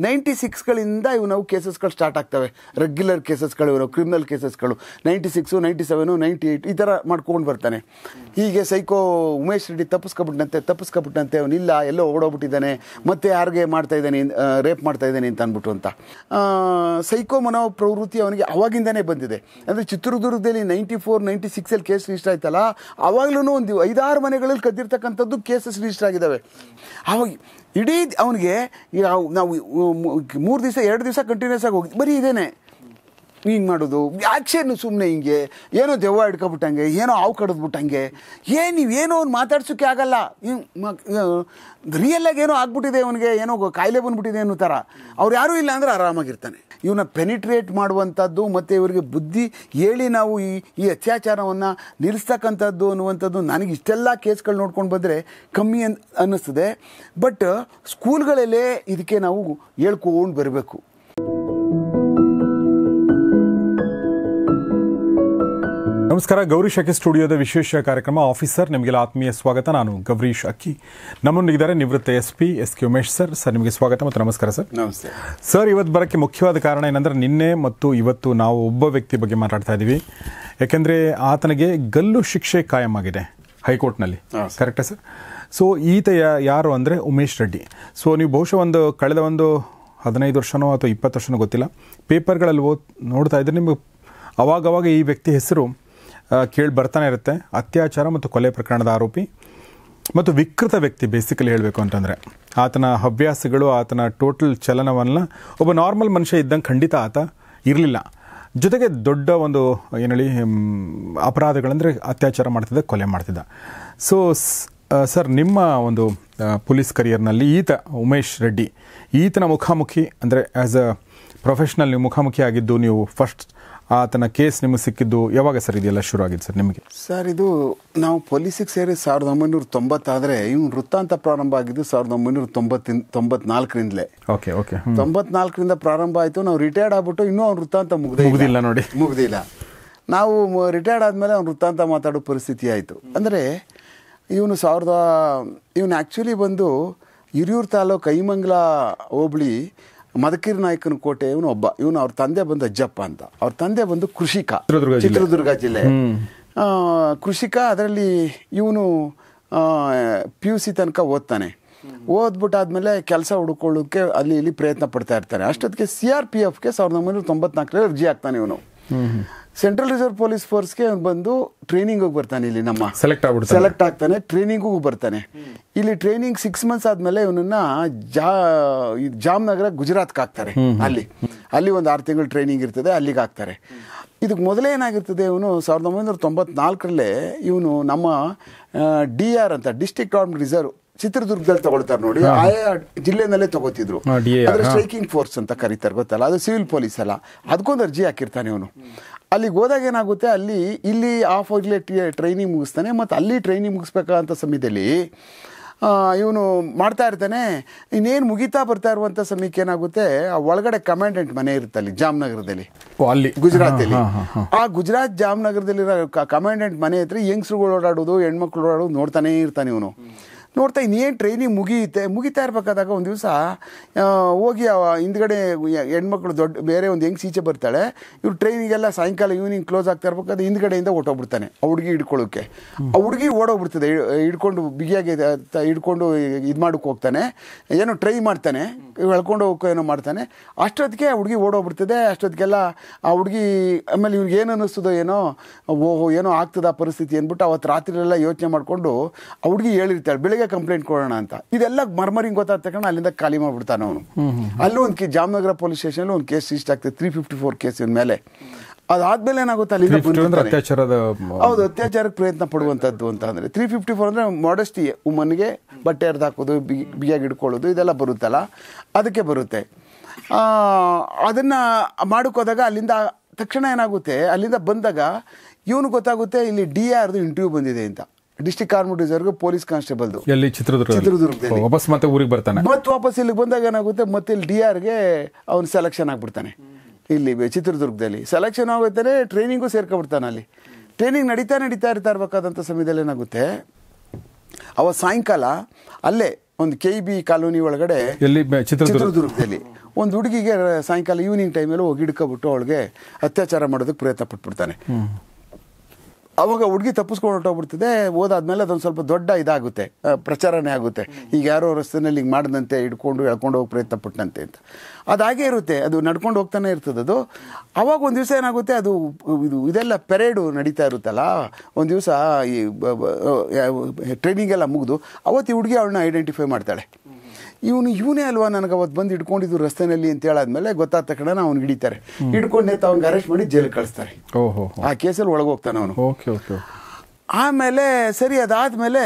Ninety ಸಿಕ್ಸ್ಗಳಿಂದ ಇವು ನಾವು ಕೇಸಸ್ಗಳು start ಆಗ್ತವೆ ರೆಗ್ಯುಲರ್ ಕೇಸಸ್ಗಳು ಇವರು ಕ್ರಿಮಿನಲ್ ಕೇಸಸ್ಗಳು ninety six ninety seven ninety eight ಈ ಥರ ಮಾಡ್ಕೊಂಡು ಬರ್ತಾನೆ ಹೀಗೆ ಸೈಕೋ ಉಮೇಶ್ ರೆಡ್ಡಿ ತಪ್ಪಿಸ್ಕೊಬಿಟ್ಟಂತೆ ತಪ್ಪಿಸ್ಕೊಬಿಟ್ಟಂತೆ ಅವನಿಲ್ಲ ಎಲ್ಲೋ ಓಡೋಗ್ಬಿಟ್ಟಿದ್ದಾನೆ ಮತ್ತೆ ಯಾರಿಗೆ ಮಾಡ್ತಾ ಇದ್ದಾನೆ ರೇಪ್ ಮಾಡ್ತಾ ಇದ್ದಾನೆ ಅಂತ ಅಂದ್ಬಿಟ್ಟು ಅಂತ ಆ, ಸೈಕೋ ಮನೋ ಪ್ರವೃತ್ತಿ ಅವನಿಗೆ ಅವಾಗಿಂದನೇ ಬಂದಿದೆ ಅಂದರೆ ಚಿತ್ರದುರ್ಗದಲ್ಲಿ ನೈಂಟಿ ಫೋರ್ ನೈಂಟಿ ಸಿಕ್ಸಲ್ಲಿ ಕೇಸ್ ರಿಜಿಸ್ಟರ್ ಆಯ್ತಲ್ಲ ಅವಾಗಲೂ ಒಂದು ಐದಾರು ಮನೆಗಳಲ್ಲಿ ಕದ್ದಿರ್ತಕ್ಕಂಥದ್ದು ಕೇಸಸ್ ರಿಜಿಸ್ಟರ್ ಆಗಿದ್ದಾವೆ ಅವಾಗ ಇಡೀ ಅವನಿಗೆ ಈಗ ನಾವು ಮೂರು ದಿವಸ ಎರಡು ದಿವಸ ಕಂಟಿನ್ಯೂಸ್ ಆಗಿ ಹೋಗಿ ಬರೀ ಇದೇನೆ ಹಿಂಗೆ ಮಾಡೋದು ಯಾಕ್ಷೇನು ಸುಮ್ಮನೆ ಹಿಂಗೆ ಏನೋ ದೆವ್ವ ಹಿಡ್ಕೊಬಿಟ್ಟಂಗೆ ಏನೋ ಹಾವು ಕಡಿದ್ಬಿಟ್ಟಂಗೆ ಏನು ನೀವು ಏನೋ ಅವ್ನು ಮಾತಾಡ್ಸೋಕ್ಕೆ ಆಗಲ್ಲ ರಿಯಲ್ಲಾಗಿ ಏನೋ ಆಗ್ಬಿಟ್ಟಿದೆ ಅವನಿಗೆ ಏನೋ ಗೊ- ಕಾಯಿಲೆ ಬಂದ್ಬಿಟ್ಟಿದೆ ಅನ್ನೋ ಥರ ಅವ್ರು ಯಾರೂ ಇಲ್ಲ ಅಂದರೆ ಆರಾಮಾಗಿರ್ತಾನೆ ಇವನ್ನ ಪೆನಿಟ್ರೇಟ್ ಮಾಡುವಂಥದ್ದು ಮತ್ತು ಇವರಿಗೆ ಬುದ್ಧಿ ಹೇಳಿ ನಾವು ಈ ಈ ಅತ್ಯಾಚಾರವನ್ನು ನಿಲ್ಲಿಸ್ತಕ್ಕಂಥದ್ದು ಅನ್ನುವಂಥದ್ದು ನನಗೆ ಇಷ್ಟೆಲ್ಲ ಕೇಸ್ಗಳು ನೋಡ್ಕೊಂಡು ಬಂದರೆ ಕಮ್ಮಿ ಅನ್ ಅನ್ನಿಸ್ತದೆ ಬಟ್ ಸ್ಕೂಲ್ಗಳಲ್ಲೇ ಇದಕ್ಕೆ ನಾವು ಹೇಳ್ಕೊಂಡು ಬರಬೇಕು ನಮಸ್ಕಾರ ಗೌರೀಶ್ ಅಕ್ಕಿ ಸ್ಟುಡಿಯೋದ ವಿಶೇಷ ಕಾರ್ಯಕ್ರಮ ಆಫೀಸರ್ ನಿಮಗೆಲ್ಲ ಆತ್ಮೀಯ ಸ್ವಾಗತ ನಾನು ಗೌರೀಶ್ ಅಕ್ಕಿ ನಮ್ಮೊಂದಿಗಿದ್ದಾರೆ ನಿವೃತ್ತ S P S K Umesh sir sir ನಿಮಗೆ ಸ್ವಾಗತ ಮತ್ತು ನಮಸ್ಕಾರ ಸರ್ ನಮಸ್ತೆ ಸರ್ ಇವತ್ತು ಬರೋಕ್ಕೆ ಮುಖ್ಯವಾದ ಕಾರಣ ಏನಂದ್ರೆ ನಿನ್ನೆ ಮತ್ತು ಇವತ್ತು ನಾವು ಒಬ್ಬ ವ್ಯಕ್ತಿ ಬಗ್ಗೆ ಮಾತಾಡ್ತಾ ಇದ್ದೀವಿ ಯಾಕೆಂದರೆ ಆತನಿಗೆ ಗಲ್ಲು ಶಿಕ್ಷೆ ಕಾಯಂ ಆಗಿದೆ ಹೈಕೋರ್ಟ್ನಲ್ಲಿ ಕರೆಕ್ಟಾ ಸರ್ ಸೊ ಈತ ಯಾ- ಯಾರು ಅಂದರೆ ಉಮೇಶ್ ರೆಡ್ಡಿ ಸೊ ನೀವು ಬಹುಶಃ ಒಂದು ಕಳೆದ ಒಂದು ಹದಿನೈದು ವರ್ಷನೋ ಅಥವಾ ಇಪ್ಪತ್ತು ವರ್ಷನೋ ಗೊತ್ತಿಲ್ಲ ಪೇಪರ್ಗಳಲ್ಲಿ ಓದ್ ನೋಡ್ತಾ ಇದ್ರೆ ನಿಮಗೆ ಅವಾಗವಾಗ ಈ ವ್ಯಕ್ತಿ ಹೆಸರು ಕೇಳಿ ಬರ್ತಾನೆ ಇರುತ್ತೆ ಅತ್ಯಾಚಾರ ಮತ್ತು ಕೊಲೆ ಪ್ರಕರಣದ ಆರೋಪಿ ಮತ್ತು ವಿಕೃತ ವ್ಯಕ್ತಿ ಬೇಸಿಕಲಿ ಹೇಳಬೇಕು ಅಂತಂದರೆ ಆತನ ಹವ್ಯಾಸಗಳು ಆತನ ಟೋಟಲ್ ಚಲನವನ್ನ ಒಬ್ಬ ನಾರ್ಮಲ್ ಮನುಷ್ಯ ಇದ್ದಂಗೆ ಖಂಡಿತ ಆತ ಇರಲಿಲ್ಲ ಜೊತೆಗೆ ದೊಡ್ಡ ಒಂದು ಏನು ಹೇಳಿ ಹ್ಮ್, ಅಪರಾಧಗಳಂದರೆ ಅತ್ಯಾಚಾರ ಮಾಡ್ತಿದ್ದ ಕೊಲೆ ಮಾಡ್ತಿದ್ದ ಸೊ ಸರ್ ನಿಮ್ಮ ಒಂದು ಪೊಲೀಸ್ ಕರಿಯರ್ನಲ್ಲಿ ಈತ ಉಮೇಶ್ ರೆಡ್ಡಿ ಈತನ ಮುಖಾಮುಖಿ ಅಂದರೆ ಆ್ಯಸ್ ಅ ಪ್ರೊಫೆಷ್ನಲ್ ನೀವು ಮುಖಾಮುಖಿ ಆಗಿದ್ದು ನೀವು ಫಸ್ಟ್ ಆತನ ಕೇಸ್ ನಿಮಗೆ ಸಿಕ್ಕಿದ್ದು ಯಾವಾಗ ಸರ್ ಇದೆಲ್ಲ ಶುರು ಆಗಿದ್ದು ಸರ್ ನಿಮಗೆ ಸರ್ ಇದು ನಾವು ಪೊಲೀಸಿಗೆ ಸೇರಿ ಸಾವಿರದ ಒಂಬೈನೂರ ತೊಂಬತ್ತಾದರೆ ಇವನು ವೃತ್ತಾಂತ ಪ್ರಾರಂಭ ಆಗಿದ್ದು ಸಾವಿರದ ಒಂಬೈನೂರ ತೊಂಬತ್ತಿನ ತೊಂಬತ್ನಾಲ್ಕರಿಂದಲೇ ಓಕೆ ಓಕೆ ತೊಂಬತ್ನಾಲ್ಕರಿಂದ ಪ್ರಾರಂಭ ಆಯಿತು ನಾವು ರಿಟೈರ್ಡ್ ಆಗ್ಬಿಟ್ಟು ಇನ್ನೂ ಅವ್ನ ವೃತ್ತಾಂತ ಮುಗ್ದೇ ಮುಗ್ದಿಲ್ಲ ನೋಡಿ. ಮುಗ್ದಿಲ್ಲ ನಾವು ರಿಟೈರ್ಡ್ ಆದಮೇಲೆ ಅವ್ನು ವೃತ್ತಾಂತ ಮಾತಾಡೋ ಪರಿಸ್ಥಿತಿ ಆಯಿತು ಅಂದರೆ ಇವನು ಸಾವಿರದ ಇವನು ಆ್ಯಕ್ಚುಲಿ ಬಂದು ಹಿರಿಯೂರು ತಾಲೂಕು ಕೈಮಂಗ್ಲ ಹೋಬಳಿ ಮದಕೀರ್ ನಾಯಕನ ಕೋಟೆ ಇವನು ಒಬ್ಬ ಇವನು ಅವ್ರ ತಂದೆ ಬಂದು ಅಜ್ಜಪ್ಪ ಅಂತ ಅವ್ರ ತಂದೆ ಬಂದು ಕೃಷಿಕ ಚಿತ್ರದುರ್ಗ ಜಿಲ್ಲೆ. ಚಿತ್ರದುರ್ಗ ಜಿಲ್ಲೆ ಆ, ಕೃಷಿಕ ಅದರಲ್ಲಿ ಇವನು ಪಿ ಯು ಸಿ ತನಕ ಓದ್ತಾನೆ ಓದ್ಬಿಟ್ಟಾದ್ಮೇಲೆ ಕೆಲಸ ಹುಡ್ಕೊಳ್ಳೋಕೆ ಅಲ್ಲಿ ಇಲ್ಲಿ ಪ್ರಯತ್ನ ಪಡ್ತಾ ಇರ್ತಾನೆ ಅಷ್ಟೊತ್ತಿಗೆ ಸಿ ಆರ್ ಪಿ ಎಫ್ಗೆ ಸಾವಿರದ ಒಂಬೈನೂರ ತೊಂಬತ್ನಾಲ್ಕರಲ್ಲಿ ಅರ್ಜಿ ಆಗ್ತಾನೆ ಇವನು ಸೆಂಟ್ರಲ್ ರಿಸರ್ವ್ ಪೊಲೀಸ್ ಫೋರ್ಸ್ಗೆ ಅವ್ನು ಬಂದು ಟ್ರೈನಿಂಗ್ ಹೋಗಿ ಬರ್ತಾನೆ ಇಲ್ಲಿ ನಮ್ಮ Select ಆಗ್ಬಿಡ್ತಾನೆ. ಸೆಲೆಕ್ಟ್ ಆಗ್ತಾನೆ ಟ್ರೈನಿಂಗೂ ಬರ್ತಾನೆ ಇಲ್ಲಿ ಟ್ರೈನಿಂಗ್ ಸಿಕ್ಸ್ ಮಂತ್ಸ್ ಆದ್ಮೇಲೆ ಇವನನ್ನ ಜಾ ಈ ಜಾಮ್ನಗರ ಗುಜರಾತ್ಗೆ ಹಾಕ್ತಾರೆ ಅಲ್ಲಿ ಅಲ್ಲಿ ಒಂದು ಆರು ತಿಂಗಳು ಟ್ರೈನಿಂಗ್ ಇರ್ತದೆ ಅಲ್ಲಿಗೆ ಹಾಕ್ತಾರೆ ಇದಕ್ಕೆ ಮೊದಲೇ ಏನಾಗಿರ್ತದೆ ಇವನು ಸಾವಿರದ ಒಂಬೈನೂರ ತೊಂಬತ್ನಾಲ್ಕರಲ್ಲೇ ಇವನು ನಮ್ಮ ಡಿ ಆರ್ ಅಂತ ಡಿಸ್ಟ್ರಿಕ್ಟ್ ಆರ್ಮ್ ರಿಸರ್ವ್ ಚಿತ್ರದುರ್ಗದಲ್ಲಿ ತಗೊಳ್ತಾರೆ ನೋಡಿ ಆಯಾ ಜಿಲ್ಲೆನಲ್ಲೇ ತಗೋತಿದ್ರು ಹಾ, DAR, ಅದ್ರ ಹಾ. ಸ್ಟ್ರೈಕಿಂಗ್ ಫೋರ್ಸ್ ಅಂತ ಕರೀತಾರೆ ಗೊತ್ತಲ್ಲ ಅದು ಸಿವಿಲ್ ಪೊಲೀಸ್ ಅಲ್ಲ ಅದಕ್ಕೊಂದು ಅರ್ಜಿ ಹಾಕಿರ್ತಾನೆ ಇವನು ಅಲ್ಲಿಗೆ ಹೋದಾಗ ಏನಾಗುತ್ತೆ ಅಲ್ಲಿ ಇಲ್ಲಿ ಆಫ್ ಆಗಲೇ ಟ್ರೈನಿಂಗ್ ಮುಗಿಸ್ತಾನೆ ಮತ್ತು ಅಲ್ಲಿ ಟ್ರೈನಿಂಗ್ ಮುಗಿಸ್ಬೇಕಂತ ಸಮಯದಲ್ಲಿ ಇವನು ಮಾಡ್ತಾ ಇರ್ತಾನೆ ಇನ್ನೇನು ಮುಗಿತಾ ಬರ್ತಾ ಇರುವಂಥ ಸಮಯಕ್ಕೆ ಏನಾಗುತ್ತೆ ಆ ಒಳಗಡೆ ಕಮಾಂಡೆಂಟ್ ಮನೆ ಇರುತ್ತೆ ಅಲ್ಲಿ ಜಾಮ್ನಗರದಲ್ಲಿ ಓ, ಅಲ್ಲಿ ಗುಜರಾತಲ್ಲಿ ಹಾ, ಹಾ, ಹಾ. ಆ ಗುಜರಾತ್ ಜಾಮ್ನಗರದಲ್ಲಿರೋ ಕಮಾಂಡೆಂಟ್ ಮನೆ ಹತ್ರ ಹೆಂಗ್ಸ್ರುಗಳು ಓಡಾಡೋದು ಹೆಣ್ಮಕ್ಳು ಓಡಾಡೋದು ನೋಡ್ತಾನೇ ಇರ್ತಾನೆ ಇವನು ನೋಡ್ತಾ ಇನ್ನೇನು ಟ್ರೈನಿಂಗ್ ಮುಗಿಯುತ್ತೆ ಮುಗಿತಾ ಇರ್ಬೇಕಾದಾಗ ಒಂದು ದಿವಸ ಹೋಗಿ ಅವ ಹಿಂದ್ಗಡೆ ಯ- ಹೆಣ್ಮಕ್ಳು ದೊಡ್ಡ ಬೇರೆ ಒಂದು ಹೆಂಗ್ಸ್ ಈಚೆ ಬರ್ತಾಳೆ ಇವ್ರು ಟ್ರೈನಿಗೆಲ್ಲ ಸಾಯಂಕಾಲ ಈವ್ನಿಂಗ್ ಕ್ಲೋಸ್ ಆಗ್ತಾ ಇರ್ಬೇಕಾದ್ರೆ ಹಿಂದ್ಗಡೆಯಿಂದ ಹೊಟ್ಟೋಗ್ಬಿಡ್ತಾನೆ ಆ ಹುಡುಗಿ ಹಿಡ್ಕೊಳ್ಳೋಕೆ ಆ ಹುಡುಗಿ ಓಡೋಗ್ಬಿಡ್ತದೆ ಹಿಡ್- ಹಿಡ್ಕೊಂಡು ಬಿಗಿಯಾಗಿ ತ- ಹಿಡ್ಕೊಂಡು ಇದು ಮಾಡೋಕೆ ಹೋಗ್ತಾನೆ ಏನೋ ಟ್ರೈ ಮಾಡ್ತಾನೆ ಎಳ್ಕೊಂಡು ಹೋಗೋ ಏನೋ ಮಾಡ್ತಾನೆ ಅಷ್ಟೊತ್ತಿಗೆ ಆ ಹುಡುಗಿ ಓಡೋಗ್ಬಿಡ್ತದೆ ಅಷ್ಟೊತ್ತಿಗೆಲ್ಲ ಆ ಹುಡುಗಿ ಆಮೇಲೆ ಇವ್ನಿಗೆ ಏನು ಅನ್ನಿಸ್ತದೋ ಏನೋ ಓಹೋ ಏನೋ ಆಗ್ತದ ಪರಿಸ್ಥಿತಿ ಅಂದ್ಬಿಟ್ಟು ಅವತ್ತು ರಾತ್ರಿಯೆಲ್ಲ ಯೋಚನೆ ಮಾಡಿಕೊಂಡು ಆ ಹುಡುಗಿ ಹೇಳಿರ್ತಾಳೆ ಬೆಳಿಗ್ಗೆ ಕಂಪ್ಲೇಂಟ್ ಕೊಡೋಣ ಅಂತ ಇದೆಲ್ಲ ಮರ್ಮರಿಂಗ್ ಗೊತ್ತಾದ ತಕ್ಷಣ ಅಲ್ಲಿಂದ ಖಾಲಿ ಮಾಡ್ಬಿಡ್ತಾನೆ ಅವನು ಅಲ್ಲೂ ಒಂದು ಕೇ ಜಾಮ್ನಗರ ಪೊಲೀಸ್ ಸ್ಟೇಷನಲ್ಲಿ ಒಂದು ಕೇಸ್ ರಿಜಿಸ್ಟರ್ ಆಗ್ತದೆ ತ್ರೀ ಫಿಫ್ಟಿ ಫೋರ್ ಕೇಸ್ ಮೇಲೆ ಅದಾದ್ಮೇಲೆ ಏನಾಗುತ್ತೆ ಅಲ್ಲಿಂದ 350 ಅಂದ್ರೆ ಬಂದ್ಬಿಡ್ತಾನೆ. ಅತ್ಯಾಚಾರದ ಹೌದು ಅತ್ಯಾಚಾರಕ್ಕೆ ಪ್ರಯತ್ನ ಪಡುವಂಥದ್ದು ಅಂತ ಅಂದರೆ ತ್ರೀ ಫಿಫ್ಟಿ ಫೋರ್ ಅಂದರೆ ಮಾಡಸ್ಟಿ ಉಮ್ಮನಿಗೆ ಬಟ್ಟೆ ಹರಿದು ಹಾಕೋದು ಬಿಗಿ ಬಿಗಿಯಾಗಿ ಹಿಡ್ಕೊಳ್ಳೋದು ಇದೆಲ್ಲ ಬರುತ್ತಲ್ಲ ಅದಕ್ಕೆ ಬರುತ್ತೆ ಅದನ್ನು ಮಾಡೋಕ್ಕೋದಾಗ ಅಲ್ಲಿಂದ ತಕ್ಷಣ ಏನಾಗುತ್ತೆ ಅಲ್ಲಿಂದ ಬಂದಾಗ ಇವನು ಗೊತ್ತಾಗುತ್ತೆ ಇಲ್ಲಿ ಡಿ ಆರ್ದು ಇಂಟರ್ವ್ಯೂ ಬಂದಿದೆ ಅಂತ ಡಿಸ್ಟಿಕ್ ಆರ್ಮಡ್ ರಿಸರ್ವ್ ಪೊಲೀಸ್ ಕಾನ್ಸ್ಟೇಬಲ್ದು ಎಲ್ಲಿ ಚಿತ್ರದುರ್ಗ ಚಿತ್ರದುರ್ಗದಲ್ಲಿ. ವಾಪಸ್ ಮತ್ತೆ ಊರಿಗೆ ಬರ್ತಾನೆ ಮತ್ತೆ ವಾಪಸ್ ಇಲ್ಲಿಗೆ ಬಂದಾಗ ಏನಾಗುತ್ತೆ ಮತ್ತೆ ಇಲ್ಲಿ ಡಿ ಆರ್ಗೆ ಅವ್ನು ಸೆಲೆಕ್ಷನ್ ಆಗ್ಬಿಡ್ತಾನೆ ಇಲ್ಲಿ ಬೆ- ಚಿತ್ರದುರ್ಗದಲ್ಲಿ ಸೆಲೆಕ್ಷನ್ ಆಗುತ್ತಾನೆ ಟ್ರೈನಿಂಗು ಸೇರ್ಕೊಬಿಡ್ತಾನೆ ಅಲ್ಲಿ ಟ್ರೈನಿಂಗ್ ನಡೀತಾ ನಡೀತಾ ಇರ್ತಾ ಇರ್ಬೇಕಾದಂಥ ಸಮಯದಲ್ಲಿ ಏನಾಗುತ್ತೆ ಅವ ಸಾಯಂಕಾಲ ಅಲ್ಲೇ ಒಂದು ಕೆ ಬಿ ಕಾಲೋನಿ ಒಳಗಡೆ ಎಲ್ಲಿ ಬೆ- ಚಿತ್ರದುರ್ಗ ಚಿತ್ರದುರ್ಗದಲ್ಲಿ ಒಂದು ಹುಡುಗಿಗೆ ಸಾಯಂಕಾಲ ಈವ್ನಿಂಗ್ ಟೈಮಲ್ಲಿ ಹೋಗಿ ಹಿಡ್ಕೊಬಿಟ್ಟು ಅವಳಿಗೆ ಅತ್ಯಾಚಾರ ಮಾಡೋದಕ್ಕೆ ಪ್ರಯತ್ನ ಪಟ್ಬಿಡ್ತಾನೆ ಅವಾಗ ಹುಡುಗಿ ತಪ್ಪಿಸ್ಕೊಂಡು ಹೊರಟೋಗ್ಬಿಡ್ತದೆ ಓದಾದ್ಮೇಲೆ ಅದೊಂದು ಸ್ವಲ್ಪ ದೊಡ್ಡ ಇದಾಗುತ್ತೆ ಆ, ಪ್ರಚಾರನೇ ಆಗುತ್ತೆ ಈಗ ಯಾರೋ ರಸ್ತೆನಲ್ಲಿ ಹಿಂಗೆ ಮಾಡಿದಂತೆ ಹಿಡ್ಕೊಂಡು ಎಳ್ಕೊಂಡು ಹೋಗಿ ಪ್ರಯತ್ನ ಪಟ್ಟಂತೆ ಅಂತ ಅದಾಗೇ ಇರುತ್ತೆ ಅದು ನಡ್ಕೊಂಡು ಹೋಗ್ತಾನೆ ಇರ್ತದೆ ಅದು ಅವಾಗ ಒಂದು ದಿವಸ ಏನಾಗುತ್ತೆ ಅದು ಇದು ಇದೆಲ್ಲ ಪೆರೇಡು ನಡೀತಾ ಇರುತ್ತಲ್ಲ ಒಂದು ದಿವಸ ಈ ಟ್ರೈನಿಂಗ್ ಎಲ್ಲ ಮುಗಿದು ಅವತ್ತು ಈ ಹುಡುಗಿ ಅವಳನ್ನ ಐಡೆಂಟಿಫೈ ಮಾಡ್ತಾಳೆ ಇವನು ಇವನೇ ಅಲ್ವಾ ನನಗೆ ಅವತ್ತು ಬಂದು ಹಿಡ್ಕೊಂಡಿದ್ದು ರಸ್ತೆನಲ್ಲಿ ಅಂತ ಹೇಳಾದ್ಮೇಲೆ ಗೊತ್ತಾದ ತಕ್ಷಣ ಅವ್ನು ಹಿಡಿತಾರೆ ಹಿಡ್ಕೊಂಡು ನೇತ ಅವ್ನಿಗೆ ಅರೆಸ್ಟ್ ಮಾಡಿ ಜೈಲಿಗೆ ಕಳಿಸ್ತಾರೆ ಓಹೋ ಆ ಕೇಸಲ್ಲಿ ಒಳಗೆ ಹೋಗ್ತಾನೆ ಅವನು ಓಕೆ ಓಕೆ ಆಮೇಲೆ ಸರಿ ಅದಾದಮೇಲೆ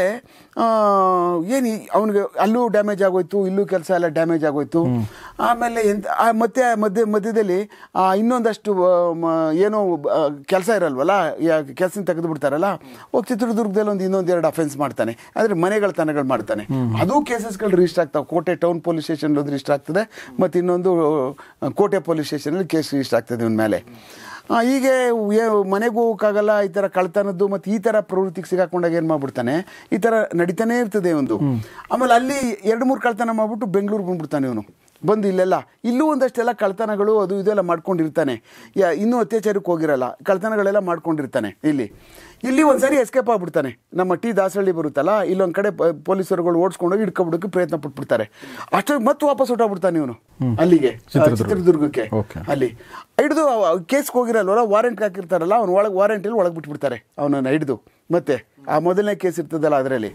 ಏನು ಅವನಿಗೆ ಅಲ್ಲೂ ಡ್ಯಾಮೇಜ್ ಆಗೋಯ್ತು ಇಲ್ಲೂ ಕೆಲಸ ಎಲ್ಲ ಡ್ಯಾಮೇಜ್ ಆಗೋಯ್ತು ಆಮೇಲೆ ಎಂತ ಆ ಮತ್ತೆ ಮಧ್ಯ ಮಧ್ಯದಲ್ಲಿ ಆ ಇನ್ನೊಂದಷ್ಟು ಆ, ಮ- ಏನೋ ಕೆಲಸ ಇರಲ್ವಲ್ಲ ಕೆಲಸ ತೆಗೆದು ಬಿಡ್ತಾರಲ್ಲ ಹೋಗಿ ಚಿತ್ರದುರ್ಗದಲ್ಲಿ ಒಂದು ಇನ್ನೊಂದು ಎರಡು ಅಫೆನ್ಸ್ ಮಾಡ್ತಾನೆ ಅಂದರೆ ಮನೆಗಳ ತನಗಳು ಮಾಡ್ತಾನೆ ಅದು ಕೇಸಸ್ಗಳು ರಿಜಿಸ್ಟರ್ ಆಗ್ತಾವೆ ಕೋಟೆ ಟೌನ್ ಪೊಲೀಸ್ ಸ್ಟೇಷನ್ ರಿಜಿಸ್ಟರ್ ಆಗ್ತದೆ ಮತ್ತು ಇನ್ನೊಂದು ಆ, ಕೋಟೆ ಪೊಲೀಸ್ ಸ್ಟೇಷನಲ್ಲಿ ಕೇಸ್ ರಿಜಿಸ್ಟರ್ ಆಗ್ತದೆ ಇವನ ಮೇಲೆ ಆ, ಹೀಗೆ ಏ- ಮನೆಗೂ ಹೋಗೋಕ್ಕಾಗಲ್ಲ ಈ ಥರ ಕಳ್ತನದ್ದು ಮತ್ತು ಈ ಥರ ಪ್ರವೃತ್ತಿಗೆ ಸಿಗಾಕೊಂಡಾಗ ಏನು ಮಾಡ್ಬಿಡ್ತಾನೆ ಈ ಥರ ನಡೀತಾನೆ ಇರ್ತದೆ ಒಂದು ಆಮೇಲೆ ಅಲ್ಲಿ ಎರಡು ಮೂರು ಕಳ್ತನ ಮಾಡ್ಬಿಟ್ಟು ಬೆಂಗಳೂರಿಗೆ ಬಂದ್ಬಿಡ್ತಾನೆ ಇವನು ಬಂದು ಇಲ್ಲೆಲ್ಲ ಇಲ್ಲೂ ಒಂದಷ್ಟೆಲ್ಲ ಕಳ್ತನಗಳು ಅದು ಇದೆಲ್ಲ ಮಾಡ್ಕೊಂಡಿರ್ತಾನೆ ಯಾ ಇನ್ನೂ ಅತ್ಯಾಚಾರಕ್ಕೆ ಹೋಗಿರಲ್ಲ ಕಳ್ತನಗಳೆಲ್ಲ ಮಾಡ್ಕೊಂಡಿರ್ತಾನೆ ಇಲ್ಲಿ ಇಲ್ಲಿ ಒಂದ್ಸರಿ ಎಸ್ಕೇಪ್ ಆಗ್ಬಿಡ್ತಾನೆ ನಮ್ಮ ಟಿ ದಾಸಹಳ್ಳಿ ಬರುತ್ತಲ್ಲ ಇಲ್ಲೊಂದ್ ಕಡೆ ಪ- ಪೊಲೀಸರುಗಳು ಓಡಿಸ್ಕೊಂಡೋಗಿ ಹಿಡ್ಕೊಬಿಡೋಕೆ ಪ್ರಯತ್ನ ಪಟ್ಬಿಡ್ತಾರೆ ಅಷ್ಟೊಂದು ಮತ್ತೆ ವಾಪಸ್ ಹೊಟ್ಟೋಗ್ಬಿಡ್ತಾನೆ ಇವನು ಅಲ್ಲಿಗೆ ಆ, ಚಿತ್ರದುರ್ಗ. ಚಿತ್ರದುರ್ಗಕ್ಕೆ Okay. ಅಲ್ಲಿ ಹಿಡಿದು ಕೇಸ್ಗೆ ಹೋಗಿರಲ್ವಲ್ಲ ವಾರೆಂಟ್ ಹಾಕಿರ್ತಾರಲ್ಲ ಅವ್ನು ಒಳಗೆ ವಾರೆಂಟಲ್ಲಿ ಒಳಗೆ ಬಿಟ್ಬಿಡ್ತಾರೆ ಅವನನ್ನು ಹಿಡಿದು ಮತ್ತೆ ಆ ಮೊದಲನೇ ಕೇಸ್ ಇರ್ತದಲ್ಲ ಅದರಲ್ಲಿ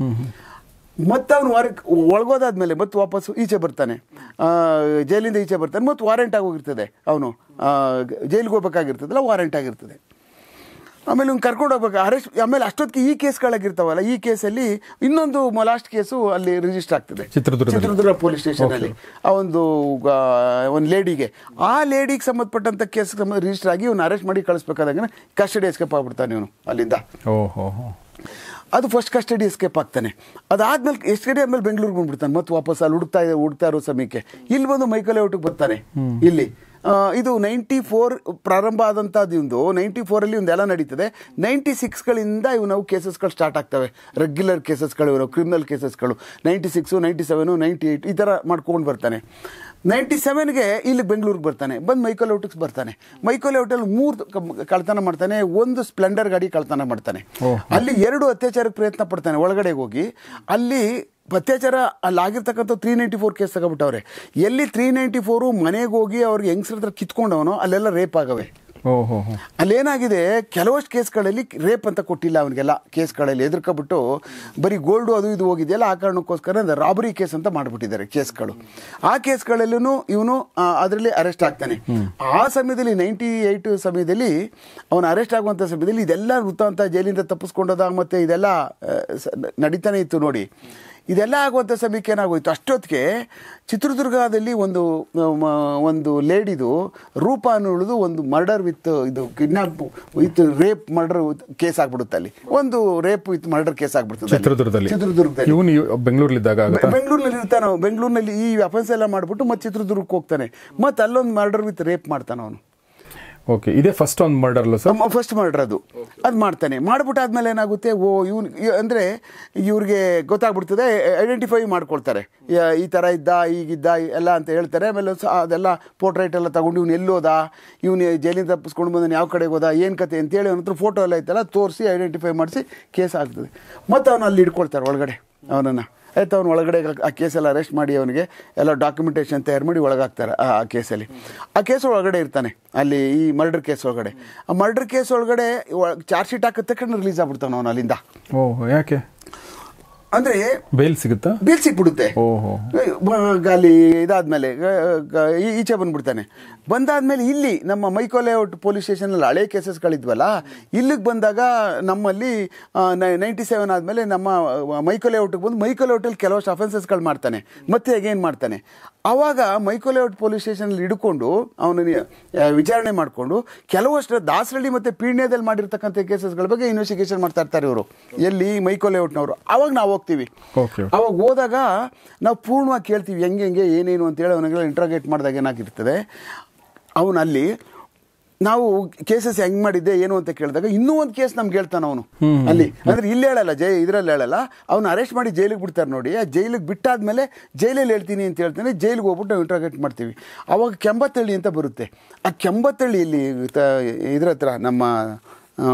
ಮತ್ತೆ ಅವನು ವಾರ ಒಳಗೋದಾದ್ಮೇಲೆ ಮತ್ತೆ ವಾಪಸ್ ಈಚೆ ಬರ್ತಾನೆ ಆ, ಜೈಲಿಂದ ಈಚೆ ಬರ್ತಾನೆ ಮತ್ತೆ ವಾರೆಂಟ್ ಆಗೋಗಿರ್ತದೆ ಅವನು ಜೈಲಿಗೆ ಹೋಗ್ಬೇಕಾಗಿರ್ತದಲ್ಲ ವಾರೆಂಟ್ ಆಗಿರ್ತದೆ ಆಮೇಲೆ ಇವ್ನು ಕರ್ಕೊಂಡು ಹೋಗ್ಬೇಕು ಅರೆಸ್ಟ್ ಆಮೇಲೆ ಅಷ್ಟೊತ್ತಿಗೆ ಈ ಕೇಸ್ಗಳಾಗಿರ್ತಾವಲ್ಲ ಈ ಕೇಸಲ್ಲಿ ಇನ್ನೊಂದು ಲಾಸ್ಟ್ ಕೇಸು ಅಲ್ಲಿ ರಿಜಿಸ್ಟರ್ ಆಗ್ತದೆ ಚಿತ್ರದುರ್ಗದಲ್ಲಿ. ಚಿತ್ರದುರ್ಗ ಪೊಲೀಸ್ ಸ್ಟೇಷನ್ ಅಲ್ಲಿ ಆ ಒಂದು ಆ, ಒಂದು ಲೇಡಿಗೆ ಆ ಲೇಡಿಗೆ ಸಂಬಂಧಪಟ್ಟಂತ ಕೇಸ್ ರಿಜಿಸ್ಟರ್ ಆಗಿ ಇವ್ನು ಅರೆಸ್ಟ್ ಮಾಡಿ ಕಳಿಸ್ಬೇಕಾದಾಗ ಕಸ್ಟಡಿ ಎಸ್ಕೇಪ್ ಆಗ್ಬಿಡ್ತಾನೆ ಇವನು ಅಲ್ಲಿಂದ ಓಹೋ ಹೋ ಅದು ಫಸ್ಟ್ ಕಸ್ಟಡಿ ಎಸ್ಕೇಪ್ ಆಗ್ತಾನೆ ಅದಾದ್ಮೇಲೆ ಎಷ್ಟು ಕಡೆ ಆದ್ಮೇಲೆ ಬೆಂಗಳೂರಿಗೆ ಬಂದ್ಬಿಡ್ತಾನೆ ಮತ್ತೆ ವಾಪಸ್ ಅಲ್ಲಿ ಹುಡುಕ್ತಾ ಹುಡುಕ್ತಾ ಇರೋ ಸಮಯಕ್ಕೆ ಇಲ್ಲಿ ಬಂದು ಮೈಕಲ್ ಔಟಿಗೆ ಬರ್ತಾನೆ ಇಲ್ಲಿ ಆ, ಇದು ನೈಂಟಿ ಫೋರ್ ಪ್ರಾರಂಭ ಆದಂಥದ್ದು ಇವಂದು ನೈಂಟಿ ಫೋರಲ್ಲಿ ಒಂದೆಲ್ಲ ನಡೀತದೆ ನೈಂಟಿ ಸಿಕ್ಸ್ಗಳಿಂದ ಇವು ನಾವು ಕೇಸಸ್ಗಳು ಸ್ಟಾರ್ಟ್ ಆಗ್ತವೆ ರೆಗ್ಯುಲರ್ ಕೇಸಸ್ಗಳು ಇವರು ಕ್ರಿಮಿನಲ್ ಕೇಸಸ್ಗಳು ninety six ninety seven ninety eight ಈ ಥರ ಮಾಡ್ಕೊಂಡು ಬರ್ತಾನೆ ನೈಂಟಿ ಸೆವೆನ್ಗೆ ಇಲ್ಲಿ ಬೆಂಗಳೂರಿಗೆ ಬರ್ತಾನೆ ಬಂದು ಮೈಕಲ್ ಔಟಿಗೆ ಬರ್ತಾನೆ ಮೈಕಲ್ ಔಟಲ್ಲಿ ಮೂರು ಕಳ್ತನ ಮಾಡ್ತಾನೆ ಒಂದು ಸ್ಪ್ಲೆಂಡರ್ ಗಾಡಿ ಕಳ್ತನ ಮಾಡ್ತಾನೆ ಅಲ್ಲಿ ಎರಡು ಅತ್ಯಾಚಾರಕ್ಕೆ ಪ್ರಯತ್ನ ಪಡ್ತಾನೆ ಒಳಗಡೆ ಹೋಗಿ ಅಲ್ಲಿ ಅತ್ಯಾಚಾರ ಅಲ್ಲಿ ಆಗಿರ್ತಕ್ಕಂಥ ತ್ರೀ ನೈಂಟಿ ಫೋರ್ ಕೇಸ್ ತಗೊಬಿಟ್ಟವ್ರೆ ಎಲ್ಲಿ ತ್ರೀ ನೈಂಟಿ ಫೋರು ಮನೆಗೆ ಹೋಗಿ ಅವ್ರಿಗೆ ಹೆಂಗಸ್ರ ಹತ್ರ ಕಿತ್ಕೊಂಡವನು ಅಲ್ಲೆಲ್ಲ ರೇಪ್ ಆಗವೆ ಓಹೋ ಹೋ ಅಲ್ಲೇನಾಗಿದೆ ಕೆಲವಷ್ಟು ಕೇಸ್ಗಳಲ್ಲಿ ರೇಪ್ ಅಂತ ಕೊಟ್ಟಿಲ್ಲ ಅವನಿಗೆಲ್ಲ ಕೇಸ್ಗಳಲ್ಲಿ ಎದುರ್ಕೊಬಿಟ್ಟು ಬರೀ ಗೋಲ್ಡು ಅದು ಇದು ಹೋಗಿದೆಯಲ್ಲ ಆ ಕಾರಣಕ್ಕೋಸ್ಕರ ರಾಬರಿ ಕೇಸ್ ಅಂತ ಮಾಡಿಬಿಟ್ಟಿದ್ದಾರೆ ಕೇಸ್ಗಳು ಆ ಕೇಸ್ಗಳಲ್ಲೂ ಇವನು ಅದರಲ್ಲಿ ಅರೆಸ್ಟ್ ಆಗ್ತಾನೆ ಆ ಸಮಯದಲ್ಲಿ ನೈಂಟಿ ಏಯ್ಟ್ ಸಮಯದಲ್ಲಿ ಅವನು ಅರೆಸ್ಟ್ ಆಗುವಂಥ ಸಮಯದಲ್ಲಿ ಇದೆಲ್ಲ ವೃತ್ತಾಂತ ಜೈಲಿಂದ ತಪ್ಪಿಸ್ಕೊಂಡದ ಮತ್ತು ಇದೆಲ್ಲ ಆ, ಸ- ನಡೀತಾನೆ ಇತ್ತು ನೋಡಿ ಇದೆಲ್ಲ ಆಗುವಂಥ ಸಮಯಕ್ಕೆ ಏನಾಗೋಯ್ತು ಅಷ್ಟೊತ್ತಿಗೆ ಚಿತ್ರದುರ್ಗದಲ್ಲಿ ಒಂದು ಆ, ಮ- ಒಂದು ಲೇಡಿದು ರೂಪ ಅನ್ನೋದು ಒಂದು ಮರ್ಡರ್ ವಿತ್ ಇದು kidnap with rape murder case ಆಗ್ಬಿಡುತ್ತೆ ಅಲ್ಲಿ ಒಂದು ರೇಪ್ ವಿತ್ ಮರ್ಡರ್ ಕೇಸ್ ಆಗ್ಬಿಡ್ತದೆ ಅಲ್ಲಿ. ಚಿತ್ರದುರ್ಗದಲ್ಲಿ ಚಿತ್ರದುರ್ಗದಲ್ಲಿ ಇವನು ಬೆಂಗಳೂರಲ್ಲಿದ್ದಾಗ ಆಗುತ್ತಾ ಬೆ- ಬೆಂಗಳೂರಿನಲ್ಲಿ ಇರ್ತಾನೆ ಅವ್ನು. ಬೆಂಗಳೂರಿನಲ್ಲಿ ಈ ಅಫೆನ್ಸ್ ಎಲ್ಲ ಮಾಡ್ಬಿಟ್ಟು ಮತ್ತೆ ಚಿತ್ರದುರ್ಗಕ್ಕೆ ಹೋಗ್ತಾನೆ ಮತ್ತೆ ಅಲ್ಲೊಂದು ಮರ್ಡರ್ ವಿತ್ ರೇಪ್ ಮಾಡ್ತಾನೆ ಅವನು ಓಕೆ ಇದೇ ಫಸ್ಟ್ ಒಂದು ಮರ್ಡರ್ ಅಲ್ಲ ಸರ್ ಫಸ್ಟ್ ಮರ್ಡರ್ ಅದು ಅದು ಮಾಡ್ತಾನೆ ಮಾಡ್ಬಿಟ್ಟಾದ್ಮೇಲೆ ಏನಾಗುತ್ತೆ ಓ ಇವನು ಅಂದರೆ ಇವ್ರಿಗೆ ಗೊತ್ತಾಗ್ಬಿಡ್ತದೆ ಐಡೆಂಟಿಫೈ ಮಾಡ್ಕೊಳ್ತಾರೆ ಯ- ಈ ಥರ ಇದ್ದ ಈಗಿದ್ದ ಎಲ್ಲ ಅಂತ ಹೇಳ್ತಾರೆ ಆಮೇಲೆ ಸ- ಅದೆಲ್ಲ ಪೋರ್ಟ್ರೈಟ್ ಎಲ್ಲ ತಗೊಂಡು ಇವ್ನು ಎಲ್ಲೋದ ಇವನು ಜೈಲಿಂದ ತಪ್ಪಿಸ್ಕೊಂಡು ಬಂದಾನೆ ಯಾವ ಕಡೆಗೆ ಹೋದ ಏನು ಕತೆ ಅಂತೇಳಿ ಅವನ ಹತ್ರ ಫೋಟೋ ಎಲ್ಲ ಐತಲ್ಲ ತೋರಿಸಿ ಐಡೆಂಟಿಫೈ ಮಾಡಿಸಿ ಕೇಸ್ ಆಗ್ತದೆ ಮತ್ತು ಅವನು ಅಲ್ಲಿ ಇಟ್ಕೊಳ್ತಾರೆ ಒಳಗಡೆ ಅವನನ್ನು ಆಯ್ತು ಅವ್ನು ಒಳಗಡೆ ಆ ಕೇಸೆಲ್ಲ ಅರೆಸ್ಟ್ ಮಾಡಿ ಅವನಿಗೆ ಎಲ್ಲ ಡಾಕ್ಯುಮೆಂಟೇಷನ್ ತಯಾರು ಮಾಡಿ ಒಳಗಾಗ್ತಾರೆ ಆ ಆ ಕೇಸಲ್ಲಿ ಆ ಕೇಸ್ ಒಳಗಡೆ ಇರ್ತಾನೆ ಅಲ್ಲಿ ಈ ಮರ್ಡರ್ ಕೇಸ್ ಒಳಗಡೆ ಆ ಮರ್ಡರ್ ಕೇಸ್ ಒಳಗಡೆ ಚಾರ್ಜ್ ಶೀಟ್ ಹಾಕಿದ ತಕ್ಷಣ ರಿಲೀಸ್ ಆಗ್ಬಿಡ್ತಾನೆ ಅವನು ಅಲ್ಲಿಂದ ಓಹೋ ಯಾಕೆ ಅಂದರೆ ಬೇಲ್ ಸಿಗುತ್ತಾ ಬೇಲ್ ಸಿಕ್ಬಿಡುತ್ತೆ ಓಹೋ ಅಲ್ಲಿ ಇದಾದ್ಮೇಲೆ ಗ- ಗ- ಈ- ಈಚೆ ಬಂದ್ಬಿಡ್ತಾನೆ ಬಂದಾದ್ಮೇಲೆ ಇಲ್ಲಿ ನಮ್ಮ ಮೈಕೋಲೇಔಟ್ ಪೊಲೀಸ್ ಸ್ಟೇಷನಲ್ಲಿ ಹಳೆ ಕೇಸಸ್ಗಳಿದ್ವಲ್ಲ ಇಲ್ಲಿಗೆ ಬಂದಾಗ ನಮ್ಮಲ್ಲಿ ನೈಂಟಿ ಸೆವೆನ್ ಆದಮೇಲೆ ನಮ್ಮ ಮೈಕೋಲೇಔಟ್ಗೆ ಬಂದು ಮೈಕೋಲೇಔಟಲ್ಲಿ ಕೆಲವಷ್ಟು ಅಫೆನ್ಸಸ್ಗಳು ಮಾಡ್ತಾನೆ ಮತ್ತೆ ಅಗೇನ್ ಮಾಡ್ತಾನೆ ಆವಾಗ ಮೈಕೋಲೇಔಟ್ ಪೊಲೀಸ್ ಸ್ಟೇಷನಲ್ಲಿ ಹಿಡ್ಕೊಂಡು ಅವನು ವಿಚಾರಣೆ ಮಾಡಿಕೊಂಡು ಕೆಲವಷ್ಟು ದಾಸರಳ್ಳಿ ಮತ್ತು ಪೀಣ್ಯದಲ್ಲಿ ಮಾಡಿರ್ತಕ್ಕಂಥ ಕೇಸಸ್ಗಳ ಬಗ್ಗೆ ಇನ್ವೆಸ್ಟಿಗೇಷನ್ ಮಾಡ್ತಾ ಇರ್ತಾರೆ ಇವರು ಎಲ್ಲಿ ಮೈಕೋಲೇಔಟ್ನವರು ಆವಾಗ ನಾವು ಹೋಗ್ತೀವಿ ಓಕೆ ಅವಾಗ ಹೋದಾಗ ನಾವು ಪೂರ್ಣವಾಗಿ ಕೇಳ್ತೀವಿ ಹೆಂಗೆ ಹೆಂಗೆ ಏನೇನು ಅಂತೇಳಿ ಅವನಿಗೆಲ್ಲ ಇಂಟ್ರಾಗೇಟ್ ಮಾಡಿದಾಗ ಏನಾಗಿರ್ತದೆ ಅವನಲ್ಲಿ ನಾವು ಕೇಸಸ್ ಹೆಂಗ್ ಮಾಡಿದ್ದೆ ಏನು ಅಂತ ಕೇಳಿದಾಗ ಇನ್ನೂ ಒಂದು ಕೇಸ್ ನಮ್ಗೆ ಹೇಳ್ತಾನ ಅವನು ಅಲ್ಲಿ ಅಂದ್ರೆ ಇಲ್ಲಿ ಹೇಳಲ್ಲ ಜೈ ಇದ್ರಲ್ಲಿ ಹೇಳಲ್ಲ ಅವ್ನು ಅರೆಸ್ಟ್ ಮಾಡಿ ಜೈಲಿಗೆ ಬಿಡ್ತಾರೆ ನೋಡಿ ಆ ಜೈಲಿಗೆ ಬಿಟ್ಟಾದ್ಮೇಲೆ ಜೈಲಲ್ಲಿ ಹೇಳ್ತೀನಿ ಅಂತ ಹೇಳ್ತಾನೆ ಜೈಲಿಗೆ ಹೋಗ್ಬಿಟ್ಟು ನಾವು ಇಂಟ್ರಾಗೇಟ್ ಮಾಡ್ತೀವಿ ಅವಾಗ ಕೆಂಬತ್ತಳ್ಳಿ ಅಂತ ಬರುತ್ತೆ ಆ ಕೆಂಬತ್ತಳ್ಳಿಯಲ್ಲಿ ತ- ಇದ್ರ ಹತ್ರ ನಮ್ಮ ಆ,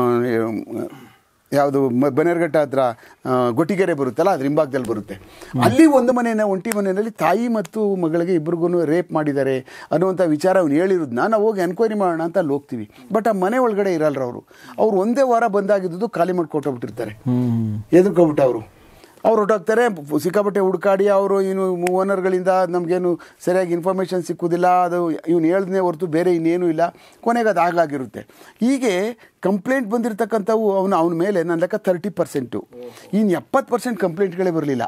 ಯಾವುದು ಬನ್ನೇರ್ಘಟ್ಟ ಹತ್ರ ಆ, ಗೊಟ್ಟಿಗೆರೆ ಬರುತ್ತಲ್ಲ ಅದ್ರ ಹಿಂಭಾಗದಲ್ಲಿ ಬರುತ್ತೆ ಅಲ್ಲಿ ಒಂದು ಮನೆಯ ಒಂಟಿ ಮನೆಯಲ್ಲಿ ತಾಯಿ ಮತ್ತು ಮಗಳಿಗೆ ಇಬ್ರಿಗೂ ರೇಪ್ ಮಾಡಿದ್ದಾರೆ ಅನ್ನುವಂಥ ವಿಚಾರ ಅವ್ನು ಹೇಳಿರೋದನ್ನ ನಾವು ಹೋಗಿ ಎನ್ಕ್ವೈರಿ ಮಾಡೋಣ ಅಂತ ಅಲ್ಲಿ ಹೋಗ್ತೀವಿ ಬಟ್ ಆ ಮನೆ ಒಳಗಡೆ ಇರಲ್ರ ಅವರು ಅವ್ರು ಒಂದೇ ವಾರ ಬಂದಾಗಿದ್ದು ಖಾಲಿ ಮಾಡಿ ಕೊಟ್ಟೋಗ್ಬಿಟ್ಟಿರ್ತಾರೆ ಎದುರ್ಕೊಬಿಟ್ಟು ಅವರು ಅವ್ರು ಹೊಟ್ಟೋಗ್ತಾರೆ ಸಿಕ್ಕಾಪಟ್ಟೆ ಹುಡುಕಾಡಿ ಅವರು ಇನ್ನು ಓನರ್ಗಳಿಂದ ನಮಗೇನು ಸರಿಯಾಗಿ ಇನ್ಫಾರ್ಮೇಷನ್ ಸಿಕ್ಕುವುದಿಲ್ಲ ಅದು ಇವ್ನು ಹೇಳ್ದೇ ಹೊರತು ಬೇರೆ ಇನ್ನೇನು ಇಲ್ಲ ಕೊನೆಗೆ ಅದು ಆಗಲಾಗಿರುತ್ತೆ ಹೀಗೆ ಕಂಪ್ಲೇಂಟ್ ಬಂದಿರತಕ್ಕಂಥವು ಅವನು ಅವನ ಮೇಲೆ ನನ್ನ ಲೆಕ್ಕ ತರ್ಟಿ ಪರ್ಸೆಂಟು ಇನ್ನು ಎಪ್ಪತ್ತು ಪರ್ಸೆಂಟ್ ಕಂಪ್ಲೇಂಟ್ಗಳೇ ಬರಲಿಲ್ಲ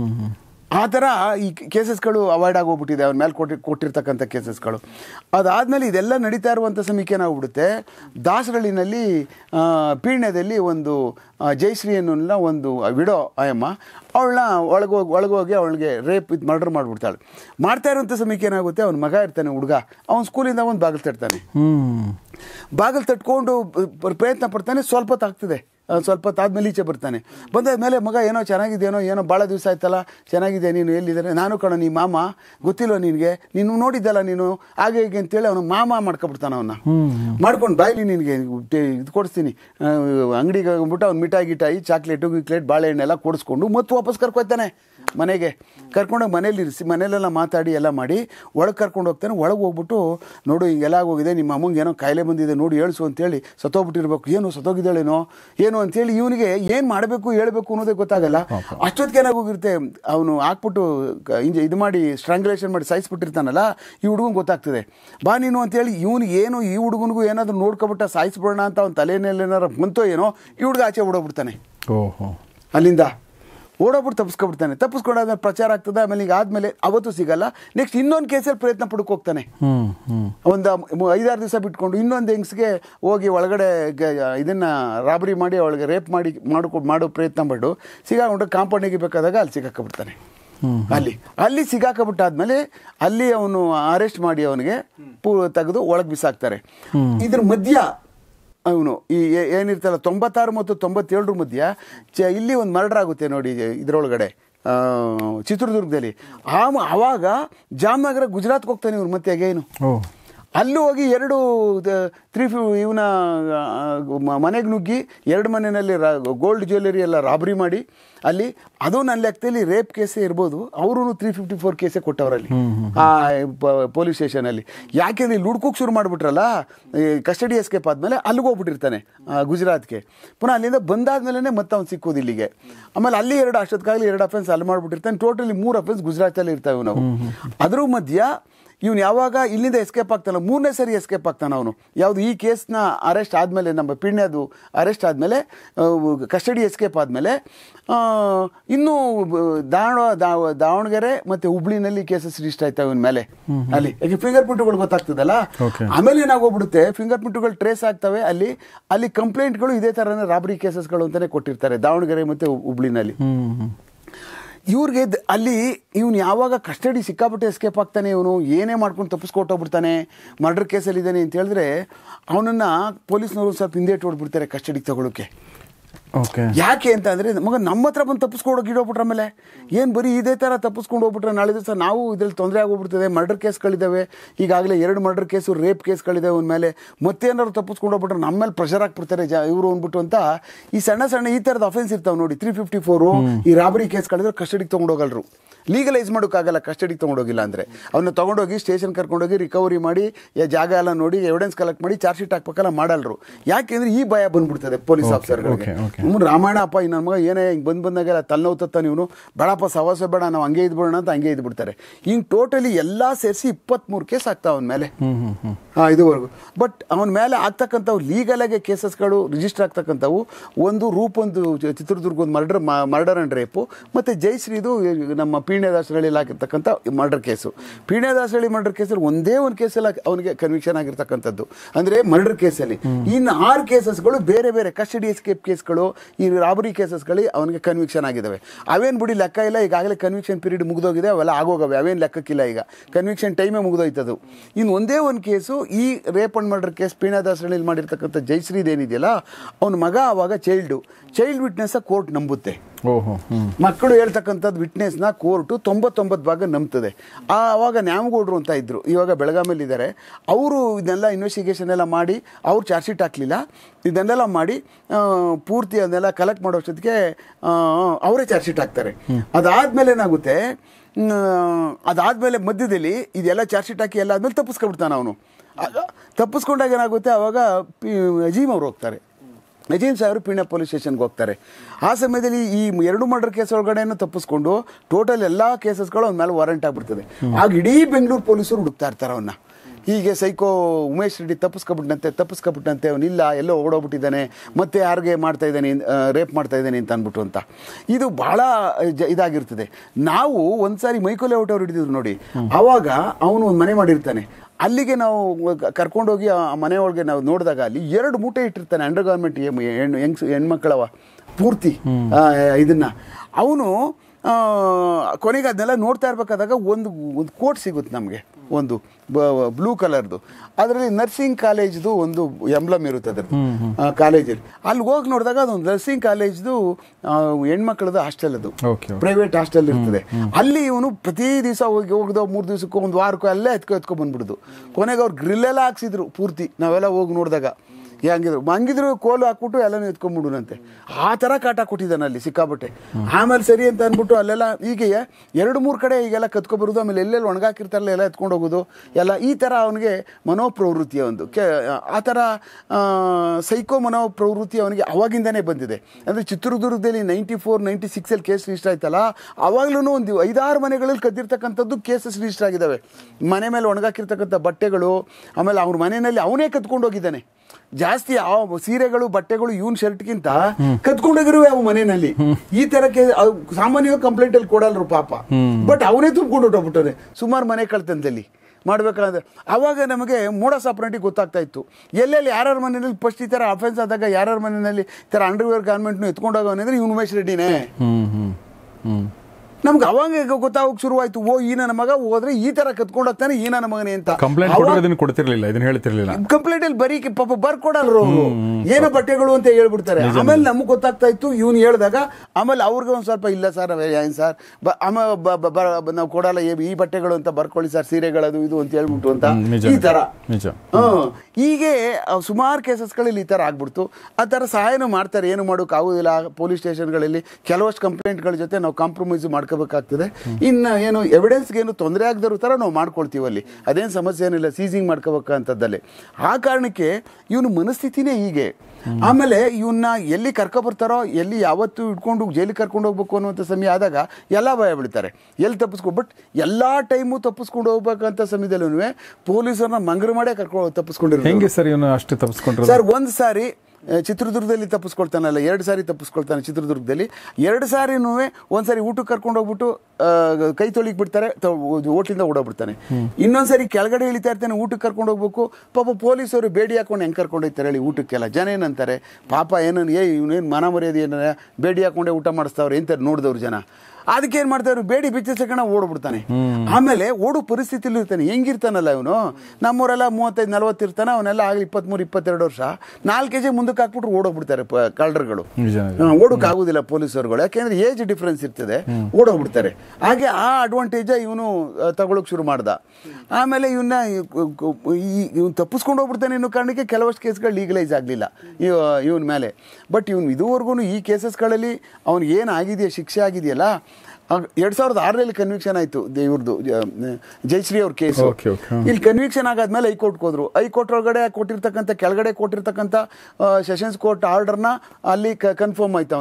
ಆ ಥರ ಈ ಕೇಸಸ್ಗಳು ಅವಾಯ್ಡ್ ಆಗೋಗ್ಬಿಟ್ಟಿದೆ ಅವ್ರ ಮೇಲೆ ಕೊಟ್ಟಿ ಕೊಟ್ಟಿರ್ತಕ್ಕಂಥ ಕೇಸಸ್ಗಳು ಅದಾದಮೇಲೆ ಇದೆಲ್ಲ ನಡೀತಾ ಇರುವಂಥ ಸಮಯಕ್ಕೆ ಏನಾಗ್ಬಿಡುತ್ತೆ ದಾಸರಳ್ಳಿನಲ್ಲಿ ಆ, ಪೀಣ್ಯದಲ್ಲಿ ಒಂದು ಆ, ಜಯಶ್ರೀ ಅನ್ನೋಲ್ಲ ಒಂದು ವಿಡೋ ಆಯಮ್ಮ ಅವಳನ್ನ ಒಳಗೋಗಿ ಒಳಗೋಗಿ ಅವಳಿಗೆ ರೇಪ್ ಇದು ಮರ್ಡರ್ ಮಾಡಿಬಿಡ್ತಾಳೆ ಮಾಡ್ತಾ ಇರೋಂಥ ಸಮಯಕ್ಕೆ ಏನಾಗುತ್ತೆ ಅವ್ನ ಮಗ ಇರ್ತಾನೆ ಹುಡುಗ ಅವ್ನ ಸ್ಕೂಲಿಂದ ಒಂದು ಬಾಗಿಲು ತಟ್ತಾನೆ ಹ್ಮ್ ಬಾಗಿಲು ತಟ್ಕೊಂಡು ಬ- ಪ್ರಯತ್ನ ಪಡ್ತಾನೆ ಸ್ವಲ್ಪ ಹೊತ್ತು ಆಗ್ತದೆ ಆ, ಸ್ವಲ್ಪ ಹೊತ್ತು ಆದ್ಮೇಲೆ ಈಚೆ ಬರ್ತಾನೆ ಬಂದ ಮೇಲೆ ಮಗ ಏನೋ ಚೆನ್ನಾಗಿದೆಯೇನೋ ಏನೋ ಭಾಳ ದಿವಸ ಆಯ್ತಲ್ಲ ಚೆನ್ನಾಗಿದೆ ನೀನು ಎಲ್ಲಿದ್ದಾರೆ ನಾನು ಕಣ ನೀ ಮಾಮ ಗೊತ್ತಿಲ್ವ ನಿನಗೆ ನೀನು ನೋಡಿದ್ದಲ್ಲ ನೀನು ಹಾಗೆ ಹೀಗೆ ಅಂತೇಳಿ ಅವನು ಮಾಮ ಮಾಡ್ಕೊಬಿಡ್ತಾನೆ ಅವನ್ನ ಮಾಡ್ಕೊಂಡು ಬಾಯ್ಲಿ ನಿನಗೆ ಇದು ಕೊಡಿಸ್ತೀನಿ ಅಂಗಡಿಗೆ ಹೋಗ್ಬಿಟ್ಟು ಅವ್ನು ಮಿಠಾಯಿ ಗಿಟಾಯಿ ಚಾಕ್ಲೇಟು ಗಿಕ್ಲೇಟ್ ಬಾಳೆಹಣ್ಣು ಎಲ್ಲ ಕೊಡಿಸ್ಕೊಂಡು ಮತ್ತೆ ವಾಪಸ್ ಕರ್ಕೊಯ್ತಾನೆ ಮನೆಗೆ ಕರ್ಕೊಂಡೋಗಿ ಮನೇಲಿ ಇರಿಸಿ ಮನೇಲೆಲ್ಲ ಮಾತಾಡಿ ಎಲ್ಲ ಮಾಡಿ ಒಳಗೆ ಕರ್ಕೊಂಡು ಹೋಗ್ತಾನೆ ಒಳಗೆ ಹೋಗ್ಬಿಟ್ಟು ನೋಡು ಹಿಂಗೆಲ್ಲ ಆಗೋಗಿದೆ ನಿಮ್ಮ ಅಮ್ಮಂಗೆ ಏನೋ ಕಾಯಿಲೆ ಬಂದಿದೆ ನೋಡಿ ಹೇಳ್ಸು ಅಂತೇಳಿ ಸತ್ತೋಗ್ಬಿಟ್ಟಿರ್ಬೇಕು ಏನು ಸತ್ತೋಗಿದ್ದಾಳೇನೋ ಏನು ಅಂತೇಳಿ ಇವನಿಗೆ ಏನು ಮಾಡಬೇಕು ಹೇಳ್ಬೇಕು ಅನ್ನೋದೇ ಗೊತ್ತಾಗಲ್ಲ ಅಷ್ಟೊತ್ತಿಗೆ ಏನಾಗೋಗಿರುತ್ತೆ ಅವನು ಹಾಕ್ಬಿಟ್ಟು ಕ- ಇಂಜ ಇದು ಮಾಡಿ ಸ್ಟ್ರಾಂಗ್ಯುಲೇಷನ್ ಮಾಡಿ ಸಾಯಿಸ್ಬಿಟ್ಟಿರ್ತಾನಲ್ಲ ಈ ಹುಡುಗನ್ ಗೊತ್ತಾಗ್ತದೆ ಬಾ ನೀನು ಅಂತೇಳಿ ಇವನಿಗೆ ಏನು ಈ ಹುಡುಗನಿಗೂ ಏನಾದರೂ ನೋಡ್ಕೊಬಿಟ್ಟ ಸಾಯಿಸ್ಬಿಡೋಣ ಅಂತ ಅವ್ನ ತಲೆಯಲ್ಲಿ ಏನಾರು ಬಂತೋ ಏನೋ ಈ ಹುಡುಗ ಆಚೆ ಓಡೋಗ್ಬಿಡ್ತಾನೆ ಓಹೋ ಅಲ್ಲಿಂದ ಓಡೋಗ್ಬಿಟ್ಟು ತಪ್ಪಿಸ್ಕೊಬಿಡ್ತಾನೆ ತಪ್ಪಿಸ್ಕೊಂಡಾದ್ಮೇಲೆ ಪ್ರಚಾರ ಆಗ್ತದೆ ಆಮೇಲೆ ಈಗ ಆದಮೇಲೆ ಅವತ್ತು ಸಿಗಲ್ಲ ನೆಕ್ಸ್ಟ್ ಇನ್ನೊಂದು ಕೇಸಲ್ಲಿ ಪ್ರಯತ್ನ ಪಡಕ್ಕೆ ಹೋಗ್ತಾನೆ ಹ್ಮ್ ಹ್ಮ್ ಒಂದು ಮ- ಐದಾರು ದಿವಸ ಬಿಟ್ಕೊಂಡು ಇನ್ನೊಂದು ಹೆಂಗ್ಸ್ಗೆ ಹೋಗಿ ಒಳಗಡೆ ಗ- ಇದನ್ನ ರಾಬರಿ ಮಾಡಿ ಅವಳಿಗೆ ರೇಪ್ ಮಾಡಿ ಮಾಡ್ಕೊ ಮಾಡೋ ಪ್ರಯತ್ನ ಪಟ್ಟು ಸಿಗಾಕೊಂಡು ಕಾಂಪೌಂಡಿಗೆ ಬೇಕಾದಾಗ ಅಲ್ಲಿ ಸಿಗಾಕಬಿಡ್ತಾನೆ ಅಲ್ಲಿ ಅಲ್ಲಿ ಸಿಗಾಕಬಿಟ್ಟಾದ್ಮೇಲೆ ಅಲ್ಲಿ ಅವನು ಅರೆಸ್ಟ್ ಮಾಡಿ ಅವನಿಗೆ ಪೂ ತೆಗೆದು ಒಳಗೆ ಬಿಸಾಕ್ತಾರೆ ಇದ್ರ ಮಧ್ಯ ಅವನು ಈ ಏ- ಏನಿರ್ತಲ್ಲ ತೊಂಬತ್ತಾರು ಮತ್ತು ತೊಂಬತ್ತೇಳರ ಮಧ್ಯ ಚ ಇಲ್ಲಿ ಒಂದು ಮರ್ಡರ್ ಆಗುತ್ತೆ ನೋಡಿ ಇದರೊಳಗಡೆ ಆ, ಚಿತ್ರದುರ್ಗದಲ್ಲಿ ಆ ಮ- ಆವಾಗ ಜಾಮ್ನಗರ ಗುಜರಾತ್ಗೆ ಹೋಗ್ತಾನೆ ಇವ್ರು ಮತ್ತೆ ಅಗೇನು ಓ ಅಲ್ಲೂ ಹೋಗಿ ಎರಡು ತ್ರೀ ಫಿ ಇವನ ಮನೆಗೆ ನುಗ್ಗಿ ಎರಡು ಮನೆಯಲ್ಲಿ ಗೋಲ್ಡ್ ಜ್ಯುವೆಲ್ಲರಿ ಎಲ್ಲ ರಾಬರಿ ಮಾಡಿ ಅಲ್ಲಿ ಅದು ನನ್ನ ಲೆಕ್ಕದಲ್ಲಿ ರೇಪ್ ಕೇಸೇ ಇರ್ಬೋದು ಅವರು ತ್ರೀ ಫಿಫ್ಟಿ ಫೋರ್ ಕೇಸೇ ಕೊಟ್ಟವರಲ್ಲಿ ಆ ಪೊಲೀಸ್ ಸ್ಟೇಷನಲ್ಲಿ ಯಾಕೆಂದ್ರೆ ಇಲ್ಲಿ ಹುಡ್ಕೋಕ್ ಶುರು ಮಾಡಿಬಿಟ್ರಲ್ಲ ಕಸ್ಟಡಿ ಎಸ್ಕೇಪ್ ಆದಮೇಲೆ ಅಲ್ಲಿಗೆ ಹೋಗ್ಬಿಟ್ಟಿರ್ತಾನೆ ಆ, ಗುಜರಾತ್ಗೆ ಪುನಃ ಅಲ್ಲಿಂದ ಬಂದಾದ್ಮೇಲೆ ಮತ್ತೆ ಅವ್ನು ಸಿಕ್ಕೋದು ಇಲ್ಲಿಗೆ ಆಮೇಲೆ ಅಲ್ಲಿ ಎರಡು ಅಷ್ಟೊತ್ತಿಗಾಗಲಿ ಎರಡು ಅಫೆನ್ಸ್ ಅಲ್ಲಿ ಮಾಡಿಬಿಟ್ಟಿರ್ತಾನೆ ಟೋಟಲಿ ಮೂರು ಅಫೆನ್ಸ್ ಗುಜರಾತಲ್ಲಿ ಇರ್ತಾವೆ ನಾವು ಅದ್ರ ಮಧ್ಯ ಇವನು ಯಾವಾಗ ಇಲ್ಲಿಂದ ಎಸ್ಕೇಪ್ ಆಗ್ತಾನೆ ಮೂರನೇ ಸರಿ ಎಸ್ಕೇಪ್ ಆಗ್ತಾನೆ ಅವನು ಯಾವುದು ಈ ಕೇಸ್ನ ಅರೆಸ್ಟ್ ಆದಮೇಲೆ ನಮ್ಮ ಪಿಣ್ಯದು ಅರೆಸ್ಟ್ ಆದಮೇಲೆ ಕಸ್ಟಡಿ ಎಸ್ಕೇಪ್ ಆದಮೇಲೆ ಇನ್ನೂ ಬ- ದಾವಣ ದಾವ- ದಾವಣಗೆರೆ ಮತ್ತು ಹುಬ್ಳಿನಲ್ಲಿ ಕೇಸಸ್ ರಿಜಿಸ್ಟರ್ ಆಯ್ತಾವೆ ಇವನ ಮೇಲೆ ಅಲ್ಲಿ ಯಾಕೆ ಫಿಂಗರ್ ಪ್ರಿಂಟ್ಗಳು ಗೊತ್ತಾಗ್ತದಲ್ಲ Okay. ಆಮೇಲೆ ಏನಾಗೋಗ್ಬಿಡುತ್ತೆ ಫಿಂಗರ್ ಪ್ರಿಂಟ್ಗಳು ಟ್ರೇಸ್ ಆಗ್ತವೆ ಅಲ್ಲಿ ಅಲ್ಲಿ ಕಂಪ್ಲೇಂಟ್ಗಳು ಇದೇ ಥರನೇ ರಾಬರಿ ಕೇಸಸ್ಗಳು ಅಂತಲೇ ಕೊಟ್ಟಿರ್ತಾರೆ ದಾವಣಗೆರೆ ಮತ್ತು ಹುಬ್ಳಿನಲ್ಲಿ ಹ್ಮ್ ಹ್ಮ್ ಇವ್ರಿಗೆ ದ್- ಅಲ್ಲಿ ಇವನು ಯಾವಾಗ ಕಸ್ಟಡಿ ಸಿಕ್ಕಾಪಟ್ಟೆ ಎಸ್ಕೇಪ್ ಆಗ್ತಾನೆ ಇವನು ಏನೇ ಮಾಡ್ಕೊಂಡು ತಪ್ಪಿಸ್ಕೊಟ್ಟೋಗ್ಬಿಡ್ತಾನೆ ಮರ್ಡರ್ ಕೇಸಲ್ಲಿ ಇದ್ದಾನೆ ಅಂತ ಹೇಳಿದ್ರೆ ಅವನನ್ನು ಪೊಲೀಸ್ನವರು ಸ್ವಲ್ಪ ಹಿಂದೆ ಹೊಡ್ಬಿಡ್ತಾರೆ ಕಸ್ಟಡಿಗೆ ತಗೊಳ್ಳೋಕೆ ಓಕೆ ಯಾಕೆ ಅಂತ ಅಂದರೆ ಮಗ ನಮ್ಮ ಹತ್ರ ಬಂದು ತಪ್ಪಿಸ್ಕೊಂಡು ಗಿಡೋಗ್ಬಿಟ್ರ ಆಮೇಲೆ ಏನು ಬರೀ ಇದೇ ಥರ ತಪ್ಪಿಸ್ಕೊಂಡು ಹೋಗ್ಬಿಟ್ರೆ ನಾಳೆ ದಿವಸ ನಾವು ಇದ್ರಲ್ಲಿ ತೊಂದರೆ ಆಗೋಗ್ಬಿಡ್ತದೆ ಮರ್ಡರ್ ಕೇಸ್ಗಳಿದ್ದಾವೆ ಈಗಾಗಲೇ ಎರಡು ಮರ್ಡರ್ ಕೇಸು ರೇಪ್ ಕೇಸ್ಗಳಿದ್ದಾವೆ ಅವನ ಮೇಲೆ ಮತ್ತೇನಾದ್ರು ತಪ್ಪಿಸ್ಕೊಂಡು ಹೋಗ್ಬಿಟ್ರೆ ನಮ್ಮ ಮೇಲೆ ಪ್ರೆಷರ್ ಹಾಕ್ಬಿಡ್ತಾರೆ ಜ ಇವರು ಅಂದ್ಬಿಟ್ಟು ಅಂತ ಈ ಸಣ್ಣ ಸಣ್ಣ ಈ ಥರದ ಅಫೆನ್ಸ್ ಇರ್ತಾವೆ ನೋಡಿ ತ್ರೀ ಫಿಫ್ಟಿ ಫೋರು ಈ ರಾಬರಿ ಕೇಸ್ಗಳಿದ್ರೆ ಕಸ್ಟಡಿಗೆ ತೊಗೊಂಡೋಗಲ್ರು ಲೀಗಲೈಸ್ ಮಾಡೋಕ್ಕಾಗಲ್ಲ ಕಸ್ಟಡಿಗೆ ತೊಗೊಂಡೋಗಿಲ್ಲ ಅಂದರೆ ಅವನ್ನ ತೊಗೊಂಡೋಗಿ ಸ್ಟೇಷನ್ ಕರ್ಕೊಂಡೋಗಿ ರಿಕವರಿ ಮಾಡಿ ಯಾ ಜಾಗ ಎಲ್ಲ ನೋಡಿ ಎವಿಡೆನ್ಸ್ ಕಲೆಕ್ಟ್ ಮಾಡಿ ಚಾರ್ಜ್ ಶೀಟ್ ಹಾಕ್ಬೇಕಲ್ಲ ಮಾಡಲ್ರು ಯಾಕೆಂದ್ರೆ ಈ ಭಯ ಬಂದ್ಬಿಡ್ತದೆ ಪೊಲೀಸ್ ಆಫೀಸರ್ಗಳಿಗೆ okay, okay. ಹ್ಞೂ ರಾಮಾಯಣ ಅಪ್ಪ ಈ ನನ್ನ ಮಗ ಏನೇ ಹಿಂಗೆ ಬಂದು ಬಂದಾಗೆಲ್ಲ ತಲೆನೋವು ತತ್ತ ನೀವು ಬೇಡಪ್ಪ ಸವಾಸ ಬೇಡ ನಾವು ಹಂಗೆ ಇದ್ಬಿಡೋಣ ಅಂತ ಹಂಗೆ ಇದ್ಬಿಡ್ತಾರೆ ಹಿಂಗೆ ಟೋಟಲಿ ಎಲ್ಲ ಸೇರಿಸಿ ಇಪ್ಪತ್ತ್ಮೂರು ಕೇಸ್ ಆಗ್ತಾವೆ ಅವನ ಮೇಲೆ ಹಾಂ ಇದುವರೆಗೂ ಬಟ್ ಅವನ ಮೇಲೆ ಆಗ್ತಕ್ಕಂಥವು ಲೀಗಲಾಗೆ ಕೇಸಸ್ಗಳು ರಿಜಿಸ್ಟರ್ ಆಗ್ತಕ್ಕಂಥವು ಒಂದು ರೂಪೊಂದು ಚ- ಚಿತ್ರದುರ್ಗ ಒಂದು ಮರ್ಡರ್ ಮರ್ಡರ್ ಆ್ಯಂಡ್ ರೇಪು ಮತ್ತು ಜಯಶ್ರೀದು ನಮ್ಮ ಪಿ ಪೀಣ್ಯದಾಸರಳ್ಳಿಯಲ್ಲಿ ಹಾಕಿರ್ತಕ್ಕಂಥ ಮರ್ಡರ್ ಕೇಸು ಪೀಣ್ಯದಾಸರಳ್ಳಿ ಮರ್ಡರ್ ಕೇಸಲ್ಲಿ ಒಂದೇ ಒಂದು ಕೇಸಲ್ಲಿ ಅವನಿಗೆ ಕನ್ವಿಕ್ಷನ್ ಆಗಿರ್ತಕ್ಕಂಥದ್ದು ಅಂದರೆ ಮರ್ಡರ್ ಕೇಸಲ್ಲಿ ಇನ್ನು ಆರು ಕೇಸಸ್ಗಳು ಬೇರೆ ಬೇರೆ ಕಸ್ಟಡಿ ಎಸ್ಕೇಪ್ ಕೇಸ್ಗಳು ಈ ರಾಬರಿ ಕೇಸಸ್ಗಳು ಅವನಿಗೆ ಕನ್ವಿಕ್ಷನ್ ಆಗಿದ್ದಾವೆ ಅವೇನು ಬಿಡಿ ಲೆಕ್ಕ ಇಲ್ಲ ಈಗಾಗಲೇ ಕನ್ವಿಕ್ಷನ್ ಪೀರಿಯಡ್ ಮುಗಿದೋಗಿದೆ ಅವೆಲ್ಲ ಆಗೋಗವೆ ಅವೇನು ಲೆಕ್ಕಕ್ಕಿಲ್ಲ ಈಗ ಕನ್ವಿಕ್ಷನ್ ಟೈಮೇ ಮುಗಿದೋಯ್ತದು ಇನ್ನು ಒಂದೇ ಒಂದು ಕೇಸು ಈ ರೇಪ್ ಅಂಡ್ ಮರ್ಡರ್ ಕೇಸ್ ಪೀಣ್ಯದಾಸರಳ್ಳಿಯಲ್ಲಿ ಮಾಡಿರ್ತಕ್ಕಂಥ ಜಯಶ್ರೀದ್ ಏನಿದೆಯಲ್ಲ ಅವನ ಮಗ ಆವಾಗ ಚೈಲ್ಡು ಚೈಲ್ಡ್ ವಿಟ್ನೆಸ್ ಕೋರ್ಟ್ ನಂಬುತ್ತೆ ಓಹೋ ಹ್ಮ್ ಮಕ್ಕಳು ಹೇಳ್ತಕ್ಕಂಥದ್ದು ವಿಟ್ನೆಸ್ನ ಕೋರ್ಟು ತೊಂಬತ್ತೊಂಬತ್ತು ಭಾಗ ನಂಬ್ತದೆ ಆ ಆವಾಗ ನ್ಯಾಮಗೌಡರು ಅಂತ ಇದ್ದರು ಇವಾಗ ಬೆಳಗಾಮಲ್ಲಿ ಇದ್ದಾರೆ ಅವರು ಇದನ್ನೆಲ್ಲ ಇನ್ವೆಸ್ಟಿಗೇಷನ್ ಎಲ್ಲ ಮಾಡಿ ಅವ್ರು ಚಾರ್ಜ್ ಶೀಟ್ ಹಾಕಲಿಲ್ಲ ಇದನ್ನೆಲ್ಲ ಮಾಡಿ ಆ, ಪೂರ್ತಿ ಅದನ್ನೆಲ್ಲ ಕಲೆಕ್ಟ್ ಮಾಡೋ ಅಷ್ಟೊತ್ತಿಗೆ ಆ, ಅವರೇ ಚಾರ್ಜ್ ಶೀಟ್ ಹಾಕ್ತಾರೆ ಅದಾದಮೇಲೆ ಏನಾಗುತ್ತೆ ಮ್, ಅದಾದಮೇಲೆ ಮಧ್ಯದಲ್ಲಿ ಇದೆಲ್ಲ ಚಾರ್ಜ್ ಶೀಟ್ ಹಾಕಿ ಎಲ್ಲ ಆದಮೇಲೆ ತಪ್ಪಿಸ್ಕೊಬಿಡ್ತಾನೆ ಅವನು ತಪ್ಪಿಸ್ಕೊಂಡಾಗ ಏನಾಗುತ್ತೆ ಅವಾಗ ಪಿ ಅಜೀಮ್ ಅವ್ರು ಹೋಗ್ತಾರೆ ನಜೀಮ್ ಸಾಹೇಬರು ಪೀಣ್ಯ ಪೊಲೀಸ್ ಸ್ಟೇಷನ್ಗೆ ಹೋಗ್ತಾರೆ ಆ ಸಮಯದಲ್ಲಿ ಈ ಎರಡು ಮರ್ಡರ್ ಕೇಸ್ ಒಳಗಡೆನೂ ತಪ್ಪಿಸ್ಕೊಂಡು ಟೋಟಲ್ ಎಲ್ಲ ಕೇಸಸ್ಗಳು ಅವ್ನ ಮೇಲೆ ವಾರಂಟ್ ಆಗ್ಬಿಡ್ತದೆ ಆಗ ಇಡೀ ಬೆಂಗಳೂರು ಪೊಲೀಸರು ಹುಡುಕ್ತಾ ಇರ್ತಾರೆ ಅವನ್ನ ಹೀಗೆ ಸೈಕೋ ಉಮೇಶ್ ರೆಡ್ಡಿ ತಪ್ಪಿಸ್ಕೊಬಿಟ್ಟಂತೆ ತಪ್ಪಿಸ್ಕೊಬಿಟ್ಟಂತೆ ಅವನಿಲ್ಲ ಎಲ್ಲೋ ಓಡೋಗ್ಬಿಟ್ಟಿದ್ದಾನೆ ಮತ್ತೆ ಯಾರಿಗೆ ಮಾಡ್ತಾ ಇದ್ದಾನೆ ರೇಪ್ ಮಾಡ್ತಾ ಇದ್ದಾನೆ ಅಂತ ಅಂದ್ಬಿಟ್ಟು ಅಂತ ಇದು ಬಹಳ ಜ- ಇದಾಗಿರ್ತದೆ ನಾವು ಒಂದ್ಸಾರಿ ಮೈಕೋಲೆ ಔಟ್ ಅವ್ರು ಹಿಡಿದಿದ್ರು ನೋಡಿ ಅವಾಗ ಅವನು ಒಂದು ಮನೆ ಮಾಡಿರ್ತಾನೆ ಅಲ್ಲಿಗೆ ನಾವು ಕರ್ಕೊಂಡೋಗಿ ಆ ಮನೆ ಒಳಗೆ ನಾವು ನೋಡಿದಾಗ ಅಲ್ಲಿ ಎರಡು ಮೂಟೆ ಇಟ್ಟಿರ್ತಾನೆ ಅಂಡರ್ ಗಾರ್ಮೆಂಟ್ ಹೆಣ್ಣು ಹೆಂಗ್ಸ್ ಹೆಣ್ಮಕ್ಳವ ಪೂರ್ತಿ ಆ, ಇದನ್ನ ಅವನು ಕೊನೆಗೆ ಅದನ್ನೆಲ್ಲ ನೋಡ್ತಾ ಇರ್ಬೇಕಾದಾಗ ಒಂದು ಒಂದು ಕೋಟ್ ಸಿಗುತ್ತೆ ನಮಗೆ ಒಂದು ಬ್ಲೂ ಕಲರ್ದು ಅದರಲ್ಲಿ ನರ್ಸಿಂಗ್ ಕಾಲೇಜ್ದು ಒಂದು ಎಂಬ್ಲಮ್ ಇರುತ್ತೆ ಅದ್ರದ್ದು ಕಾಲೇಜಲ್ಲಿ ಅಲ್ಲಿ ಹೋಗಿ ನೋಡಿದಾಗ ಅದೊಂದು ನರ್ಸಿಂಗ್ ಕಾಲೇಜ್ದು ಹೆಣ್ಮಕ್ಳದ್ದು ಹಾಸ್ಟೆಲ್ ಅದು ಓಕೆ ಪ್ರೈವೇಟ್ ಹಾಸ್ಟೆಲ್ ಇರ್ತದೆ ಅಲ್ಲಿ ಇವನು ಪ್ರತಿ ದಿವಸ ಹೋಗಿ ಹೋಗ್ದೋ ಮೂರು ದಿವಸಕ್ಕೂ ಒಂದು ವಾರಕ್ಕೂ ಅಲ್ಲೇ ಎತ್ಕೊ ಎತ್ಕೊ ಬಂದ್ಬಿಡುದು ಕೊನೆಗೆ ಅವ್ರು ಗ್ರಿಲ್ಲೆಲ್ಲ ಹಾಕ್ಸಿದ್ರು ಪೂರ್ತಿ ನಾವೆಲ್ಲ ಹೋಗಿ ನೋಡಿದಾಗ ಹೆಂಗಿದ್ರು ಹಂಗಿದ್ರು ಕೋಲು ಹಾಕ್ಬಿಟ್ಟು ಎಲ್ಲನೂ ಎತ್ಕೊಂಡ್ಬಿಡುನಂತೆ ಆ ಥರ ಕಾಟ ಕೊಟ್ಟಿದ್ದಾನೆ ಅಲ್ಲಿ ಸಿಕ್ಕಾಬಟ್ಟೆ ಆಮೇಲೆ ಸರಿ ಅಂತ ಅಂದ್ಬಿಟ್ಟು ಅಲ್ಲೆಲ್ಲ ಹೀಗೆ ಎರಡು ಮೂರು ಕಡೆ ಈಗೆಲ್ಲ ಕತ್ಕೊಬರೋದು ಆಮೇಲೆ ಎಲ್ಲೆಲ್ಲಿ ಒಣಗಾಕಿರ್ತಾರಲ್ಲ ಎಲ್ಲ ಎತ್ಕೊಂಡು ಹೋಗೋದು ಎಲ್ಲ ಈ ಥರ ಅವನಿಗೆ ಮನೋಪ್ರವೃತ್ತಿಯ ಒಂದು ಕೆ ಆ ಥರ ಸೈಕೋ ಮನೋಪ್ರವೃತ್ತಿ ಅವನಿಗೆ ಅವಾಗಿಂದನೇ ಬಂದಿದೆ ಅಂದರೆ ಚಿತ್ರದುರ್ಗದಲ್ಲಿ ನೈಂಟಿ ಫೋರ್ ನೈಂಟಿ ಸಿಕ್ಸಲ್ಲಿ ಕೇಸ್ ರಿಜಿಸ್ಟರ್ ಆಯ್ತಲ್ಲ ಅವಾಗ್ಲೂ ಒಂದು ಐದಾರು ಮನೆಗಳಲ್ಲಿ ಕದ್ದಿರ್ತಕ್ಕಂಥದ್ದು ಕೇಸಸ್ ರಿಜಿಸ್ಟರ್ ಆಗಿದ್ದಾವೆ ಮನೆ ಮೇಲೆ ಒಣಗಾಕಿರ್ತಕ್ಕಂಥ ಬಟ್ಟೆಗಳು ಆಮೇಲೆ ಅವ್ರ ಮನೆಯಲ್ಲಿ ಅವನೇ ಕತ್ಕೊಂಡು ಹೋಗಿದ್ದಾನೆ ಜಾಸ್ತಿ ಆ ಸೀರೆಗಳು ಬಟ್ಟೆಗಳು ಇವನ್ ಶರ್ಟ್ಗಿಂತ ಕತ್ಕೊಂಡೋಗಿರುವೆ ಅವು ಮನೆಯಲ್ಲಿ ಈ ತರಕ್ಕೆ ಅವ್ ಸಾಮಾನ್ಯವಾಗಿ ಕಂಪ್ಲೇಂಟ್ ಅಲ್ಲಿ ಕೊಡಲ್ರು ಪಾಪ ಬಟ್ ಅವನೇ ತುಂಬಿಕೊಂಡು ಹೊಟ್ಟೋಗ್ಬಿಟ್ಟಾನೆ ಸುಮಾರು ಮನೆ ಕಳ್ತನದಲ್ಲಿ ಮಾಡ್ಬೇಕಾದ್ರೆ ಅವಾಗ ನಮಗೆ ಮೋಡ ಸಾಪ್ರಂಟಿ ಗೊತ್ತಾಗ್ತಾ ಇತ್ತು ಎಲ್ಲೆಲ್ಲಿ ಯಾರ್ಯಾರ ಮನೆಯಲ್ಲಿ ಫಸ್ಟ್ ಈ ಥರ ಅಫೆನ್ಸ್ ಆದಾಗ ಯಾರ್ಯಾರ ಮನೆಯಲ್ಲಿ ಈ ಥರ ಅಂಡರ್ವೇರ್ ಗಾರ್ಮೆಂಟ್ನು ಎತ್ಕೊಂಡೋಗವನೆ ಅಂದ್ರೆ ಇವ್ನು ಉಮೇಶ್ ರೆಡ್ಡಿನೇ ಹ್ಮ್ ಹ್ಮ್ ಹ್ಮ್ ನಮ್ಗೆ ಅವಾಗ ಗೊತ್ತಾಗೋಕ್ ಶುರುವಾಯ್ತು ಓ ಈ ನನ್ನ ಮಗ ಹೋದ್ರೆ ಈ ತರ ಕತ್ಕೊಂಡು ಹೋಗ್ತಾನೆ ಈ ನನ್ನ ಮಗನೇ ಅಂತ ಕಂಪ್ಲೇಂಟ್ ಕೊಟ್ಟರೆ ಇದನ್ನ ಕೊಡ್ತಿರ್ಲಿಲ್ಲ ಇದನ್ನ ಹೇಳ್ತಿರ್ಲಿಲ್ಲ ಕಂಪ್ಲೇಂಟ್ ಅಲ್ಲಿ ಬರೀ ಪಾಪ ಬರ್ಕೊಡಲ್ರು ಅವರು ಏನೋ ಬಟ್ಟೆಗಳು ಅಂತ ಹೇಳ್ಬಿಡ್ತಾರೆ ಆಮೇಲೆ ನಮಗೆ ಗೊತ್ತಾಗ್ತಾ ಇತ್ತು ಇವ್ನು ಹೇಳಿದಾಗ ಆಮೇಲೆ ಅವ್ರಿಗೆ ಒಂದ್ ಸ್ವಲ್ಪ ಇಲ್ಲ ಸರ್ ಏನ್ ಸರ್ ಆಮೇಲೆ ಬ- ಬ- ಬ- ನಾವು ಕೊಡಲ್ಲ ಏ- ಈ ಬಟ್ಟೆಗಳು ಅಂತ ಬರ್ಕೊಳ್ಳಿ ಸರ್ ಸೀರೆಗಳದು ಇದು ಅಂತ ಹೇಳ್ಬಿಟ್ಟು ಅಂತ ಹ್ಮ್, ನಿಜ, ಈ ತರ ನಿಜ. ಹ್ಮ್. ಹೀಗೆ ಸುಮಾರು ಕೇಸಸ್ಗಳಲ್ಲಿ ಈ ಥರ ಆಗ್ಬಿಡ್ತು ಆ ಥರ ಸಹಾಯನೂ ಮಾಡ್ತಾರೆ ಏನು ಮಾಡೋಕೆ ಆಗೋದಿಲ್ಲ ಪೊಲೀಸ್ ಸ್ಟೇಷನ್ಗಳಲ್ಲಿ ಕೆಲವಷ್ಟು ಕಂಪ್ಲೇಂಟ್ಗಳ ಜೊತೆ ನಾವು ಕಾಂಪ್ರಮೈಸ್ ಮಾಡ್ಕೋಬೇಕಾಗ್ತದೆ ಇನ್ನು ಏನು ಎವಿಡೆನ್ಸ್ಗೆ ಏನು ತೊಂದರೆ ಆಗದಿರೋ ಥರ ನಾವು ಮಾಡ್ಕೊಳ್ತೀವಿ ಅಲ್ಲಿ ಅದೇನು ಸಮಸ್ಯೆ ಏನಿಲ್ಲ ಸೀಸಿಂಗ್ ಮಾಡ್ಕೋಬೇಕಂತದ್ದಲ್ಲಿ ಆ ಕಾರಣಕ್ಕೆ ಇವನು ಮನಸ್ಥಿತಿನೇ ಹೀಗೆ ಆಮೇಲೆ ಇವನ್ನ ಎಲ್ಲಿ ಕರ್ಕೊ ಬರ್ತಾರೋ ಎಲ್ಲಿ ಯಾವತ್ತು ಇಟ್ಕೊಂಡು ಜೈಲಿಗೆ ಕರ್ಕೊಂಡು ಹೋಗ್ಬೇಕು ಅನ್ನುವಂಥ ಸಮಯ ಆದಾಗ ಎಲ್ಲ ಭಯ ಬೀಳ್ತಾರೆ ಎಲ್ಲಿ ತಪ್ಪಿಸ್ಕೊ ಬಟ್ ಎಲ್ಲ ಟೈಮು ತಪ್ಪಿಸ್ಕೊಂಡು ಹೋಗ್ಬೇಕಂತ ಸಮಯದಲ್ಲೂ ಪೊಲೀಸರನ್ನ ಮಂಗರು ಮಾಡೇ ಕರ್ಕೊಂಡು ತಪ್ಪಿಸ್ಕೊಂಡಿರ್ತಾರೆ ಹೆಂಗೆ ಸರ್ ಇವನು ಅಷ್ಟು ತಪ್ಪಿಸ್ಕೊಂಡ್ರು ಸರ್ ಒಂದು ಸಾರಿ ಆ, ಚಿತ್ರದುರ್ಗದಲ್ಲಿ ತಪ್ಪಿಸ್ಕೊಳ್ತಾನಲ್ಲ ಎರಡು ಸಾರಿ ತಪ್ಪಿಸ್ಕೊಳ್ತಾನೆ ಚಿತ್ರದುರ್ಗದಲ್ಲಿ ಎರಡು ಸಾರಿನೂ ಒಂದು ಸಾರಿ ಊಟಕ್ಕೆ ಕರ್ಕೊಂಡು ಹೋಗ್ಬಿಟ್ಟು ಆ, ಕೈ ತೊಳಿಕ್ ಬಿಡ್ತಾರೆ ಹೋಟ್ಲಿಂದ ಓಡೋಗ್ಬಿಡ್ತಾನೆ ಇನ್ನೊಂದು ಸಾರಿ ಕೆಳಗಡೆ ಇಳಿತಾ ಇರ್ತಾನೆ ಊಟಕ್ಕೆ ಕರ್ಕೊಂಡು ಹೋಗ್ಬೇಕು ಪಾಪ ಪೊಲೀಸರು ಬೇಡಿ ಹಾಕೊಂಡು ಹೆಂಗೆ ಕರ್ಕೊಂಡು ಹೋಗ್ತಾರೆ ಹೇಳಿ ಊಟಕ್ಕೆಲ್ಲ ಜನ ಏನಂತಾರೆ ಪಾಪ ಏನನ್ನು ಏ ಇವನೇನು ಮನ ಮರ್ಯಾದೆ ಏನ ಬೇಡಿ ಹಾಕೊಂಡೇ ಊಟ ಮಾಡಿಸ್ತಾವ್ರೆ ಅಂತ ನೋಡಿದವ್ರು ಜನ ಅದಕ್ಕೆ ಏನ್ ಮಾಡ್ತಾರೆ ಬೇಡಿ ಬಿಚ್ಚಿಸಕಣ ಓಡ್ಬಿಡ್ತಾನೆ ಆಮೇಲೆ ಓಡು ಪರಿಸ್ಥಿತಿಲಿ ಇರ್ತಾನೆ ಹೆಂಗಿರ್ತಾನಲ್ಲ ಇವನು ನಮ್ಮವರೆಲ್ಲ ಮೂವತ್ತೈದು ನಲವತ್ತು ಇರ್ತಾನೆ ಅವನೆಲ್ಲ ಆಗಲಿ ಇಪ್ಪತ್ಮೂರು ಇಪ್ಪತ್ತೆರಡು ವರ್ಷ ನಾಲ್ಕು ಕೆ ಜಿ ಮುಂದಕ್ಕೆ ಹಾಕ್ಬಿಟ್ರು ಓಡೋಗ್ಬಿಡ್ತಾರೆ ಪ- ಕಳ್ಳರುಗಳು ನಿಜ ನಿಜ. ಓಡೋಕ್ ಆಗುದಿಲ್ಲ ಪೊಲೀಸರುಗಳು ಯಾಕೆಂದ್ರೆ ಏಜ್ ಡಿಫ್ರೆನ್ಸ್ ಇರ್ತದೆ ಓಡೋಗ್ಬಿಡ್ತಾರೆ ಹಾಗೆ ಆ ಅಡ್ವಾಂಟೇಜ್ ಇವನು ತಗೊಳಕ್ ಶುರು ಮಾಡ್ದ ಆಮೇಲೆ ಇವನ್ನ ಇವನು ತಪ್ಪಿಸ್ಕೊಂಡು ಹೋಗ್ಬಿಡ್ತಾನೆ ಅನ್ನೋ ಕಾರಣಕ್ಕೆ ಕೆಲವಷ್ಟು ಕೇಸ್ಗಳು ಲೀಗಲೈಸ್ ಆಗಲಿಲ್ಲ ಇವನ ಮೇಲೆ ಬಟ್ ಇವನು ಇದುವರೆಗೂ ಈ ಕೇಸಸ್ಗಳಲ್ಲಿ ಅವ್ನಿಗೆ ಏನು ಆಗಿದೆಯಾ ಶಿಕ್ಷೆ ಆಗಿದೆಯಲ್ಲ ಎರಡು ಸಾವಿರದ ಆರರಲ್ಲಿ ಕನ್ವಿಕ್ಷನ್ ಆಯಿತು ಇವ್ರದ್ದು ಜಯಶ್ರೀ ಅವ್ರ ಕೇಸು Okay, okay. ಹ್ಮ್. ಇಲ್ಲಿ ಕನ್ವಿಕ್ಷನ್ ಆಗಾದ್ಮೇಲೆ ಹೈಕೋರ್ಟ್ಗೆ ಹೋದ್ರು ಹೈಕೋರ್ಟ್ ಒಳಗಡೆ ಕೊಟ್ಟಿರ್ತಕ್ಕಂಥ ಕೆಳಗಡೆ ಕೊಟ್ಟಿರ್ತಕ್ಕಂಥ ಸೆಷನ್ಸ್ ಕೋರ್ಟ್ ಆರ್ಡರ್ನ ಅಲ್ಲಿ ಕನ್ಫರ್ಮ್ ಆಯ್ತು ಅವನಿಗೆ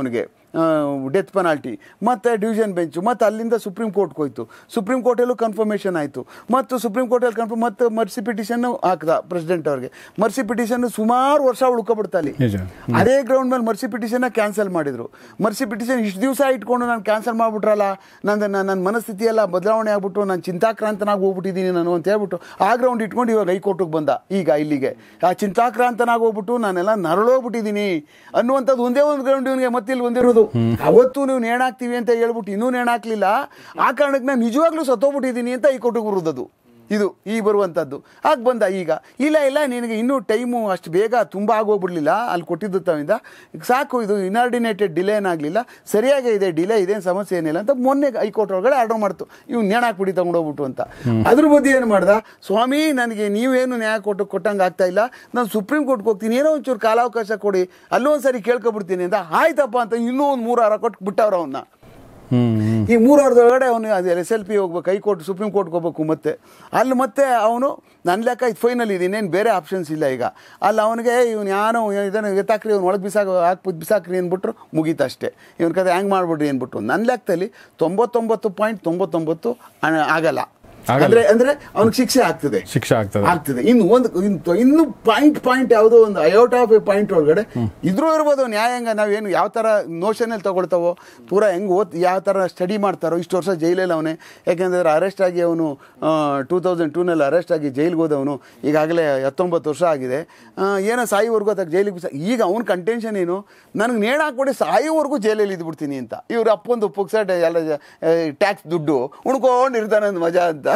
ಡೆತ್ ಪೆನಾಲ್ಟಿ ಮತ್ತು ಡಿವಿಷನ್ ಬೆಂಚು ಮತ್ತು ಅಲ್ಲಿಂದ ಸುಪ್ರೀಂ ಕೋರ್ಟ್ಗೆ ಹೋಯ್ತು ಸುಪ್ರೀಂ ಕೋರ್ಟಲ್ಲೂ ಕನ್ಫರ್ಮೇಷನ್ ಆಯಿತು ಮತ್ತು ಸುಪ್ರೀಂ ಕೋರ್ಟಲ್ಲಿ ಕನ್ಫರ್ಮ್ ಮತ್ತು ಮರ್ಸಿ ಪಿಟಿಷನ್ನು ಹಾಕ್ದ ಪ್ರೆಸಿಡೆಂಟ್ ಅವ್ರಿಗೆ ಮರ್ಸಿ ಪಿಟಿಷನ್ ಸುಮಾರು ವರ್ಷ ಉಳ್ಕೊಬಿಡ್ತಾ ಅಲ್ಲಿ ನಿಜ. ಅದೇ ಗ್ರೌಂಡ್ ಮೇಲೆ ಮರ್ಸಿ ಪಿಟಿಷನ್ನ ಕ್ಯಾನ್ಸಲ್ ಮಾಡಿದ್ರು ಮರ್ಸಿ ಪಿಟಿಷನ್ ಇಷ್ಟು ದಿವಸ ಇಟ್ಕೊಂಡು ನಾನು ಕ್ಯಾನ್ಸಲ್ ಮಾಡಿಬಿಟ್ರಲ್ಲ ನಂದು ನನ್ನ ಮನಸ್ಥಿತಿ ಎಲ್ಲ ಬದಲಾವಣೆ ಆಗ್ಬಿಟ್ಟು ನಾನು ಚಿಂತಾಕ್ರಾಂತನಾಗಿ ಹೋಗ್ಬಿಟ್ಟಿದ್ದೀನಿ ನಾನು ಅಂತ ಹೇಳ್ಬಿಟ್ಟು ಆ ಗ್ರೌಂಡ್ ಇಟ್ಕೊಂಡು ಇವಾಗ ಹೈಕೋರ್ಟಿಗೆ ಬಂದ ಈಗ ಇಲ್ಲಿಗೆ ಆ ಚಿಂತಾಕ್ರಾಂತನಾಗಿ ಹೋಗ್ಬಿಟ್ಟು ನಾನೆಲ್ಲ ನರಳೋಗ್ಬಿಟ್ಟಿದ್ದೀನಿ ಅನ್ನುವಂಥದ್ದು ಒಂದೇ ಒಂದು ಗ್ರೌಂಡ್ ಇವನಿಗೆ ಮತ್ತೆ ಇಲ್ಲಿ ಒಂದಿರೋದು ಅವತ್ತು ನೀವು ನೇಣಾಕ್ತೀವಿ ಅಂತ ಹೇಳ್ಬಿಟ್ಟು ಇನ್ನೂ ನೇಣಾಕ್ಲಿಲ್ಲ ಆ ಕಾರಣಕ್ಕೆ ನಾನು ನಿಜವಾಗ್ಲೂ ಸತ್ತೋಗ್ಬಿಟ್ಟಿದ್ದೀನಿ ಅಂತ ಹೈಕೋರ್ಟಿಗೆ ಬರೋದದು ಇದು ಈ ಬರುವಂಥದ್ದು ಆಗ ಬಂದ ಈಗ ಇಲ್ಲ ಇಲ್ಲ ನಿನಗೆ ಇನ್ನೂ ಟೈಮು ಅಷ್ಟು ಬೇಗ ತುಂಬ ಆಗೋಗ್ಬಿಡ್ಲಿಲ್ಲ ಅಲ್ಲಿ ಕೊಟ್ಟಿದ್ದು ತವಿಂದ ಈಗ ಸಾಕು ಇದು ಇನಾರ್ಡಿನೇಟೆಡ್ ಡಿಲೇ ಏನಾಗಲಿಲ್ಲ ಸರಿಯಾಗೇ ಇದೆ ಡಿಲೇ ಇದೆ ಸಮಸ್ಯೆ ಏನಿಲ್ಲ ಅಂತ ಮೊನ್ನೆ ಹೈಕೋರ್ಟ್ ಒಳಗಡೆ ಆರ್ಡರ್ ಮಾಡ್ತು ಇವ್ನು ನೇಣಾಕ್ಬಿಡಿ ತಗೊಂಡೋಗ್ಬಿಟ್ಟು ಅಂತ ಅದ್ರ ಬುದ್ಧಿ ಏನು ಮಾಡ್ದ ಸ್ವಾಮಿ ನನಗೆ ನೀವೇನು ನ್ಯಾಯ ಕೊಟ್ಟು ಕೊಟ್ಟಂಗೆ ಆಗ್ತಾ ಇಲ್ಲ ನಾನು ಸುಪ್ರೀಂ ಕೋರ್ಟ್ಗೆ ಹೋಗ್ತೀನಿ ಏನೋ ಒಂಚೂರು ಕಾಲಾವಕಾಶ ಕೊಡಿ ಅಲ್ಲೂ ಒಂದು ಸರಿ ಕೇಳ್ಕೊಬಿಡ್ತೀನಿ ಅಂತ ಆಯ್ತಪ್ಪ ಅಂತ ಇನ್ನೂ ಒಂದು ಮೂರು ವಾರ ಕೊಟ್ಟು ಬಿಟ್ಟವ್ರು ಅವನ್ನ ಹ್ಮ್ ಈ ಮೂರು ವಾರದೊಳಗಡೆ ಅವನು ಅದು ಎಸ್ ಎಲ್ ಪಿ ಹೋಗ್ಬೇಕು ಹೈಕೋರ್ಟ್ ಸುಪ್ರೀಂ ಕೋರ್ಟ್ಗೆ ಹೋಗ್ಬೇಕು ಮತ್ತೆ ಅಲ್ಲಿ ಮತ್ತೆ ಅವನು ನನ್ನ ಲೆಕ್ಕ ಇದು ಫೈನಲ್ ಇದೆ ಇನ್ನೇನು ಬೇರೆ ಆಪ್ಷನ್ಸ್ ಇಲ್ಲ ಈಗ ಅಲ್ಲಿ ಅವನಿಗೆ ಇವನು ಯಾರೋ ಇದನ್ನು ಎತ್ತಾಕ್ರಿ ಅವ್ನು ಒಳಗೆ ಬಿಸಾಕ ಹಾಕ್ಬಿಟ್ಟು ಬಿಸಾಕ್ರಿ ಅಂದ್ಬಿಟ್ರು ಮುಗೀತು ಅಷ್ಟೇ ಇವನ ಕತೆ ಹ್ಯಾಂಗ್ ಮಾಡ್ಬಿಡ್ರಿ ಅಂದ್ಬಿಟ್ಟು ನನ್ನ ಲೆಕ್ಕದಲ್ಲಿ ತೊಂಬತ್ತೊಂಬತ್ತು ಪಾಯಿಂಟ್ ತೊಂಬತ್ತೊಂಬತ್ತು ಅಣ- ಆಗಲ್ಲ ಆಗಲ್ಲ. ಅಂದ್ರೆ ಅಂದ್ರೆ ಅವ್ನಿಗೆ ಶಿಕ್ಷೆ ಆಗ್ತದೆ ಶಿಕ್ಷೆ ಆಗ್ತದೆ ಆಗ್ತದೆ ಇನ್ನು ಒಂದು ಇನ್ನು ಇನ್ನು ಪಾಯಿಂಟ್ ಪಾಯಿಂಟ್ ಯಾವುದೋ ಒಂದು ಅಯೋಟ್ ಆಫ್ ಎ ಪಾಯಿಂಟ್ ಒಳಗಡೆ ಇದ್ರೂ ಇರ್ಬೋದು ನ್ಯಾಯಾಂಗ ನಾವೇನು ಯಾವ ಥರ ನೋಷನಲ್ಲಿ ತಗೊಳ್ತಾವೋ ಪೂರಾ ಹೆಂಗೆ ಓದ್ ಯಾವ ಥರ ಸ್ಟಡಿ ಮಾಡ್ತಾರೋ ಇಷ್ಟು ವರ್ಷ ಜೈಲಲ್ಲಿ ಅವನೇ ಯಾಕೆಂದರೆ ಅರೆಸ್ಟ್ ಆಗಿ ಅವನು ಟೂ ತೌಸಂಡ್ ಟೂನಲ್ಲಿ ಅರೆಸ್ಟ್ ಆಗಿ ಜೈಲಿಗೆ ಹೋದವನು ಈಗಾಗಲೇ ಹತ್ತೊಂಬತ್ತು ವರ್ಷ ಆಗಿದೆ ಆ, ಏನೋ ಸಾಯಿವರೆಗೂ ಅದಕ್ಕೆ ಜೈಲಿಗೆ ಬಿಸ ಈಗ ಅವ್ನ ಕಂಟೆನ್ಷನ್ ಏನು ನನಗೆ ನೇಣು ಹಾಕ್ಬಿಡಿ ಸಾಯೋವರೆಗೂ ಜೈಲಲ್ಲಿ ಇದ್ಬಿಡ್ತೀನಿ ಅಂತ ಇವ್ರ ಅಪ್ಪೊಂದು ಪುಕ್ಸಟ್ ಎಲ್ಲ ಟ್ಯಾಕ್ಸ್ ದುಡ್ಡು ಉಣ್ಕೊಂಡು ಇರ್ತಾನೆ ಒಂದು ಮಜಾ ಅಂತ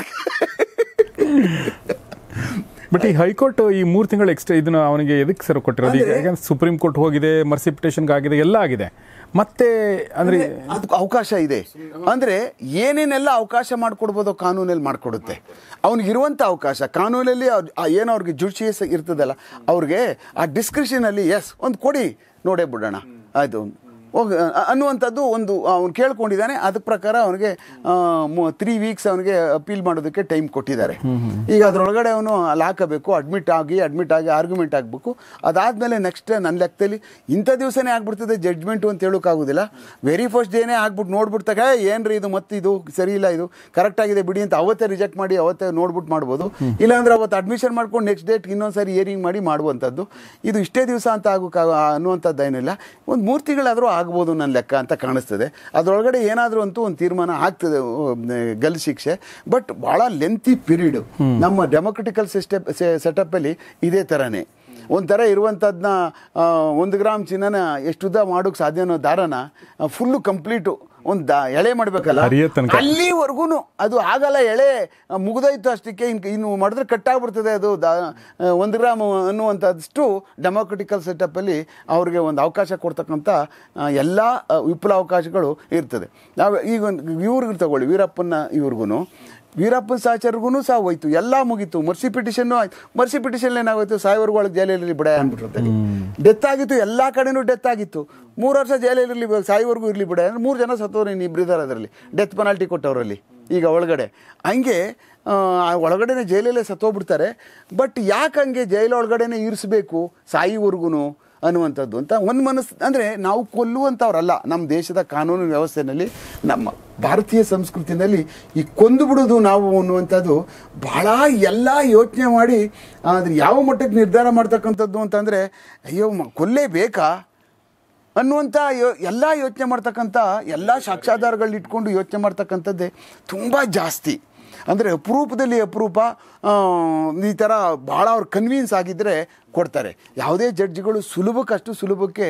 ಬಟ್ ಈ ಹೈಕೋರ್ಟ್ ಈ ಮೂರು ತಿಂಗಳು ಎಕ್ಸ್ಟ್ರಾ ಇದನ್ನ ಅವನಿಗೆ ಎದಕ್ಕೆ ಸರ್ ಕೊಟ್ಟಿರೋದು ಈಗ ಅಂದ್ರೆ- ಯಾಕಂದ್ರೆ ಸುಪ್ರೀಂ ಕೋರ್ಟ್ ಹೋಗಿದೆ ಮರ್ಸಿ ಪಿಟಿಷನ್ಗೆ ಆಗಿದೆ ಎಲ್ಲ ಆಗಿದೆ ಮತ್ತೆ ಅಂದ್ರೆ ಅದಕ್ಕೆ ಅವಕಾಶ ಇದೆ ಅಂದ್ರೆ ಏನೇನೆಲ್ಲ ಅವಕಾಶ ಮಾಡಿಕೊಡ್ಬೋದೋ ಕಾನೂನಲ್ಲಿ ಮಾಡಿಕೊಡುತ್ತೆ ಅವ್ನಿಗಿರುವಂಥ ಅವಕಾಶ ಕಾನೂನಲ್ಲಿ ಅವ್ರ್- ಆ ಏನು ಅವ್ರಿಗೆ ಜುಡಿಷಿಯಸ್ ಇರ್ತದಲ್ಲ ಅವ್ರಿಗೆ ಆ ಡಿಸ್ಕ್ರಿಷನಲ್ಲಿ ಎಸ್ ಒಂದು ಕೊಡಿ ನೋಡೇ ಬಿಡೋಣ ಆಯಿತು ಹೋಗ ಅನ್ನುವಂಥದ್ದು ಒಂದು ಅವ್ನು ಕೇಳ್ಕೊಂಡಿದ್ದಾನೆ ಅದಕ್ಕೆ ಪ್ರಕಾರ ಅವನಿಗೆ ತ್ರೀ ವೀಕ್ಸ್ ಅವನಿಗೆ ಅಪೀಲ್ ಮಾಡೋದಕ್ಕೆ ಟೈಮ್ ಕೊಟ್ಟಿದ್ದಾರೆ ಈಗ ಅದರೊಳಗಡೆ ಅವನು ಅಲ್ಲಿ ಹಾಕಬೇಕು ಅಡ್ಮಿಟ್ ಆಗಿ ಅಡ್ಮಿಟ್ ಆಗಿ ಆರ್ಗ್ಯುಮೆಂಟ್ ಆಗಬೇಕು ಅದಾದಮೇಲೆ ನೆಕ್ಸ್ಟ್ ನನ್ನ ಲೆಕ್ಕದಲ್ಲಿ ಇಂಥ ದಿವಸನೇ ಆಗ್ಬಿಡ್ತದೆ ಜಡ್ಜ್ಮೆಂಟು ಅಂತ ಹೇಳೋಕ್ಕಾಗೋದಿಲ್ಲ ವೆರಿ ಫಸ್ಟ್ ಡೇನೇ ಆಗ್ಬಿಟ್ಟು ನೋಡ್ಬಿಡ್ತಾಗ ಏನ್ರಿ ಇದು ಮತ್ತೆ ಇದು ಸರಿ ಇಲ್ಲ ಇದು ಕರೆಕ್ಟ್ ಆಗಿದೆ ಬಿಡಿ ಅಂತ ಅವತ್ತೇ ರಿಜೆಕ್ಟ್ ಮಾಡಿ ಅವತ್ತೇ ನೋಡ್ಬಿಟ್ಟು ಮಾಡ್ಬೋದು ಇಲ್ಲಾಂದ್ರೆ ಅವತ್ತು ಅಡ್ಮಿಷನ್ ಮಾಡ್ಕೊಂಡು ನೆಕ್ಸ್ಟ್ ಡೇಟ್ ಇನ್ನೊಂದು ಸಾರಿ ಹಿಯರಿಂಗ್ ಮಾಡಿ ಮಾಡುವಂಥದ್ದು ಇದು ಇಷ್ಟೇ ದಿವಸ ಅಂತ ಆಗೋಕೆ ಅನ್ನುವಂಥದ್ದು ಏನಿಲ್ಲ ಒಂದು ಮೂರು ತಿಂಗಳಾದರೂ ಆಗ್ಬೋದು ನನ್ನ ಲೆಕ್ಕ ಅಂತ ಕಾಣಿಸ್ತದೆ ಅದರೊಳಗಡೆ ಏನಾದರೂ ಅಂತೂ ಒಂದು ತೀರ್ಮಾನ ಆಗ್ತದೆ ಗಲ್ ಶಿಕ್ಷೆ ಬಟ್ ಭಾಳ ಲೆಂತಿ ಪೀರಿಯಡ್ ನಮ್ಮ ಡೆಮೊಕ್ರಟಿಕಲ್ ಸಿಸ್ಟಮ್ ಸೆಟಪ್ಪಲ್ಲಿ ಇದೇ ಥರನೇ ಒಂಥರ ಇರುವಂಥದ್ದನ್ನ ಒಂದು ಗ್ರಾಮ್ ಚಿನ್ನನ ಎಷ್ಟು ಉದ್ದ ಮಾಡೋಕ್ಕೆ ಸಾಧ್ಯ ಅನ್ನೋ ದಾರನ ಫುಲ್ಲು ಕಂಪ್ಲೀಟು ಒಂದು ದಾ ಎಳೆ ಮಾಡಬೇಕಲ್ಲ ಹರಿಯೋ ತನಕ. ಅಲ್ಲಿವರೆಗೂ ಅದು ಆಗಲ್ಲ ಎಳೆ ಆ, ಮುಗ್ದೋಯ್ತು ಅಷ್ಟಕ್ಕೆ ಇನ್ ಇನ್ನು ಮಾಡಿದ್ರೆ ಕಟ್ಟಾಗ್ಬಿಡ್ತದೆ ಅದು ದಾ ಆ, ಒಂದು ಗ್ರಾಮ್ ಅನ್ನುವಂಥದ್ದು ಡೆಮೋಕ್ರಟಿಕಲ್ ಸೆಟಪ್ಪಲ್ಲಿ ಅವ್ರಿಗೆ ಒಂದು ಅವಕಾಶ ಕೊಡ್ತಕ್ಕಂಥ ಆ, ಎಲ್ಲ ಆ, ವಿಪುಲ ಅವಕಾಶಗಳು ಇರ್ತದೆ ನಾವು ಈಗ ಒಂದು ಇವ್ರಿಗೆ ತಗೊಳ್ಳಿ ವೀರಪ್ಪನ ಇವ್ರಿಗೂ ವೀರಪ್ಪನ ಸಹಚರ್ಗೂ ಸಹ ಹೋಯ್ತು ಎಲ್ಲ ಮುಗೀತು ಮರ್ಸಿ ಪಿಟಿಷನ್ನು ಆಯ್ತು ಮರ್ಸಿ ಪಿಟಿಷನ್ ಏನಾಗೋಯ್ತು ಸಾವಿರವರೆಗೂ ಒಳಗೆ ಜೈಲಲ್ಲಿ ಬಿಡ ಅಂದ್ಬಿಟ್ಟಿರುತ್ತೆ ಡೆತ್ ಆಗಿತ್ತು ಎಲ್ಲ ಕಡೆನೂ ಡೆತ್ ಆಗಿತ್ತು ಮೂರು ವರ್ಷ ಜೈಲಲ್ಲಿ ಸಾಯಿವರೆಗೂ ಇರಲಿ ಬಿಡ ಅಂದ್ರೆ ಮೂರು ಜನ ಸತ್ತೋರು ಇನ್ನು ಇಬ್ರು ಇದ್ದಾರೆ ಅದರಲ್ಲಿ ಡೆತ್ ಪೆನಾಲ್ಟಿ ಕೊಟ್ಟವರಲ್ಲಿ ಈಗ ಒಳಗಡೆ ಹಂಗೆ ಆ, ಆ ಒಳಗಡೆನೆ ಜೈಲಲ್ಲೇ ಸತ್ತೋಗ್ಬಿಡ್ತಾರೆ ಬಟ್ ಯಾಕೆ ಹಂಗೆ ಜೈಲ ಒಳಗಡೆನೆ ಇರಿಸ್ಬೇಕು ಸಾಯಿವರೆಗೂ ಅನ್ನುವಂಥದ್ದು ಅಂತ ಒಂದು ಮನಸ್ಸು ಅಂದರೆ ನಾವು ಕೊಲ್ಲುವಂಥವ್ರಲ್ಲ ನಮ್ಮ ದೇಶದ ಕಾನೂನು ವ್ಯವಸ್ಥೆಯಲ್ಲಿ ನಮ್ಮ ಭಾರತೀಯ ಸಂಸ್ಕೃತಿನಲ್ಲಿ ಈ ಕೊಂದು ಬಿಡೋದು ನಾವು ಅನ್ನುವಂಥದ್ದು ಭಾಳ ಎಲ್ಲ ಯೋಚನೆ ಮಾಡಿ ಅದ್ರ ಯಾವ ಮಟ್ಟಕ್ಕೆ ನಿರ್ಧಾರ ಮಾಡ್ತಕ್ಕಂಥದ್ದು ಅಂತಂದರೆ ಅಯ್ಯೋ ಮ- ಕೊಲ್ಲೇಬೇಕಾ ಅನ್ನುವಂಥ ಯೋ ಎಲ್ಲ ಯೋಚನೆ ಮಾಡ್ತಕ್ಕಂಥ ಎಲ್ಲ ಸಾಕ್ಷ್ಯಾಧಾರಗಳನ್ನ ಇಟ್ಕೊಂಡು ಯೋಚನೆ ಮಾಡ್ತಕ್ಕಂಥದ್ದೇ ತುಂಬ ಜಾಸ್ತಿ ಅಂದರೆ ಅಪರೂಪದಲ್ಲಿ ಅಪರೂಪ ಆ, ಈ ಥರ ಭಾಳ ಅವ್ರು ಕನ್ವಿನ್ಸ್ ಆಗಿದ್ದರೆ ಕೊಡ್ತಾರೆ ಯಾವುದೇ ಜಡ್ಜ್ಗಳು ಸುಲಭಕ್ಕಷ್ಟು ಸುಲಭಕ್ಕೆ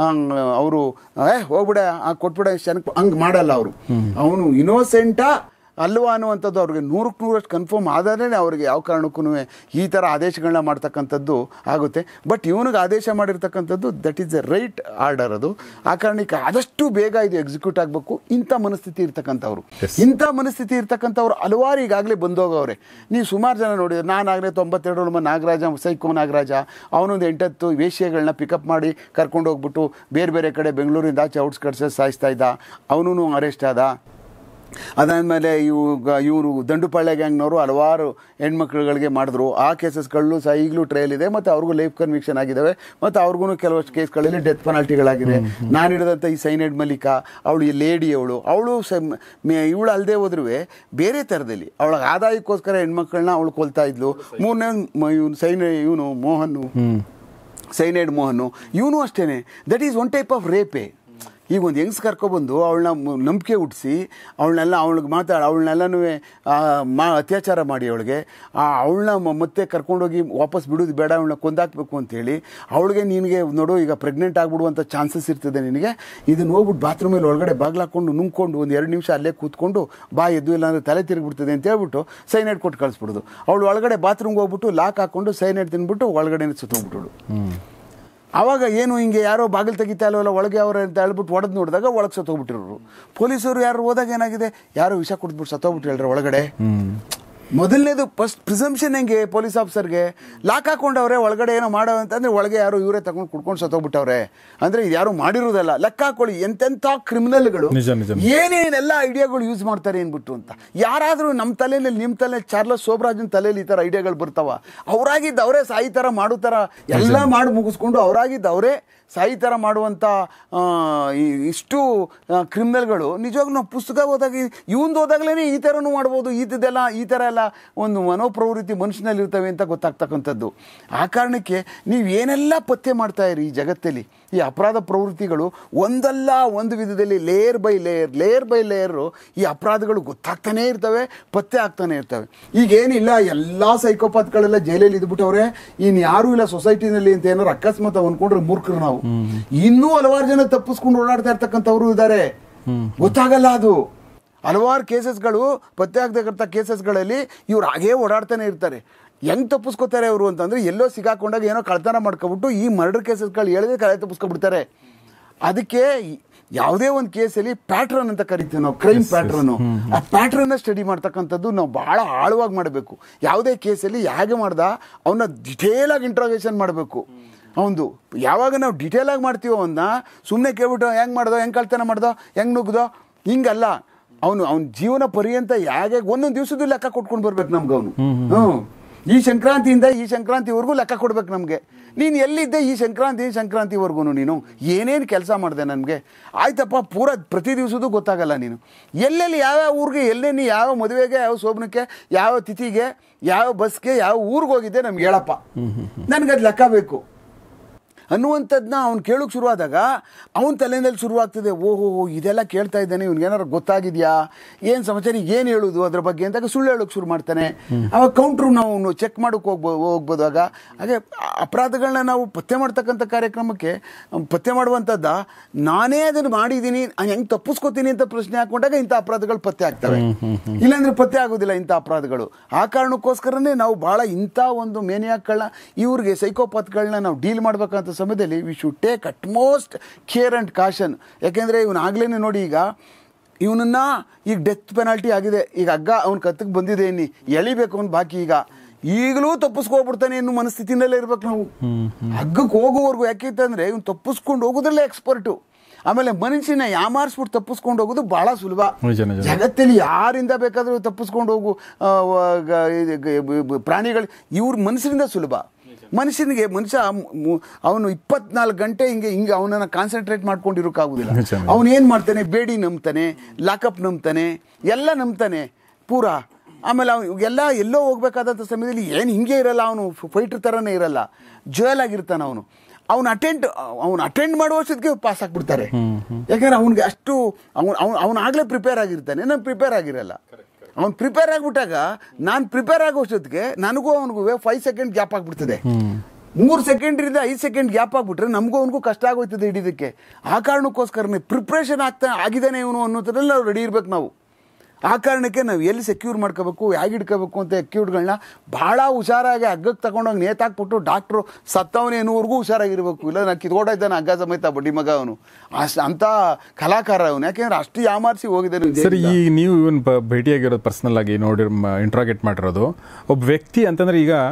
ಅವರು ಏ ಹೋಗ್ಬಿಡ ಆ ಕೊಟ್ಬಿಡ ಚೆನ್ನಾಗಿ ಹಂಗೆ ಮಾಡಲ್ಲ ಅವರು ಅವನು ಇನೋಸೆಂಟಾ ಅಲ್ವಾ ಅನ್ನುವಂಥದ್ದು ಅವ್ರಿಗೆ ನೂರಕ್ಕೆ ನೂರಷ್ಟು ಕನ್ಫರ್ಮ್ ಆದ್ರೆ ಅವ್ರಿಗೆ ಯಾವ ಕಾರಣಕ್ಕೂ ಈ ಥರ ಆದೇಶಗಳನ್ನ ಮಾಡ್ತಕ್ಕಂಥದ್ದು ಆಗುತ್ತೆ ಬಟ್ ಇವನಿಗೆ ಆದೇಶ ಮಾಡಿರ್ತಕ್ಕಂಥದ್ದು that is the right order ಅದು ಆ ಕಾರಣಕ್ಕೆ ಆದಷ್ಟು ಬೇಗ ಇದು ಎಕ್ಸಿಕ್ಯೂಟ್ ಆಗಬೇಕು ಇಂಥ ಮನಸ್ಥಿತಿ ಇರ್ತಕ್ಕಂಥವ್ರು ಇಂಥ ಮನಸ್ಥಿತಿ ಇರ್ತಕ್ಕಂಥವ್ರು ಹಲವಾರು ಈಗಾಗಲೇ ಬಂದೋಗವ್ರೆ ನೀವು ಸುಮಾರು ಜನ ನೋಡಿದ್ರೆ ನಾನಾಗಲೇ ತೊಂಬತ್ತೆರಡು ನಮ್ಮ ನಾಗರಾಜ ಸೈಕೋ ನಾಗರಾಜ ಅವನೊಂದು ಎಂಟತ್ತು ವೇಶ್ಯಗಳನ್ನ ಪಿಕಪ್ ಮಾಡಿ ಕರ್ಕೊಂಡು ಹೋಗ್ಬಿಟ್ಟು ಬೇರೆ ಬೇರೆ ಕಡೆ ಬೆಂಗಳೂರಿಂದ ಆಚೆ ಔಟ್ಸ್ಕಟ್ಸ್ ಸಾಯಿಸ್ತಾ ಇದ್ದ ಅವನು ಅರೆಸ್ಟ್ ಆದ ಅದಾದಮೇಲೆ ಇವಾಗ ಇವರು ದಂಡುಪಾಳ್ಯ ಗ್ಯಾಂಗ್ನವರು ಹಲವಾರು ಹೆಣ್ಮಕ್ಳುಗಳಿಗೆ ಮಾಡಿದ್ರು ಆ ಕೇಸಸ್ಗಳು ಸಹ ಈಗಲೂ ಟ್ರಯಲ್ ಇದೆ ಮತ್ತು ಅವ್ರಿಗೂ ಲೈಫ್ ಕನ್ವಿಕ್ಷನ್ ಆಗಿದ್ದಾವೆ ಮತ್ತು ಅವ್ರಿಗೂ ಕೆಲವಷ್ಟು ಕೇಸ್ಗಳಲ್ಲಿ ಡೆತ್ ಪೆನಾಲ್ಟಿಗಳಾಗಿದೆ ನಾನು ಹಿಡಿದಂಥ ಈ ಸೈನೈಡ್ ಮಲ್ಲಿಕಾ ಅವಳು ಈ ಲೇಡಿ ಅವಳು ಅವಳು ಇವಳು ಅಲ್ಲದೆ ಹೋದ್ರೂ ಬೇರೆ ಥರದಲ್ಲಿ ಅವಳ ಆದಾಯಕ್ಕೋಸ್ಕರ ಹೆಣ್ಮಕ್ಳನ್ನ ಅವಳು ಕೊಲ್ತಾ ಇದ್ಲು ಮೂರನೇ ಇವನು ಸೈನ ಇವನು ಮೋಹನ್ ಸೈನೈಡ್ ಮೋಹನ್ ಇವನು ಅಷ್ಟೇನೆ that is one type of ರೇಪೇ ಈಗ ಒಂದು ಹೆಂಗ್ಸ್ ಕರ್ಕೊಬಂದು ಅವಳನ್ನ ನಂಬಿಕೆ ಹುಟ್ಟಿಸಿ ಅವಳನ್ನೆಲ್ಲ ಅವಳಿಗೆ ಮಾತಾಡಿ ಅವಳನ್ನೆಲ್ಲನೂ ಮಾ ಅತ್ಯಾಚಾರ ಮಾಡಿ ಅವಳಿಗೆ ಅವಳನ್ನ ಮತ್ತೆ ಕರ್ಕೊಂಡೋಗಿ ವಾಪಸ್ ಬಿಡೋದು ಬೇಡ ಅವಳನ್ನ ಕೊಂದಾಕ್ಬೇಕು ಅಂತೇಳಿ ಅವಳಿಗೆ ನಿನಗೆ ನೋಡು ಈಗ ಪ್ರೆಗ್ನೆಂಟ್ ಆಗ್ಬಿಡುವಂಥ ಚಾನ್ಸಸ್ ಇರ್ತದೆ ನಿನಗೆ ಇದನ್ನ ಹೋಗ್ಬಿಟ್ಟು ಬಾತ್ರೂಮಲ್ಲಿ ಒಳಗಡೆ ಬಾಗ್ಲಾಕೊಂಡು ನುಂಗ್ಕೊಂಡು ಒಂದು ಎರಡು ನಿಮಿಷ ಅಲ್ಲೇ ಕೂತ್ಕೊಂಡು ಬಾ ಎದ್ದು ಇಲ್ಲ ಅಂದರೆ ತಲೆ ತಿರುಗಿಬಿಡ್ತದೆ ಅಂತ ಹೇಳ್ಬಿಟ್ಟು ಸೈನೈಡ್ ಕೊಟ್ಟು ಕಳಿಸ್ಬಿಡೋದು ಅವಳು ಒಳಗಡೆ ಬಾತ್ರೂಮ್ಗೆ ಹೋಗ್ಬಿಟ್ಟು ಲಾಕ್ ಹಾಕೊಂಡು ಸೈನೈಡ್ ತಿಂದ್ಬಿಟ್ಟು ಒಳಗಡೆ ಸುತ್ತೋಗ್ಬಿಟ್ಟಳು ಆವಾಗ ಏನು ಹಿಂಗೆ ಯಾರೋ ಬಾಗಿಲು ತೆಗಿತಾ ಇಲ್ವಲ್ಲ ಒಳಗೆ ಅವರು ಅಂತ ಹೇಳ್ಬಿಟ್ಟು ಹೊಡೆದು ನೋಡಿದಾಗ ಒಳಗೆ ಸತ್ತೋಗ್ಬಿಟ್ಟಿರೋರು ಪೊಲೀಸರು ಯಾರು ಹೋದಾಗ ಏನಾಗಿದೆ ಯಾರು ವಿಷ ಕುಡಿದ್ಬಿಟ್ಟು ಸತ್ತೋಗ್ಬಿಟ್ಟು ಹೇಳ್ರಿ ಒಳಗಡೆ ಮೊದಲನೇದು ಫಸ್ಟ್ ಪ್ರಿಸಂಪ್ಷನ್ ಹೆಂಗೆ ಪೊಲೀಸ್ ಆಫೀಸರ್ಗೆ ಲಾಕ್ ಹಾಕೊಂಡವ್ರೆ ಒಳಗಡೆ ಏನೋ ಮಾಡೋ ಅಂತಂದ್ರೆ ಒಳಗೆ ಯಾರು ಇವರೇ ತಗೊಂಡು ಕುಡ್ಕೊಂಡು ಸತ್ತೋಗ್ಬಿಟ್ಟವ್ರೆ ಅಂದ್ರೆ ಇದು ಯಾರು ಮಾಡಿರೋದಲ್ಲ ಲೆಕ್ಕ ಹಾಕೊಳ್ಳಿ ಎಂತೆಂಥ ಕ್ರಿಮಿನಲ್ಗಳು ನಿಜ, ನಿಜ. ಏನೇನೆಲ್ಲ ಐಡಿಯಾಗಳು ಯೂಸ್ ಮಾಡ್ತಾರೆ ಏನ್ಬಿಟ್ಟು ಅಂತ ಯಾರಾದರೂ ನಮ್ಮ ತಲೆಯಲ್ಲಿ ನಿಮ್ಮ ತಲೆ ಚಾರ್ಲಸ್ ಸೋಬ್ರಾಜನ್ ತಲೆಯಲ್ಲಿ ಈ ಥರ ಐಡಿಯಾಗಳು ಬರ್ತಾವ ಅವರಾಗಿದ್ದು ಅವರೇ ಸಾಯಿ ಥರ ಮಾಡೋ ಥರ ಎಲ್ಲ ಮಾಡಿ ಮುಗಿಸ್ಕೊಂಡು ಅವರಾಗಿದ್ದು ಅವರೇ ಸಾಯಿ ಥರ ಮಾಡುವಂಥ ಆ, ಈ- ಇಷ್ಟು ಕ್ರಿಮಿನಲ್ಗಳು ನಿಜವಾಗ್ಲೂ ನಾವು ಪುಸ್ತಕ ಓದಾಗ ಇವಂದು ಓದಾಗಲೇ ಈ ಥರನೂ ಮಾಡ್ಬೋದು ಈತದೆಲ್ಲ ಈ ಥರ ಎಲ್ಲ ಒಂದು ಮನೋಪ್ರವೃತ್ತಿ ಮನುಷ್ಯನಲ್ಲಿ ಇರ್ತವೆ ಅಂತ ಗೊತ್ತಾಗ್ತಕ್ಕಂಥದ್ದು ಆ ಕಾರಣಕ್ಕೆ ನೀವು ಏನೆಲ್ಲ ಪತ್ತೆ ಮಾಡ್ತಾ ಇರಿ ಈ ಜಗತ್ತಲ್ಲಿ ಈ ಅಪರಾಧ ಪ್ರವೃತ್ತಿಗಳು ಒಂದಲ್ಲ ಒಂದು ವಿಧದಲ್ಲಿ layer by layer layer by layer ಈ ಅಪರಾಧಗಳು ಗೊತ್ತಾಗ್ತಾನೇ ಇರ್ತವೆ ಪತ್ತೆ ಆಗ್ತಾನೆ ಇರ್ತವೆ ಈಗೇನಿಲ್ಲ ಎಲ್ಲ ಸೈಕೋಪಾತ್ಗಳೆಲ್ಲ ಜೈಲಲ್ಲಿ ಇದ್ಬಿಟ್ಟವ್ರೆ ಇನ್ನು ಯಾರೂ ಇಲ್ಲ ಸೊಸೈಟಿನಲ್ಲಿ ಅಂತ ಏನಾರು ಅಕಸ್ಮಾತ್ ಅನ್ಕೊಂಡ್ರೆ ಮೂರ್ಖರು ನಾವು ಇನ್ನೂ ಹಲವಾರು ಜನ ತಪ್ಪಿಸ್ಕೊಂಡು ಓಡಾಡ್ತಾ ಇರ್ತಕ್ಕಂಥವ್ರು ಇದ್ದಾರೆ ಗೊತ್ತಾಗಲ್ಲ ಅದು ಹಲವಾರು ಕೇಸಸ್ಗಳು ಪತ್ತೆ ಆಗತಕ್ಕಂಥ ಕೇಸಸ್ಗಳಲ್ಲಿ ಇವ್ರು ಹಾಗೇ ಓಡಾಡ್ತಾನೆ ಇರ್ತಾರೆ ಹೆಂಗ್ ತಪ್ಪಿಸ್ಕೋತಾರೆ ಅವರು ಅಂತಂದ್ರೆ ಎಲ್ಲೋ ಸಿಗಾಕೊಂಡಾಗ ಏನೋ ಕಳ್ತನ ಮಾಡ್ಕೊಬಿಟ್ಟು ಈ ಮರ್ಡರ್ ಕೇಸಸ್ಗಳು ಹೇಳಿದ್ರೆ ಕಳೆ ತಪ್ಪಿಸ್ಕೊಬಿಡ್ತಾರೆ ಅದಕ್ಕೆ ಯಾವುದೇ ಒಂದು ಕೇಸಲ್ಲಿ ಪ್ಯಾಟ್ರನ್ ಅಂತ ಕರಿತೀವಿ ನಾವು ಕ್ರೈಮ್ ಪ್ಯಾಟ್ರನ್ ಆ ಪ್ಯಾಟ್ರನ್ನ ಸ್ಟಡಿ ಮಾಡ್ತಕ್ಕಂಥದ್ದು ನಾವು ಬಹಳ ಆಳವಾಗಿ ಮಾಡಬೇಕು ಯಾವುದೇ ಕೇಸಲ್ಲಿ ಹೇಗೆ ಮಾಡ್ದ ಅವನ್ನ ಡಿಟೇಲ್ ಆಗಿ ಇಂಟ್ರೋಗೇಷನ್ ಮಾಡಬೇಕು ಅವನು ಯಾವಾಗ ನಾವು ಡಿಟೇಲ್ ಆಗಿ ಮಾಡ್ತೀವೋ ಅವನ್ನ ಸುಮ್ಮನೆ ಕೇಳ್ಬಿಟ್ಟು ಹೆಂಗೆ ಮಾಡ್ದೋ ಹೆಂಗೆ ಕಳ್ತನ ಮಾಡ್ದೋ ಹೆಂಗೆ ನುಗ್ದೋ ಹಿಂಗಲ್ಲ ಅವನು ಅವನ ಜೀವನ ಪರ್ಯಂತ ಹೇಗೆ ಒಂದೊಂದು ದಿವಸದ್ದು ಲೆಕ್ಕ ಕೊಟ್ಕೊಂಡು ಬರ್ಬೇಕು ನಮ್ಗೆ ಅವನು ಹ್ಞೂ ಈ ಸಂಕ್ರಾಂತಿಯಿಂದ ಈ ಸಂಕ್ರಾಂತಿವರೆಗೂ ಲೆಕ್ಕ ಕೊಡ್ಬೇಕು ನಮಗೆ ನೀನು ಎಲ್ಲಿದ್ದೆ ಈ ಸಂಕ್ರಾಂತಿ ಸಂಕ್ರಾಂತಿವರೆಗೂ ನೀನು ಏನೇನು ಕೆಲಸ ಮಾಡಿದೆ ನನಗೆ ಆಯ್ತಪ್ಪ ಪೂರ ಪ್ರತಿ ದಿವಸದ್ದು ಗೊತ್ತಾಗಲ್ಲ ನೀನು ಎಲ್ಲೆಲ್ಲಿ ಯಾವ್ಯಾವ ಊರಿಗೆ ಎಲ್ಲೆಲ್ಲಿ ಯಾವ ಮದುವೆಗೆ ಯಾವ ಶೋಭನಕ್ಕೆ ಯಾವ ತಿಥಿಗೆ ಯಾವ ಬಸ್ಗೆ ಯಾವ ಊರಿಗೆ ಹೋಗಿದ್ದೆ ನಮ್ಗೆ ಹೇಳಪ್ಪ ನನಗದು ಲೆಕ್ಕ ಬೇಕು ಅನ್ನುವಂಥದ್ದನ್ನ ಅವ್ನು ಕೇಳೋಕೆ ಶುರುವಾದಾಗ ಅವನ ತಲೆಯಲ್ಲಿ ಶುರುವಾಗ್ತದೆ ಓಹೋ ಇದೆಲ್ಲ ಕೇಳ್ತಾ ಇದ್ದಾನೆ ಏನಾರು ಗೊತ್ತಾಗಿದೆಯಾ ಏನು ಸಮಾಚಾರ ಏನು ಹೇಳೋದು ಅದ್ರ ಬಗ್ಗೆ ಅಂತಾಗ ಸುಳ್ಳು ಹೇಳೋಕೆ ಶುರು ಮಾಡ್ತಾನೆ ಅವಾಗ ಕೌಂಟ್ರು ನಾವು ಚೆಕ್ ಮಾಡೋಕೆ ಹೋಗ್ಬೋ ಹೋಗ್ಬೋದಾಗ ಹಾಗೆ ಅಪರಾಧಗಳನ್ನ ನಾವು ಪತ್ತೆ ಮಾಡ್ತಕ್ಕಂಥ ಕಾರ್ಯಕ್ರಮಕ್ಕೆ ಪತ್ತೆ ಮಾಡುವಂಥದ್ದ ನಾನೇ ಅದನ್ನು ಮಾಡಿದ್ದೀನಿ ಹೆಂಗೆ ತಪ್ಪಿಸ್ಕೋತೀನಿ ಅಂತ ಪ್ರಶ್ನೆ ಹಾಕೊಂಡಾಗ ಇಂಥ ಅಪರಾಧಗಳು ಪತ್ತೆ ಆಗ್ತವೆ ಇಲ್ಲಾಂದ್ರೆ ಪತ್ತೆ ಆಗೋದಿಲ್ಲ ಇಂಥ ಅಪರಾಧಗಳು ಆ ಕಾರಣಕ್ಕೋಸ್ಕರನೇ ನಾವು ಭಾಳ ಇಂಥ ಒಂದು ಮೇನಿಯಾಕ್ಗಳನ್ನ ಇವ್ರಿಗೆ ಸೈಕೋಪಾತ್ಗಳನ್ನ ನಾವು ಡೀಲ್ ಮಾಡ್ಬೇಕಂತ ಸಮಯದಲ್ಲಿ we should take utmost care and caution ಯಾಕೆಂದರೆ ಇವನು ಆಗ್ಲೇ ನೋಡಿ ಈಗ ಇವನನ್ನ ಈಗ ಡೆತ್ ಪೆನಾಲ್ಟಿ ಆಗಿದೆ ಈಗ ಹಗ್ಗ ಅವ್ನ ಕತ್ತಿಗೆ ಬಂದಿದೆ ಇನ್ನಿ ಎಳಿಬೇಕು ಅವ್ನು ಬಾಕಿ ಈಗ ಈಗಲೂ ತಪ್ಪಿಸ್ಕೊಬಿಡ್ತಾನೆ ಅನ್ನೋ ಮನಸ್ಥಿತಿನಲ್ಲೇ ಇರ್ಬೇಕು ನಾವು ಹಗ್ಗಕ್ಕೆ ಹೋಗೋವರೆಗೂ ಯಾಕೆಂತಂದ್ರೆ ಇವ್ನು ತಪ್ಪಿಸ್ಕೊಂಡು ಹೋಗೋದ್ರಲ್ಲೇ ಎಕ್ಸ್ಪರ್ಟು ಆಮೇಲೆ ಮನುಷ್ಯನ ಯಾಮಾರಿಸ್ಬಿಟ್ಟು ತಪ್ಪಿಸ್ಕೊಂಡು ಹೋಗೋದು ಬಹಳ ಸುಲಭ ನಿಜ, ನಿಜ. ಜಗತ್ತಲ್ಲಿ ಯಾರಿಂದ ಬೇಕಾದರೂ ತಪ್ಪಿಸ್ಕೊಂಡು ಹೋಗು ಆ, ಗ- ಇದು ಗ- ಬ- ಬ- ಪ್ರಾಣಿಗಳು ಇವ್ರ ಮನುಷ್ಯರಿಂದ ಸುಲಭ ಮನುಷ್ಯನಿಗೆ ಮನುಷ್ಯ ಮು- ಅವನು ಇಪ್ಪತ್ನಾಲ್ಕು ಗಂಟೆ ಹಿಂಗೆ ಹಿಂಗೆ ಅವನನ್ನ ಕಾನ್ಸಂಟ್ರೇಟ್ ಮಾಡ್ಕೊಂಡಿರೋಕ್ಕಾಗೋದಿಲ್ಲ ನಿಜ, ನಿಜ. ಅವನು ಏನು ಮಾಡ್ತಾನೆ ಬೇಡಿ ನಂಬ್ತಾನೆ ಲಾಕಪ್ ನಂಬ್ತಾನೆ ಎಲ್ಲ ನಂಬ್ತಾನೆ ಪೂರಾ ಆಮೇಲೆ ಅವನು ಎಲ್ಲ ಎಲ್ಲೋ ಹೋಗ್ಬೇಕಾದಂಥ ಸಮಯದಲ್ಲಿ ಏನು ಹಿಂಗೆ ಇರಲ್ಲ ಅವನು ಫೈಟರ್ ಥರನೇ ಇರಲ್ಲ ಜೋಯಲ್ ಆಗಿರ್ತಾನೆ ಅವನು ಅವ್ನು ಅಟೆಂಡ್ ಅವ್ನು ಅಟೆಂಡ್ ಮಾಡುವ ಅಷ್ಟೊತ್ತಿಗೆ ಪಾಸ್ ಆಗ್ಬಿಡ್ತಾರೆ ಯಾಕಂದ್ರೆ ಅವ್ನಿಗೆ ಅಷ್ಟು ಅವ್ನು ಅವ್ನು ಅವ್ನು ಆಗಲೇ ಪ್ರಿಪೇರ್ ಆಗಿರ್ತಾನೆ ನಾನು ಪ್ರಿಪೇರ್ ಆಗಿರಲ್ಲ ಅವ್ನು ಪ್ರಿಪೇರ್ ಆಗಿಬಿಟ್ಟಾಗ ನಾನು ಪ್ರಿಪೇರ್ ಆಗೋ ಅಷ್ಟೊತ್ತಿಗೆ ನನಗೂ ಅವನಿಗೂ ಫೈವ್ ಸೆಕೆಂಡ್ ಗ್ಯಾಪ್ ಆಗ್ಬಿಡ್ತದೆ ಮೂರು ಸೆಕೆಂಡ್ರಿಂದ ಐದು ಸೆಕೆಂಡ್ ಗ್ಯಾಪ್ ಆಗ್ಬಿಟ್ರೆ ನಮಗೂ ಅವನಿಗೂ ಕಷ್ಟ ಆಗೋಯ್ತದೆ ಹಿಡಿಯೋದಕ್ಕೆ ಆ ಕಾರಣಕ್ಕೋಸ್ಕರನೇ ಪ್ರಿಪ್ರೇಷನ್ ಆಗ್ತಾ ಆಗಿದ್ದಾನೆ ಇವನು ಅನ್ನೋದ್ರಲ್ಲಿ ನಾವು ರೆಡಿ ಇರ್ಬೇಕು ನಾವು ಆ ಕಾರಣಕ್ಕೆ ನಾವು ಎಲ್ಲಿ ಸೆಕ್ಯೂರ್ ಮಾಡ್ಕೋಬೇಕು ಹೇಗೆ ಇಟ್ಕೋಬೇಕು ಅಂತ ಎಕ್ಯೂರ್ಡ್ಗಳನ್ನ ಭಾಳ ಹುಷಾರಾಗಿ ಹಗ್ಗಕ್ಕೆ ತಗೊಂಡೋಗಿ ನೇತಾಕ್ಬಿಟ್ಟು ಡಾಕ್ಟ್ರು ಸತ್ತವನೇನುವರೆಗೂ ಹುಷಾರಾಗಿರ್ಬೇಕು ಇಲ್ಲ ನಾನು ಕಿತ್ಕೊಡ್ತಾನೆ ಹಗ್ಗ ಸಮೇತ ಬಡ್ಡಿ ಮಗ ಅವನು ಅಷ್ಟು ಅಂಥ ಕಲಾಕಾರ ಅವನು ಯಾಕೆಂದ್ರೆ ಅಷ್ಟು ಯಾಮಾರಿಸಿ ಹೋಗಿದ್ದಾನೆ ಸರ್ ಈ ನೀವು ಇವನ್ ಭೇಟಿಯಾಗಿರೋದು ಪರ್ಸನಲ್ ಆಗಿ ನೋಡಿ ಇಂಟ್ರಾಗೇಟ್ ಮಾಡಿರೋದು ಒಬ್ಬ ವ್ಯಕ್ತಿ ಅಂತಂದ್ರೆ ಈಗ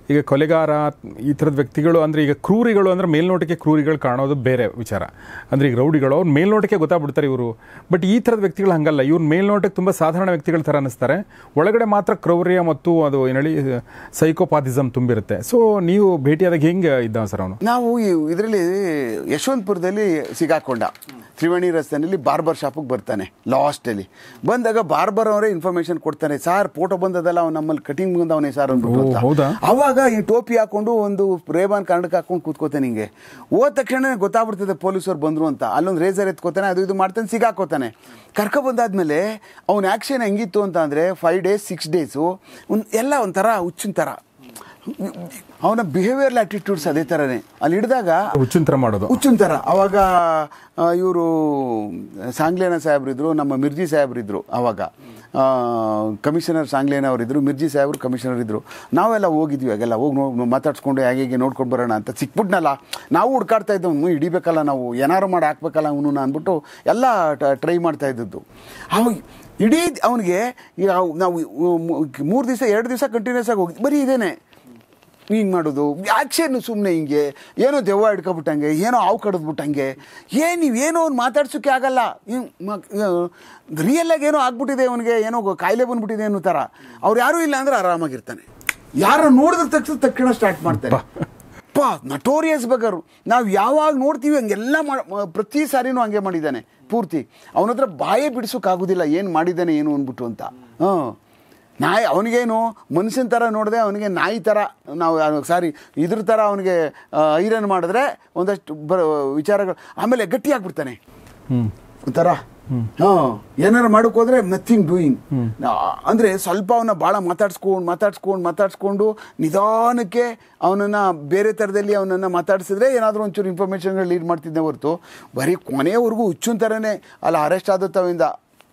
ಈಗ ಕೊಲೆಗಾರ ಈ ಥರದ ವ್ಯಕ್ತಿಗಳು ಅಂದರೆ ಈಗ ಕ್ರೂರಿಗಳು ಅಂದರೆ ಮೇಲ್ನೋಟಕ್ಕೆ ಕ್ರೂರಿಗಳು ಕಾಣೋದು ಬೇರೆ ವಿಚಾರ ಅಂದರೆ ಈಗ ರೌಡಿಗಳು ಅವ್ರು ಮೇಲ್ನೋಟಕ್ಕೆ ಗೊತ್ತಾಗ್ಬಿಡ್ತಾರೆ ಇವರು ಬಟ್ ಈ ಥರದ ವ್ಯಕ್ತಿಗಳು ಹಂಗಲ್ಲ ಇವ್ರು ಮೇಲ್ನೋಟಕ್ಕೆ ತುಂಬ ಸಾಧಾರಣ ವ್ಯಕ್ತಿಗಳ ಥರ ಅನ್ನಿಸ್ತಾರೆ ಒಳಗಡೆ ಮಾತ್ರ ಕ್ರೌರ್ಯ ಮತ್ತು ಅದು ಏನು ಹೇಳಿ ಸೈಕೋಪಾಥಿಸಮ್ ತುಂಬಿರುತ್ತೆ ಸೊ ನೀವು ಭೇಟಿಯಾದಾಗ ಹೆಂಗೆ ಇದ್ದ ಸರ್ ಅವನು ನಾವು ಇದರಲ್ಲಿ ಯಶವಂತಪುರದಲ್ಲಿ ಸಿಗಾಕೊಂಡ ತ್ರಿವೇಣಿ ರಸ್ತೆಯಲ್ಲಿ ಬಾರ್ಬರ್ ಶಾಪಿಗೆ ಬರ್ತಾನೆ ಲಾಸ್ಟಲ್ಲಿ ಬಂದಾಗ ಬಾರ್ಬರ್ ಅವರೇ ಇನ್ಫಾರ್ಮೇಶನ್ ಕೊಡ್ತಾನೆ ಸರ್ ಫೋಟೋ ಬಂದದಲ್ಲ ಅವ್ನು ನಮ್ಮಲ್ಲಿ ಕಟಿಂಗ್ ಬಂದವನೇ ಸರ್ ಅಂದ್ಬಿಟ್ಟು ಓ, ಅಂತ. ಹೌದಾ? ಅವಾಗ ಈ ಟೋಪಿ ಹಾಕೊಂಡು ಒಂದು ರೇಬಾನ್ ಕನ್ನಡಕ್ಕೆ ಹಾಕೊಂಡು ಕೂತ್ಕೋತಾನೆ ಹಿಂಗೆ ಹೋದ ತಕ್ಷಣ ಗೊತ್ತಾಗ್ಬಿಡ್ತದೆ ಪೊಲೀಸರು ಬಂದ್ರು ಅಂತ ಅಲ್ಲೊಂದು ರೇಸರ್ ಎತ್ಕೋತಾನೆ ಅದು ಇದು ಮಾಡ್ತಾನೆ ಸಿಗಾಕೋತಾನೆ ಕರ್ಕೊ ಬಂದಾದ್ಮೇಲೆ ಅವ್ನ ಆ್ಯಕ್ಷನ್ ಹೆಂಗಿತ್ತು ಅಂತ ಅಂದರೆ ಫೈವ್ ಡೇಸ್ ಸಿಕ್ಸ್ ಡೇಸು ಒಂದು ಎಲ್ಲ ಒಂಥರ ಹುಚ್ಚಿನ ಥರ ಅವನ ಬಿಹೇವಿಯರ್ ಆಟಿಟ್ಯೂಡ್ಸ್ ಅದೇ ಥರನೇ ಅಲ್ಲಿ ಹಿಡಿದಾಗ ಹುಚ್ಚಿನ ಥರ ಮಾಡೋದು ಹುಚ್ಚಿನ ಥರ ಅವಾಗ ಇವರು ಸಾಂಗ್ಲೇನ ಸಾಹೇಬ್ರಿದ್ರು ನಮ್ಮ ಮಿರ್ಜಿ ಸಾಹೇಬ್ರಿದ್ರು ಅವಾಗ ಆ, ಕಮಿಷನರ್ ಸಾಂಗ್ಲೇನ ಅವರಿದ್ರು ಮಿರ್ಜಿ ಸಾಹೇಬ್ರು ಕಮಿಷನರ್ ಇದ್ರು ನಾವೆಲ್ಲ ಹೋಗಿದ್ವಿ ಆಗೆಲ್ಲ ಹೋಗಿ ನೋ ಮಾತಾಡ್ಸ್ಕೊಂಡು ಹೇಗೆ ಹೇಗೆ ನೋಡ್ಕೊಂಡು ಬರೋಣ ಅಂತ ಸಿಕ್ಬಿಟ್ನಲ್ಲ ನಾವು ಹುಡ್ಕಾಡ್ತಾ ಇದ್ದವು ಹ್ಞೂ ಹಿಡಿಬೇಕಲ್ಲ ನಾವು ಏನಾರು ಮಾಡಿ ಹಾಕ್ಬೇಕಲ್ಲ ಅವನು ಅಂದ್ಬಿಟ್ಟು ಎಲ್ಲ ಟ್ರೈ ಮಾಡ್ತಾ ಇದ್ದದ್ದು ಅವ ಇಡೀ ಅವನಿಗೆ ಈಗ ಅವ್- ನಾವು ಮೂರು ದಿವಸ ಎರಡು ದಿವಸ ಕಂಟಿನ್ಯೂಸ್ ಆಗಿ ಹೋಗಿ ಬರೀ ಇದೇನೆ ಹಿಂಗೆ ಮಾಡೋದು ಯಾಕ್ಷೇನು ಸುಮ್ಮನೆ ಹಿಂಗೆ ಏನೋ ದೆವ್ವ ಹಿಡ್ಕೊಬಿಟ್ಟಂಗೆ ಏನೋ ಹಾವು ಕಡಿದ್ಬಿಟ್ಟಂಗೆ ಏನು ನೀವೇನೋ ಅವ್ನು ಮಾತಾಡ್ಸೋಕ್ಕೆ ಆಗಲ್ಲ ರಿಯಲ್ಲಾಗಿ ಏನೋ ಆಗ್ಬಿಟ್ಟಿದೆ ಅವನಿಗೆ ಏನೋ ಕಾಯಿಲೆ ಬಂದ್ಬಿಟ್ಟಿದೆ ಅನ್ನೋ ಥರ ಅವ್ರು ಯಾರೂ ಇಲ್ಲ ಅಂದರೆ ಆರಾಮಾಗಿರ್ತಾನೆ ಯಾರು ನೋಡಿದ ತಕ್ಷಣ ತಕ್ಷಣ ಸ್ಟಾರ್ಟ್ ಮಾಡ್ತಾರೆ ಪಾ ನಟೋರಿಯಸ್ ಬಗರು ನಾವು ಯಾವಾಗ ನೋಡ್ತೀವಿ ಹಂಗೆಲ್ಲ ಮಾ- ಮ- ಪ್ರತಿ ಸಾರಿನೂ ಹಂಗೆ ಮಾಡಿದ್ದಾನೆ ಪೂರ್ತಿ ಅವನ ಹತ್ರ ಬಾಯೇ ಬಿಡಿಸೋಕ್ಕಾಗೋದಿಲ್ಲ ಏನು ಮಾಡಿದ್ದಾನೆ ಏನು ಅಂದ್ಬಿಟ್ಟು ಅಂತ ಹಾಂ ನಾಯಿ ಅವನಿಗೇನು ಮನುಷ್ಯನ ಥರ ನೋಡಿದೆ ಅವನಿಗೆ ನಾಯಿ ಥರ ನಾವು ಸಾರಿ ಇದ್ರ ಥರ ಅವನಿಗೆ ಐರನ್ ಮಾಡಿದ್ರೆ ಒಂದಷ್ಟು ಬರ ವಿಚಾರಗಳು ಆಮೇಲೆ ಗಟ್ಟಿ ಆಗ್ಬಿಡ್ತಾನೆ ಒಂಥರ ಹಾಂ ಏನಾರು ಮಾಡೋಕೆ ಹೋದ್ರೆ ನಥಿಂಗ್ ಡೂಯಿಂಗ್ ಅಂದರೆ ಸ್ವಲ್ಪ ಅವನ್ನ ಭಾಳ ಮಾತಾಡ್ಸ್ಕೊಂಡು ಮಾತಾಡ್ಸ್ಕೊಂಡು ಮಾತಾಡ್ಸ್ಕೊಂಡು ನಿಧಾನಕ್ಕೆ ಅವನನ್ನು ಬೇರೆ ಥರದಲ್ಲಿ ಅವನನ್ನು ಮಾತಾಡಿಸಿದ್ರೆ ಏನಾದರೂ ಒಂಚೂರು ಇನ್ಫಾರ್ಮೇಷನ್ಗಳು ಲೀಡ್ ಮಾಡ್ತಿದ್ದೆ ಹೊರತು ಬರೀ ಕೊನೆಯವರೆಗೂ ಹುಚ್ಚಿನ ಥರನೇ ಅಲ್ಲಿ ಅರೆಸ್ಟ್ ಆದ ತವಿಂದ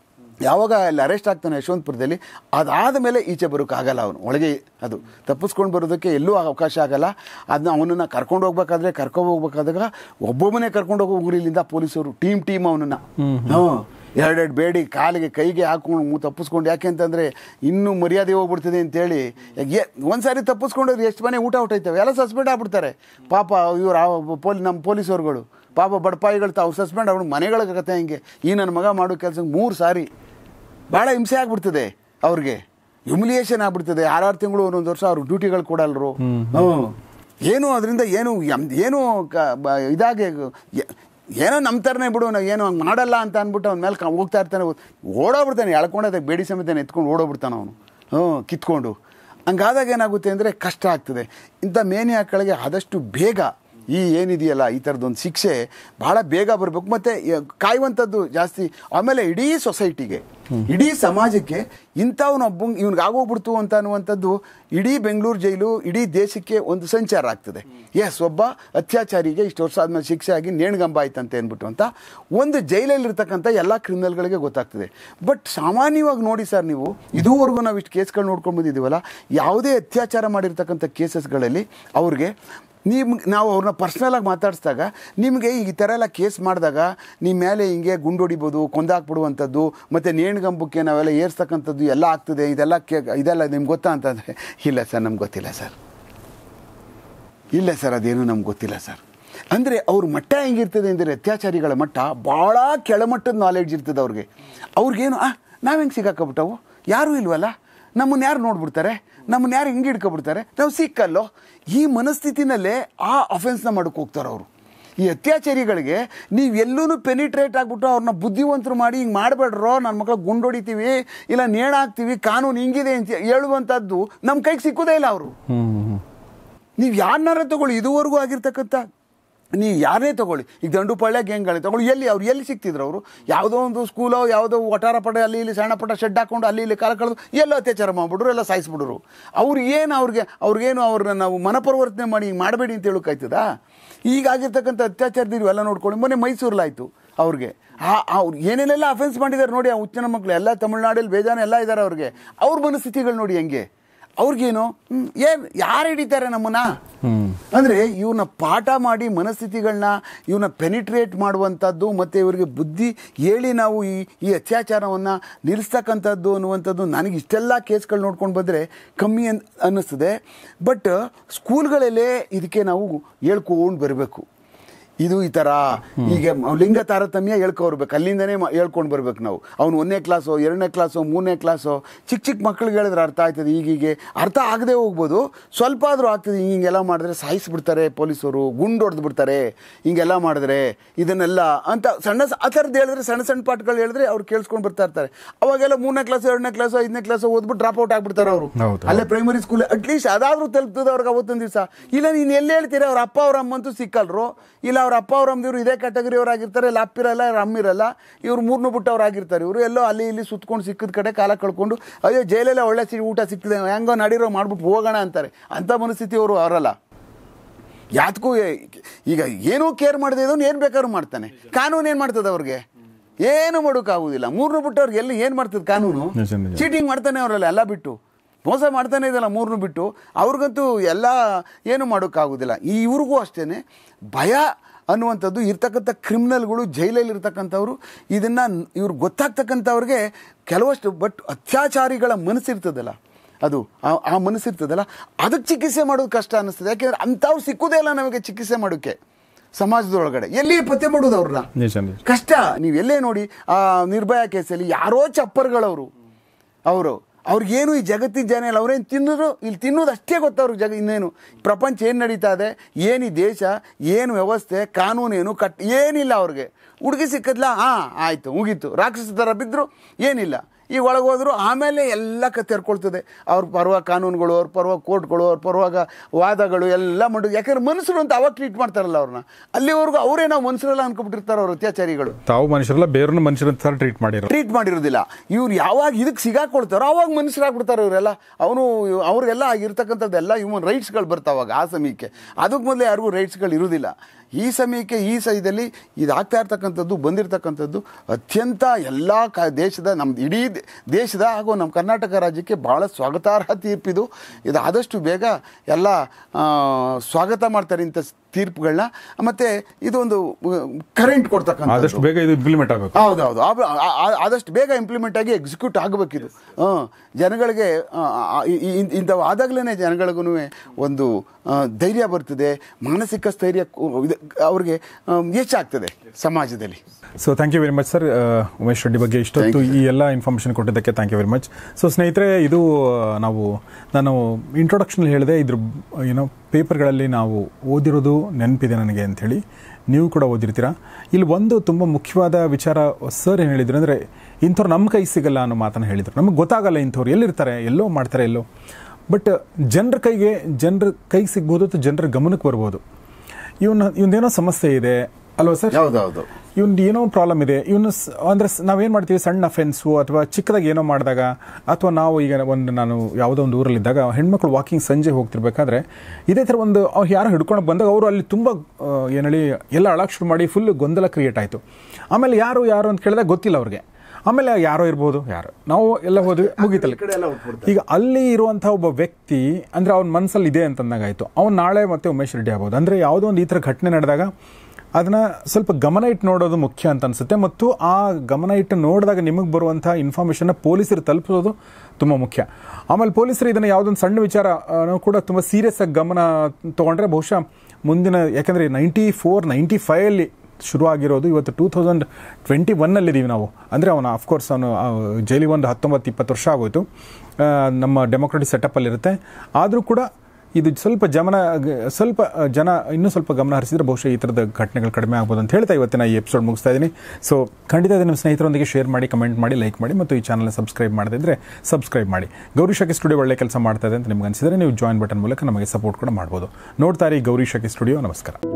ಯಾವಾಗ ಅಲ್ಲಿ ಅರೆಸ್ಟ್ ಆಗ್ತಾನೆ ಯಶವಂತಪುರದಲ್ಲಿ ಅದಾದ ಮೇಲೆ ಈಚೆ ಬರೋಕ್ಕಾಗಲ್ಲ ಅವನು ಒಳಗೆ ಅದು ತಪ್ಪಿಸ್ಕೊಂಡು ಬರೋದಕ್ಕೆ ಎಲ್ಲೂ ಅವಕಾಶ ಆಗಲ್ಲ ಅದನ್ನ ಅವನನ್ನು ಕರ್ಕೊಂಡು ಹೋಗ್ಬೇಕಾದ್ರೆ ಕರ್ಕೊಂಡು ಹೋಗ್ಬೇಕಾದಾಗ ಒಬ್ಬೊಬ್ಬನೇ ಕರ್ಕೊಂಡು ಹೋಗೋ ಇಲ್ಲಿಂದ ಪೊಲೀಸರು ಟೀಮ್ ಟೀಮ್ ಅವನನ್ನು ಹ್ಞೂ ಎರಡೆರಡು ಬೇಡಿ ಕಾಲಿಗೆ ಕೈಗೆ ಹಾಕೊಂಡು ಮೂ ತಪ್ಪಿಸ್ಕೊಂಡು ಯಾಕೆ ಅಂತಂದರೆ ಇನ್ನೂ ಮರ್ಯಾದೆ ಹೋಗ್ಬಿಡ್ತದೆ ಅಂತೇಳಿ ಏ ಒಂದು ಸಾರಿ ತಪ್ಪಿಸ್ಕೊಂಡ್ರೆ ಎಷ್ಟು ಮನೆ ಊಟ ಹೊಟ್ಟೈತವೆ ಎಲ್ಲ ಸಸ್ಪೆಂಡ್ ಆಗ್ಬಿಡ್ತಾರೆ ಪಾಪ ಇವ್ರು ಪೊಲೀ ನಮ್ಮ ಪೊಲೀಸರುಗಳು ಪಾಪ ಬಡಪಾಯಿಗಳು ತಾವು ಸಸ್ಪೆಂಡ್ ಅವ್ನು ಮನೆಗಳ ಕತೆ ಹಿಂಗೆ ಈ ನನ್ನ ಮಗ ಮಾಡೋ ಕೆಲಸ ಮೂರು ಸಾರಿ ಭಾಳ ಹಿಂಸೆ ಆಗ್ಬಿಡ್ತದೆ ಅವ್ರಿಗೆ ಹ್ಯುಮಿಲಿಯೇಷನ್ ಆಗ್ಬಿಡ್ತದೆ ಆರಾರು ತಿಂಗಳು ಒಂದೊಂದು ವರ್ಷ ಅವ್ರು ಡ್ಯೂಟಿಗಳು ಕೊಡಲ್ರು ಹ್ಞೂ ಏನು ಅದರಿಂದ ಏನು ಎಮ್- ಏನು ಕ- ಬ- ಇದಾಗೆ ಎ- ಏನೋ ನಮ್ಮ ಥರನೇ ಬಿಡು ನಾವು ಏನು ಹಂಗೆ ಮಾಡಲ್ಲ ಅಂತ ಅಂದ್ಬಿಟ್ಟು ಅವ್ನ ಮೇಲೆ ಕ- ಹೋಗ್ತಾ ಇರ್ತಾನೆ ಓಡೋಗ್ಬಿಡ್ತಾನೆ ಎಳ್ಕೊಂಡೋದಾಗ ಬೇಡಿ ಸಮೇತ ಎತ್ಕೊಂಡು ಓಡೋಗ್ಬಿಡ್ತಾನೆ ಅವನು ಹ್ಞೂ ಕಿತ್ಕೊಂಡು ಹಂಗಾದಾಗ ಏನಾಗುತ್ತೆ ಅಂದರೆ ಕಷ್ಟ ಆಗ್ತದೆ ಇಂಥ ಮೇನಿಯಾಕ್ಗಳಿಗೆ ಆದಷ್ಟು ಬೇಗ ಈ ಏನಿದೆಯಲ್ಲ ಈ ಥರದೊಂದು ಶಿಕ್ಷೆ ಭಾಳ ಬೇಗ ಬರಬೇಕು ಮತ್ತು ಕಾಯುವಂಥದ್ದು ಜಾಸ್ತಿ ಆಮೇಲೆ ಇಡೀ ಸೊಸೈಟಿಗೆ ಇಡೀ ಸಮಾಜಕ್ಕೆ ಇಂಥವನೊಬ್ಬ ಇವ್ನಿಗೆ ಆಗೋಗ್ಬಿಡ್ತು ಅಂತ ಅನ್ನುವಂಥದ್ದು ಇಡೀ ಬೆಂಗಳೂರು ಜೈಲು ಇಡೀ ದೇಶಕ್ಕೆ ಒಂದು ಸಂಚಾರ ಆಗ್ತದೆ ಎಸ್ ಒಬ್ಬ ಅತ್ಯಾಚಾರಿಗೆ ಇಷ್ಟು ವರ್ಷ ಆದ್ಮೇಲೆ ಶಿಕ್ಷೆ ಆಗಿ ನೇಣ್ಗಂಬ ಆಯ್ತಂತೆ ಅಂದ್ಬಿಟ್ಟು ಅಂತ ಒಂದು ಜೈಲಲ್ಲಿರ್ತಕ್ಕಂಥ ಎಲ್ಲ ಕ್ರಿಮಿನಲ್ಗಳಿಗೆ ಗೊತ್ತಾಗ್ತದೆ ಬಟ್ ಸಾಮಾನ್ಯವಾಗಿ ನೋಡಿ ಸರ್ ನೀವು ಇದುವರೆಗೂ ನಾವು ಇಷ್ಟು ಕೇಸ್ಗಳು ನೋಡ್ಕೊಂಡು ಬಂದಿದ್ದೀವಲ್ಲ ಯಾವುದೇ ಅತ್ಯಾಚಾರ ಮಾಡಿರ್ತಕ್ಕಂಥ ಕೇಸಸ್ಗಳಲ್ಲಿ ಅವ್ರಿಗೆ ನಿಮ್ಗೆ ನಾವು ಅವ್ರನ್ನ ಪರ್ಸ್ನಲಾಗಿ ಮಾತಾಡಿಸಿದಾಗ ನಿಮಗೆ ಈ ಥರ ಎಲ್ಲ ಕೇಸ್ ಮಾಡಿದಾಗ ನಿಮ್ಮ ಮೇಲೆ ಹಿಂಗೆ ಗುಂಡೊಡಿಬೋದು ಕೊಂದಾಕ್ಬಿಡುವಂಥದ್ದು ಮತ್ತು ನೇಣ್ಗಂಬಕ್ಕೆ ನಾವೆಲ್ಲ ಏರ್ಸ್ತಕ್ಕಂಥದ್ದು ಎಲ್ಲ ಆಗ್ತದೆ ಇದೆಲ್ಲ ಕೇ ಇದೆಲ್ಲ ನಿಮ್ಗೆ ಗೊತ್ತಾ ಅಂತಂದರೆ ಇಲ್ಲ ಸರ್ ನಮ್ಗೆ ಗೊತ್ತಿಲ್ಲ ಸರ್ ಇಲ್ಲ ಸರ್ ಅದೇನು ನಮ್ಗೆ ಗೊತ್ತಿಲ್ಲ ಸರ್ ಅಂದರೆ ಅವ್ರ ಮಟ್ಟ ಹೆಂಗಿರ್ತದೆ ಅಂದರೆ ಅತ್ಯಾಚಾರಿಗಳ ಮಟ್ಟ ಭಾಳ ಕೆಳಮಟ್ಟದ ನಾಲೆಡ್ಜ್ ಇರ್ತದೆ ಅವ್ರಿಗೆ ಅವ್ರಿಗೇನು ಆ ನಾವು ಹೆಂಗೆ ಸಿಗಾಕೊಬಿಟ್ಟವು ಯಾರೂ ಇಲ್ವಲ್ಲ ನಮ್ಮನ್ನು ಯಾರು ನೋಡ್ಬಿಡ್ತಾರೆ ನಮ್ಮನ್ನು ಯಾರು ಹಿಂಗೆ ಹಿಡ್ಕೊಬಿಡ್ತಾರೆ ನಾವು ಸಿಕ್ಕಲ್ಲೋ ಈ ಮನಸ್ಥಿತಿನಲ್ಲೇ ಆ ಅಫೆನ್ಸ್ನ ಮಾಡಕ್ಕೆ ಹೋಗ್ತಾರೆ ಅವರು ಈ ಅತ್ಯಾಚಾರಿಗಳಿಗೆ ನೀವು ಎಲ್ಲೂ ಪೆನಿಟ್ರೇಟ್ ಆಗಿಬಿಟ್ಟು ಅವ್ರನ್ನ ಬುದ್ಧಿವಂತರು ಮಾಡಿ ಹಿಂಗೆ ಮಾಡಬೇಡ್ರೋ ನನ್ನ ಮಕ್ಕಳು ಗುಂಡೊಡಿತೀವಿ ಇಲ್ಲ ನೇಣ ಹಾಕ್ತೀವಿ ಕಾನೂನು ಹಿಂಗಿದೆ ಅಂತ ಹೇಳುವಂಥದ್ದು ನಮ್ಮ ಕೈಗೆ ಸಿಕ್ಕೋದೇ ಇಲ್ಲ ಅವರು ನೀವು ಯಾರನ್ನಾರ ತಗೊಳ್ಳಿ ಇದುವರೆಗೂ ಆಗಿರ್ತಕ್ಕಂಥ ನೀವು ಯಾರೇ ತಗೊಳ್ಳಿ ಈಗ ದಂಡುಪಾಳ್ಯ ಗ್ಯಾಂಗ್ಗಳೇ ತಗೊಳ್ಳಿ ಎಲ್ಲಿ ಅವ್ರು ಎಲ್ಲಿ ಸಿಗ್ತಿದ್ರು ಅವರು ಯಾವುದೋ ಒಂದು ಸ್ಕೂಲೋ ಯಾವುದೋ ಒಟಾರ ಪಟ ಅಲ್ಲಿ ಇಲ್ಲಿ ಸಣ್ಣ ಪಟ ಶೆಡ್ ಹಾಕೊಂಡು ಅಲ್ಲಿ ಇಲ್ಲಿ ಕಾಲ ಕಳೆದು ಎಲ್ಲೋ ಅತ್ಯಾಚಾರ ಮಾಡಿಬಿಟ್ರು ಎಲ್ಲ ಸಾಯಿಸ್ಬಿಡ್ರು ಅವ್ರು ಏನು ಅವ್ರಿಗೆ ಅವ್ರಿಗೇನು ಅವ್ರನ್ನ ನಾವು ಮನಪರಿವರ್ತನೆ ಮಾಡಿ ಹಿಂಗೆ ಮಾಡಬೇಡಿ ಅಂತ ಹೇಳೋಕ್ಕಾಯ್ತದಾ ಈಗ ಆಗಿರ್ತಕ್ಕಂಥ ಅತ್ಯಾಚಾರದಿರು ಎಲ್ಲ ನೋಡ್ಕೊಳ್ಳಿ ಮೊನ್ನೆ ಮೈಸೂರಲ್ಲಾಯಿತು ಅವ್ರಿಗೆ ಆ ಅವ್ರು ಏನೇನೆಲ್ಲ ಅಫೆನ್ಸ್ ಮಾಡಿದ್ದಾರೆ ನೋಡಿ ಆ ಹುಚ್ಚಿನ ಮಕ್ಕಳು ಎಲ್ಲ ತಮಿಳ್ನಾಡಲ್ಲಿ ಬೇಜಾನ ಎಲ್ಲ ಇದ್ದಾರೆ ಅವ್ರಿಗೆ ಅವ್ರ ಮನಸ್ಥಿತಿಗಳು ನೋಡಿ ಹೆಂಗೆ ಅವ್ರಿಗೇನು ಹ್ಮ್, ಏನ್ ಯಾರು ಹಿಡಿತಾರೆ ನಮ್ಮನ್ನ ಅಂದ್ರೆ ಇವ್ರನ್ನ ಪಾಠ ಮಾಡಿ ಮನಸ್ಥಿತಿಗಳನ್ನ ಇವ್ರನ್ನ ಪೆನಿಟ್ರೇಟ್ ಮಾಡುವಂಥದ್ದು ಮತ್ತೆ ಇವರಿಗೆ ಬುದ್ಧಿ ಹೇಳಿ ನಾವು ಈ ಈ ಅತ್ಯಾಚಾರವನ್ನು ನಿಲ್ಲಿಸ್ತಕ್ಕಂಥದ್ದು ಅನ್ನುವಂಥದ್ದು ನನಗೆ ಇಷ್ಟೆಲ್ಲ ಕೇಸ್ಗಳು ನೋಡ್ಕೊಂಡು ಬಂದರೆ ಕಮ್ಮಿ ಅನ್ ಅನ್ನಿಸ್ತದೆ ಬಟ್ ಸ್ಕೂಲ್ಗಳಲ್ಲೇ ಇದಕ್ಕೆ ನಾವು ಹೇಳ್ಕೊಂಡು ಬರಬೇಕು ಇದು ಈ ಥರ ಈಗ ಲಿಂಗ ತಾರತಮ್ಯ ಹೇಳ್ಕೊಬರ್ಬೇಕು ಅಲ್ಲಿಂದನೇ ಮ- ಹೇಳ್ಕೊಂಡು ಬರ್ಬೇಕು ನಾವು ಅವ್ನು ಒಂದನೇ ಕ್ಲಾಸು ಎರಡನೇ ಕ್ಲಾಸು ಮೂರನೇ ಕ್ಲಾಸು ಚಿಕ್ಕ ಚಿಕ್ಕ ಮಕ್ಳಿಗೆ ಹೇಳಿದ್ರೆ ಅರ್ಥ ಆಯ್ತದೆ ಈಗೀಗೆ ಅರ್ಥ ಆಗದೆ ಹೋಗ್ಬೋದು ಸ್ವಲ್ಪ ಆದರೂ ಆಗ್ತದೆ ಹಿಂಗೆಲ್ಲ ಮಾಡಿದ್ರೆ ಸಾಯಿಸ್ಬಿಡ್ತಾರೆ ಪೊಲೀಸರು ಗುಂಡು ಹೊಡೆದು ಬಿಡ್ತಾರೆ ಹಿಂಗೆಲ್ಲ ಮಾಡಿದ್ರೆ ಇದನ್ನೆಲ್ಲ ಅಂತ ಸಣ್ಣ ಸ- ಆ ಥರದ್ದು ಹೇಳಿದ್ರೆ ಸಣ್ಣ ಸಣ್ಣ ಪಾಠಗಳು ಹೇಳಿದ್ರೆ ಅವ್ರು ಕೇಳಿಸ್ಕೊಂಡು ಬರ್ತಾ ಇರ್ತಾರೆ ಅವಾಗೆಲ್ಲ ಮೂರನೇ ಕ್ಲಾಸ್ ಎರಡನೇ ಕ್ಲಾಸ್ ಐದನೇ ಕ್ಲಾಸ್ ಓದ್ಬಿಟ್ಟು ಡ್ರಾಪ್ ಔಟ್ ಆಗ್ಬಿಡ್ತಾರೆ ಅವರು ಹೌದು. ಅಲ್ಲೇ ಪ್ರೈಮರಿ ಸ್ಕೂಲ್ ಅಟ್ಲೀಸ್ಟ್ ಅದಾದ್ರೂ ತಲುಪ್ತದೆ ಅವ್ರಿಗೆ ಅವತ್ತೊಂದು ದಿವಸ ಇಲ್ಲ ನೀನು ಎಲ್ಲಿ ಹೇಳ್ತೀರಾ ಅವ್ರ ಅಪ್ಪ ಅವ್ರ ಅಮ್ಮಂತೂ ಸಿಕ್ಕಲ್ರು ಇಲ್ಲ ಅವ್ರ ಅಪ್ಪ ಅವ್ರ ಅಮ್ಮದಿವ್ರು ಇದೇ ಕ್ಯಾಟಗರಿ ಅವರಾಗಿರ್ತಾರೆ ಇಲ್ಲ ಅಪ್ಪಿರಲ್ಲ ಇಲ್ಲ ಅಮ್ಮಿರಲ್ಲ ಇವ್ರು ಮೂರ್ನು ಬಿಟ್ಟವ್ರು ಆಗಿರ್ತಾರೆ ಇವರು ಎಲ್ಲೋ ಅಲ್ಲಿ ಇಲ್ಲಿ ಸುತ್ಕೊಂಡು ಸಿಕ್ಕಿದ ಕಡೆ ಕಾಲ ಕಳ್ಕೊಂಡು ಅಯ್ಯೋ ಜೈಲೆಲ್ಲ ಒಳ್ಳೆ ಸಿ ಊಟ ಸಿಗ್ತದೆ ಹೆಂಗೋ ನಡೀರೋ ಮಾಡ್ಬಿಟ್ಟು ಹೋಗೋಣ ಅಂತಾರೆ ಅಂಥ ಮನಸ್ಥಿತಿ ಅವರು ಅವರಲ್ಲ ಯಾತಕ್ಕೂ ಈಗ ಏನೂ ಕೇರ್ ಮಾಡದೆ ಇದನ್ನು ಏನು ಬೇಕಾದ್ರೂ ಮಾಡ್ತಾನೆ ಕಾನೂನು ಏನು ಮಾಡ್ತದೆ ಅವ್ರಿಗೆ ಏನು ಮಾಡೋಕ್ಕಾಗೋದಿಲ್ಲ ಮೂರ್ನು ಬಿಟ್ಟವ್ರಿಗೆ ಎಲ್ಲಿ ಏನು ಮಾಡ್ತದೆ ಕಾನೂನು ನಿಜ, ನಿಜ. ಚೀಟಿಂಗ್ ಮಾಡ್ತಾನೆ ಅವರಲ್ಲ ಎಲ್ಲ ಬಿಟ್ಟು ಮೋಸ ಮಾಡ್ತಾನೆ ಇದಲ್ಲ ಮೂರನ್ನು ಬಿಟ್ಟು ಅವ್ರಿಗಂತೂ ಎಲ್ಲ ಏನು ಮಾಡೋಕ್ಕಾಗೋದಿಲ್ಲ ಈ ಇವ್ರಿಗೂ ಅಷ್ಟೇ ಭಯ ಅನ್ನುವಂಥದ್ದು ಇರ್ತಕ್ಕಂಥ ಕ್ರಿಮಿನಲ್ಗಳು ಜೈಲಲ್ಲಿ ಇರ್ತಕ್ಕಂಥವ್ರು ಇದನ್ನು ಇವ್ರು ಗೊತ್ತಾಗ್ತಕ್ಕಂಥವ್ರಿಗೆ ಕೆಲವಷ್ಟು ಬಟ್ ಅತ್ಯಾಚಾರಿಗಳ ಮನಸ್ಸಿರ್ತದಲ್ಲ ಅದು ಆ- ಆ ಮನಸ್ಸಿರ್ತದಲ್ಲ ಅದಕ್ಕೆ ಚಿಕಿತ್ಸೆ ಮಾಡೋದು ಕಷ್ಟ ಅನ್ನಿಸ್ತದೆ ಯಾಕೆಂದ್ರೆ ಅಂಥವ್ರು ಸಿಕ್ಕುದೇ ಇಲ್ಲ ನಮಗೆ ಚಿಕಿತ್ಸೆ ಮಾಡೋಕ್ಕೆ ಸಮಾಜದೊಳಗಡೆ ಎಲ್ಲಿ ಪತ್ತೆ ಮಾಡೋದು ಅವ್ರನ್ನ ನಿಜ ನಿಜ ಕಷ್ಟ ನೀವು ಎಲ್ಲೇ ನೋಡಿ ಆ ನಿರ್ಭಯ ಕೇಸಲ್ಲಿ ಯಾರೋ ಚಪ್ಪರ್ಗಳವರು ಅವರು ಅವ್ರಿಗೇನು ಈ ಜಗತ್ತಿನ ಜನ ಇಲ್ಲ ಅವ್ರೇನು ತಿನ್ನೋದು ಇಲ್ಲಿ ತಿನ್ನೋದು ಅಷ್ಟೇ ಗೊತ್ತವ್ರಿಗೆ ಜಗ ಇನ್ನೇನು ಪ್ರಪಂಚ ಏನು ನಡೀತಾ ಇದೆ ಏನು ಈ ದೇಶ ಏನು ವ್ಯವಸ್ಥೆ ಕಾನೂನೇನು ಕಟ್ ಏನಿಲ್ಲ ಅವ್ರಿಗೆ ಹುಡುಗಿ ಸಿಕ್ಕದ್ಲ ಹಾಂ ಆಯಿತು ಮುಗೀತು ರಾಕ್ಷಸ ಥರ ಬಿದ್ದರು ಏನಿಲ್ಲ ಈಗ ಒಳಗೆ ಹೋದ್ರು ಆಮೇಲೆ ಎಲ್ಲ ಕ ತೆರ್ಕೊಳ್ತದೆ ಅವ್ರ ಪರವಾಗಿ ಕಾನೂನುಗಳು ಅವ್ರ ಪರವಾಗಿ ಕೋರ್ಟ್ಗಳು ಅವ್ರ ಪರವಾಗ ವಾದಗಳು ಎಲ್ಲ ಮಾಡು ಯಾಕಂದ್ರೆ ಮನುಷ್ಯರು ಅಂತ ಅವಾಗ ಟ್ರೀಟ್ ಮಾಡ್ತಾರಲ್ಲ ಅವ್ರನ್ನ ಅಲ್ಲಿವರೆಗೂ ಅವರೇ ನಾವು ಮನುಷ್ಯರೆಲ್ಲ ಅನ್ಕೊಬಿಟ್ಟಿರ್ತಾರೆ ಅವ್ರ ಅತ್ಯಾಚಾರಿಗಳು ತಾವು ಮನುಷ್ಯರಲ್ಲ ಬೇರನ್ನ ಮನುಷ್ಯರ ಥರ ಟ್ರೀಟ್ ಮಾಡಿರೋ ಟ್ರೀಟ್ ಮಾಡಿರೋದಿಲ್ಲ ಇವ್ರು ಯಾವಾಗ ಇದಕ್ಕೆ ಸಿಗಾಕೊಳ್ತಾರೋ ಅವಾಗ ಮನುಷ್ಯರಾಗ್ಬಿಡ್ತಾರೆ ಇವರೆಲ್ಲ ಅವನು ಅವ್ರಿಗೆಲ್ಲ ಆಗಿರ್ತಕ್ಕಂಥದ್ದೆಲ್ಲ ಹ್ಯೂಮನ್ ರೈಟ್ಸ್ಗಳು ಬರ್ತಾವಾಗ ಆ ಸಮಯಕ್ಕೆ ಅದಕ್ಕೆ ಮೊದಲೇ ಯಾರಿಗೂ ರೈಟ್ಸ್ಗಳು ಇರುವುದಿಲ್ಲ ಈ ಸಮಯಕ್ಕೆ ಈ ಸಮಯದಲ್ಲಿ ಇದಾಗ್ತಾ ಇರ್ತಕ್ಕಂಥದ್ದು ಬಂದಿರತಕ್ಕಂಥದ್ದು ಅತ್ಯಂತ ಎಲ್ಲ ಕ ದೇಶದ ನಮ್ಮ ಇಡೀ ದೇ- ದೇಶದ ಹಾಗೂ ನಮ್ಮ ಕರ್ನಾಟಕ ರಾಜ್ಯಕ್ಕೆ ಭಾಳ ಸ್ವಾಗತಾರ್ಹ ತೀರ್ಪಿದು ಇದು ಆದಷ್ಟು ಬೇಗ ಎಲ್ಲ ಆ, ಸ್ವಾಗತ ಮಾಡ್ತಾರೆ ಇಂಥ ತೀರ್ಪುಗಳನ್ನ ಮತ್ತು ಇದೊಂದು ಕರೆಂಟ್ ಕೊಡ್ತಕ್ಕಂಥ ಆದಷ್ಟು ಬೇಗ ಇದು ಇಂಪ್ಲಿಮೆಂಟ್ ಆಗಬೇಕು ಹೌದೌದು ಆ- ಆ- ಆ- ಆದಷ್ಟು ಬೇಗ ಇಂಪ್ಲಿಮೆಂಟ್ ಆಗಿ ಎಕ್ಸಿಕ್ಯೂಟ್ ಆಗಬೇಕಿದು ಹಾಂ ಜನಗಳಿಗೆ ಆ, ಆ, ಇ- ಇ- ಇಂಥವು ಆದಾಗಲೇ ಜನಗಳಿಗೂ ಒಂದು ಆ, ಧೈರ್ಯ ಬರ್ತದೆ ಮಾನಸಿಕ ಸ್ಥೈರ್ಯ ಕು- ಇದು ಅವ್ರಿಗೆ ಆಮ್, ಹೆಚ್ಚಾಗ್ತದೆ ಸಮಾಜದಲ್ಲಿ so thank you very much sir Umesh Reddy ಬಗ್ಗೆ ಇಷ್ಟೊತ್ತು ಈ ಎಲ್ಲ ಇನ್ಫಾರ್ಮೇಷನ್ ಕೊಟ್ಟಿದ್ದಕ್ಕೆ thank you very much so ಸ್ನೇಹಿತರೆ ಇದು ಆ, ನಾವು ನಾನು ಇಂಟ್ರೊಡಕ್ಷನ್ ಹೇಳಿದೆ ಇದ್ರ ಏನೋ ಪೇಪರ್ಗಳಲ್ಲಿ ನಾವು ಓದಿರೋದು ನೆನಪಿದೆ ನನಗೆ ಅಂಥೇಳಿ ನೀವು ಕೂಡ ಓದಿರ್ತೀರಾ ಇಲ್ಲಿ ಒಂದು ತುಂಬ ಮುಖ್ಯವಾದ ವಿಚಾರ ಸರ್ ಏನು ಹೇಳಿದ್ರು ಅಂದರೆ ಇಂಥವ್ರು ನಮ್ಮ ಕೈ ಸಿಗಲ್ಲ ಅನ್ನೋ ಮಾತನ್ನು ಹೇಳಿದರು ನಮಗೆ ಗೊತ್ತಾಗಲ್ಲ ಇಂಥವ್ರು ಎಲ್ಲಿರ್ತಾರೆ ಎಲ್ಲೋ ಮಾಡ್ತಾರೆ ಎಲ್ಲೋ ಬಟ್ ಜನರ ಕೈಗೆ ಜನರ ಕೈಗೆ ಸಿಗ್ಬೋದು ಅಥವಾ ಜನರ ಗಮನಕ್ಕೆ ಬರ್ಬೋದು ಇವನ್ನ ಇವನ್ನೇನೋ ಸಮಸ್ಯೆ ಇದೆ ಅಲ್ವಾ ಸರ್ ಹೌದೌದು ಇವನ್ ಏನೋ ಪ್ರಾಬ್ಲಮ್ ಇದೆ ಇವನು ಅಂದ್ರೆ ಸ್- ನಾವೇನ್ ಮಾಡ್ತೀವಿ ಸಣ್ಣ ಅಫೆನ್ಸು ಅಥವಾ ಚಿಕ್ಕದಾಗಿ ಏನೋ ಮಾಡಿದಾಗ ಅಥವಾ ನಾವು ಈಗ ಒಂದು ನಾನು ಯಾವುದೋ ಒಂದು ಊರಲ್ಲಿದ್ದಾಗ ಹೆಣ್ಮಕ್ಳು ವಾಕಿಂಗ್ ಸಂಜೆ ಹೋಗ್ತಿರ್ಬೇಕಾದ್ರೆ ಇದೇ ಥರ ಒಂದು ಅವ್ರು ಯಾರು ಹಿಡ್ಕೊಂಡು ಬಂದಾಗ ಅವರು ಅಲ್ಲಿ ತುಂಬ ಏನು ಹೇಳಿ ಎಲ್ಲ ಅಳಕ್ಕೆ ಶುರು ಮಾಡಿ ಫುಲ್ ಗೊಂದಲ ಕ್ರಿಯೇಟ್ ಆಯಿತು ಆಮೇಲೆ ಯಾರು ಯಾರು ಅಂತ ಕೇಳಿದಾಗ ಗೊತ್ತಿಲ್ಲ ಅವ್ರಿಗೆ ಆಮೇಲೆ ಯಾರೋ ಇರ್ಬೋದು ಯಾರು ನಾವು ಎಲ್ಲ ಹೋದ್ವಿ ಮುಗೀತಲ್ಲ ಕಡೆ ಎಲ್ಲ ಹೋಗ್ಬಿಡ್ತಾರೆ. ಈಗ ಅಲ್ಲಿ ಇರುವಂಥ ಒಬ್ಬ ವ್ಯಕ್ತಿ ಅಂದ್ರೆ ಅವನ ಮನಸ್ಸಲ್ಲಿ ಇದೆ ಅಂತಂದಾಗಾಯ್ತು ಅವ್ನು ನಾಳೆ ಮತ್ತೆ ಉಮೇಶ್ ರೆಡ್ಡಿ ಆಗ್ಬೋದು ಅಂದ್ರೆ ಯಾವುದೋ ಒಂದು ಈ ಥರ ಘಟನೆ ನಡೆದಾಗ ಅದನ್ನ ಸ್ವಲ್ಪ ಗಮನ ಇಟ್ಟು ನೋಡೋದು ಮುಖ್ಯ ಅಂತ ಅನ್ಸುತ್ತೆ ಮತ್ತು ಆ ಗಮನ ಇಟ್ಟು ನೋಡಿದಾಗ ನಿಮಗೆ ಬರುವಂಥ ಇನ್ಫಾರ್ಮೇಷನ್ನ ಪೊಲೀಸರು ತಲುಪಿಸೋದು ತುಂಬ ಮುಖ್ಯ ಆಮೇಲೆ ಪೊಲೀಸರು ಇದನ್ನು ಯಾವುದೊಂದು ಸಣ್ಣ ವಿಚಾರ ಆ, ನಾವು ಕೂಡ ತುಂಬ ಸೀರಿಯಸ್ ಆಗಿ ಗಮನ ತೊಗೊಂಡ್ರೆ ಬಹುಶಃ ಮುಂದಿನ ಯಾಕಂದರೆ ನೈಂಟಿ ಫೋರ್ ನೈಂಟಿ ಫೈವಲ್ಲಿ ಶುರು ಆಗಿರೋದು ಇವತ್ತು ಟೂ ತೌಸಂಡ್ ಟ್ವೆಂಟಿ ಒನ್ನಲ್ಲಿದ್ದೀವಿ ನಾವು ಅಂದರೆ ಅವನು ಅಫ್ಕೋರ್ಸ್ ಅವನು ಆ, ಜೈಲಿಗೆ ಒಂದು ಹತ್ತೊಂಬತ್ತು ಇಪ್ಪತ್ತು ವರ್ಷ ಆಗೋಯ್ತು ಆ, ನಮ್ಮ ಡೆಮೊಕ್ರೆಟಿಕ್ ಸೆಟಪ್ಪಲ್ಲಿರುತ್ತೆ ಆದರೂ ಕೂಡ ಇದು ಸ್ವಲ್ಪ ಜಮನ ಸ್ವಲ್ಪ ಜನ ಇನ್ನೂ ಸ್ವಲ್ಪ ಗಮನ ಹರಿಸಿದ್ರೆ ಬಹುಶಃ ಈ ಥರದ ಘಟನೆಗಳು ಕಡಿಮೆ ಆಗ್ಬೋದು ಅಂತ ಹೇಳ್ತಾ ಇವತ್ತಿನ ಈ ಎಪಿಸೋಡ್ ಮುಗಿಸ್ತಾ ಇದ್ದೀನಿ ಸೊ ಖಂಡಿತ ಇದನ್ನ ನಿಮ್ಮ ಸ್ನೇಹಿತರೊಂದಿಗೆ ಶೇರ್ ಮಾಡಿ ಕಮೆಂಟ್ ಮಾಡಿ ಲೈಕ್ ಮಾಡಿ ಮತ್ತು ಈ ಚಾನಲ್ನ ಸಬ್ಸ್ಕ್ರೈಬ್ ಮಾಡದಿದ್ದರೆ ಸಬ್ಸ್ಕ್ರೈಬ್ ಮಾಡಿ ಗೌರಿ ಶಾಖೆ ಸ್ಟುಡಿಯೋ ಒಳ್ಳೆ ಕೆಲಸ ಮಾಡ್ತಾ ಇದೆ ಅಂತ ನಿಮ್ಗೆ ಅನಿಸಿದರೆ ನೀವು ಜಾಯಿನ್ ಬಟನ್ ಮೂಲಕ ನಮಗೆ ಸಪೋರ್ಟ್ ಕೂಡ ಮಾಡ್ಬೋದು ನೋಡ್ತಾ ಇರಿ ಗೌರಿ ಶಾಖೆ ಸ್ಟುಡಿಯೋ ನಮಸ್ಕಾರ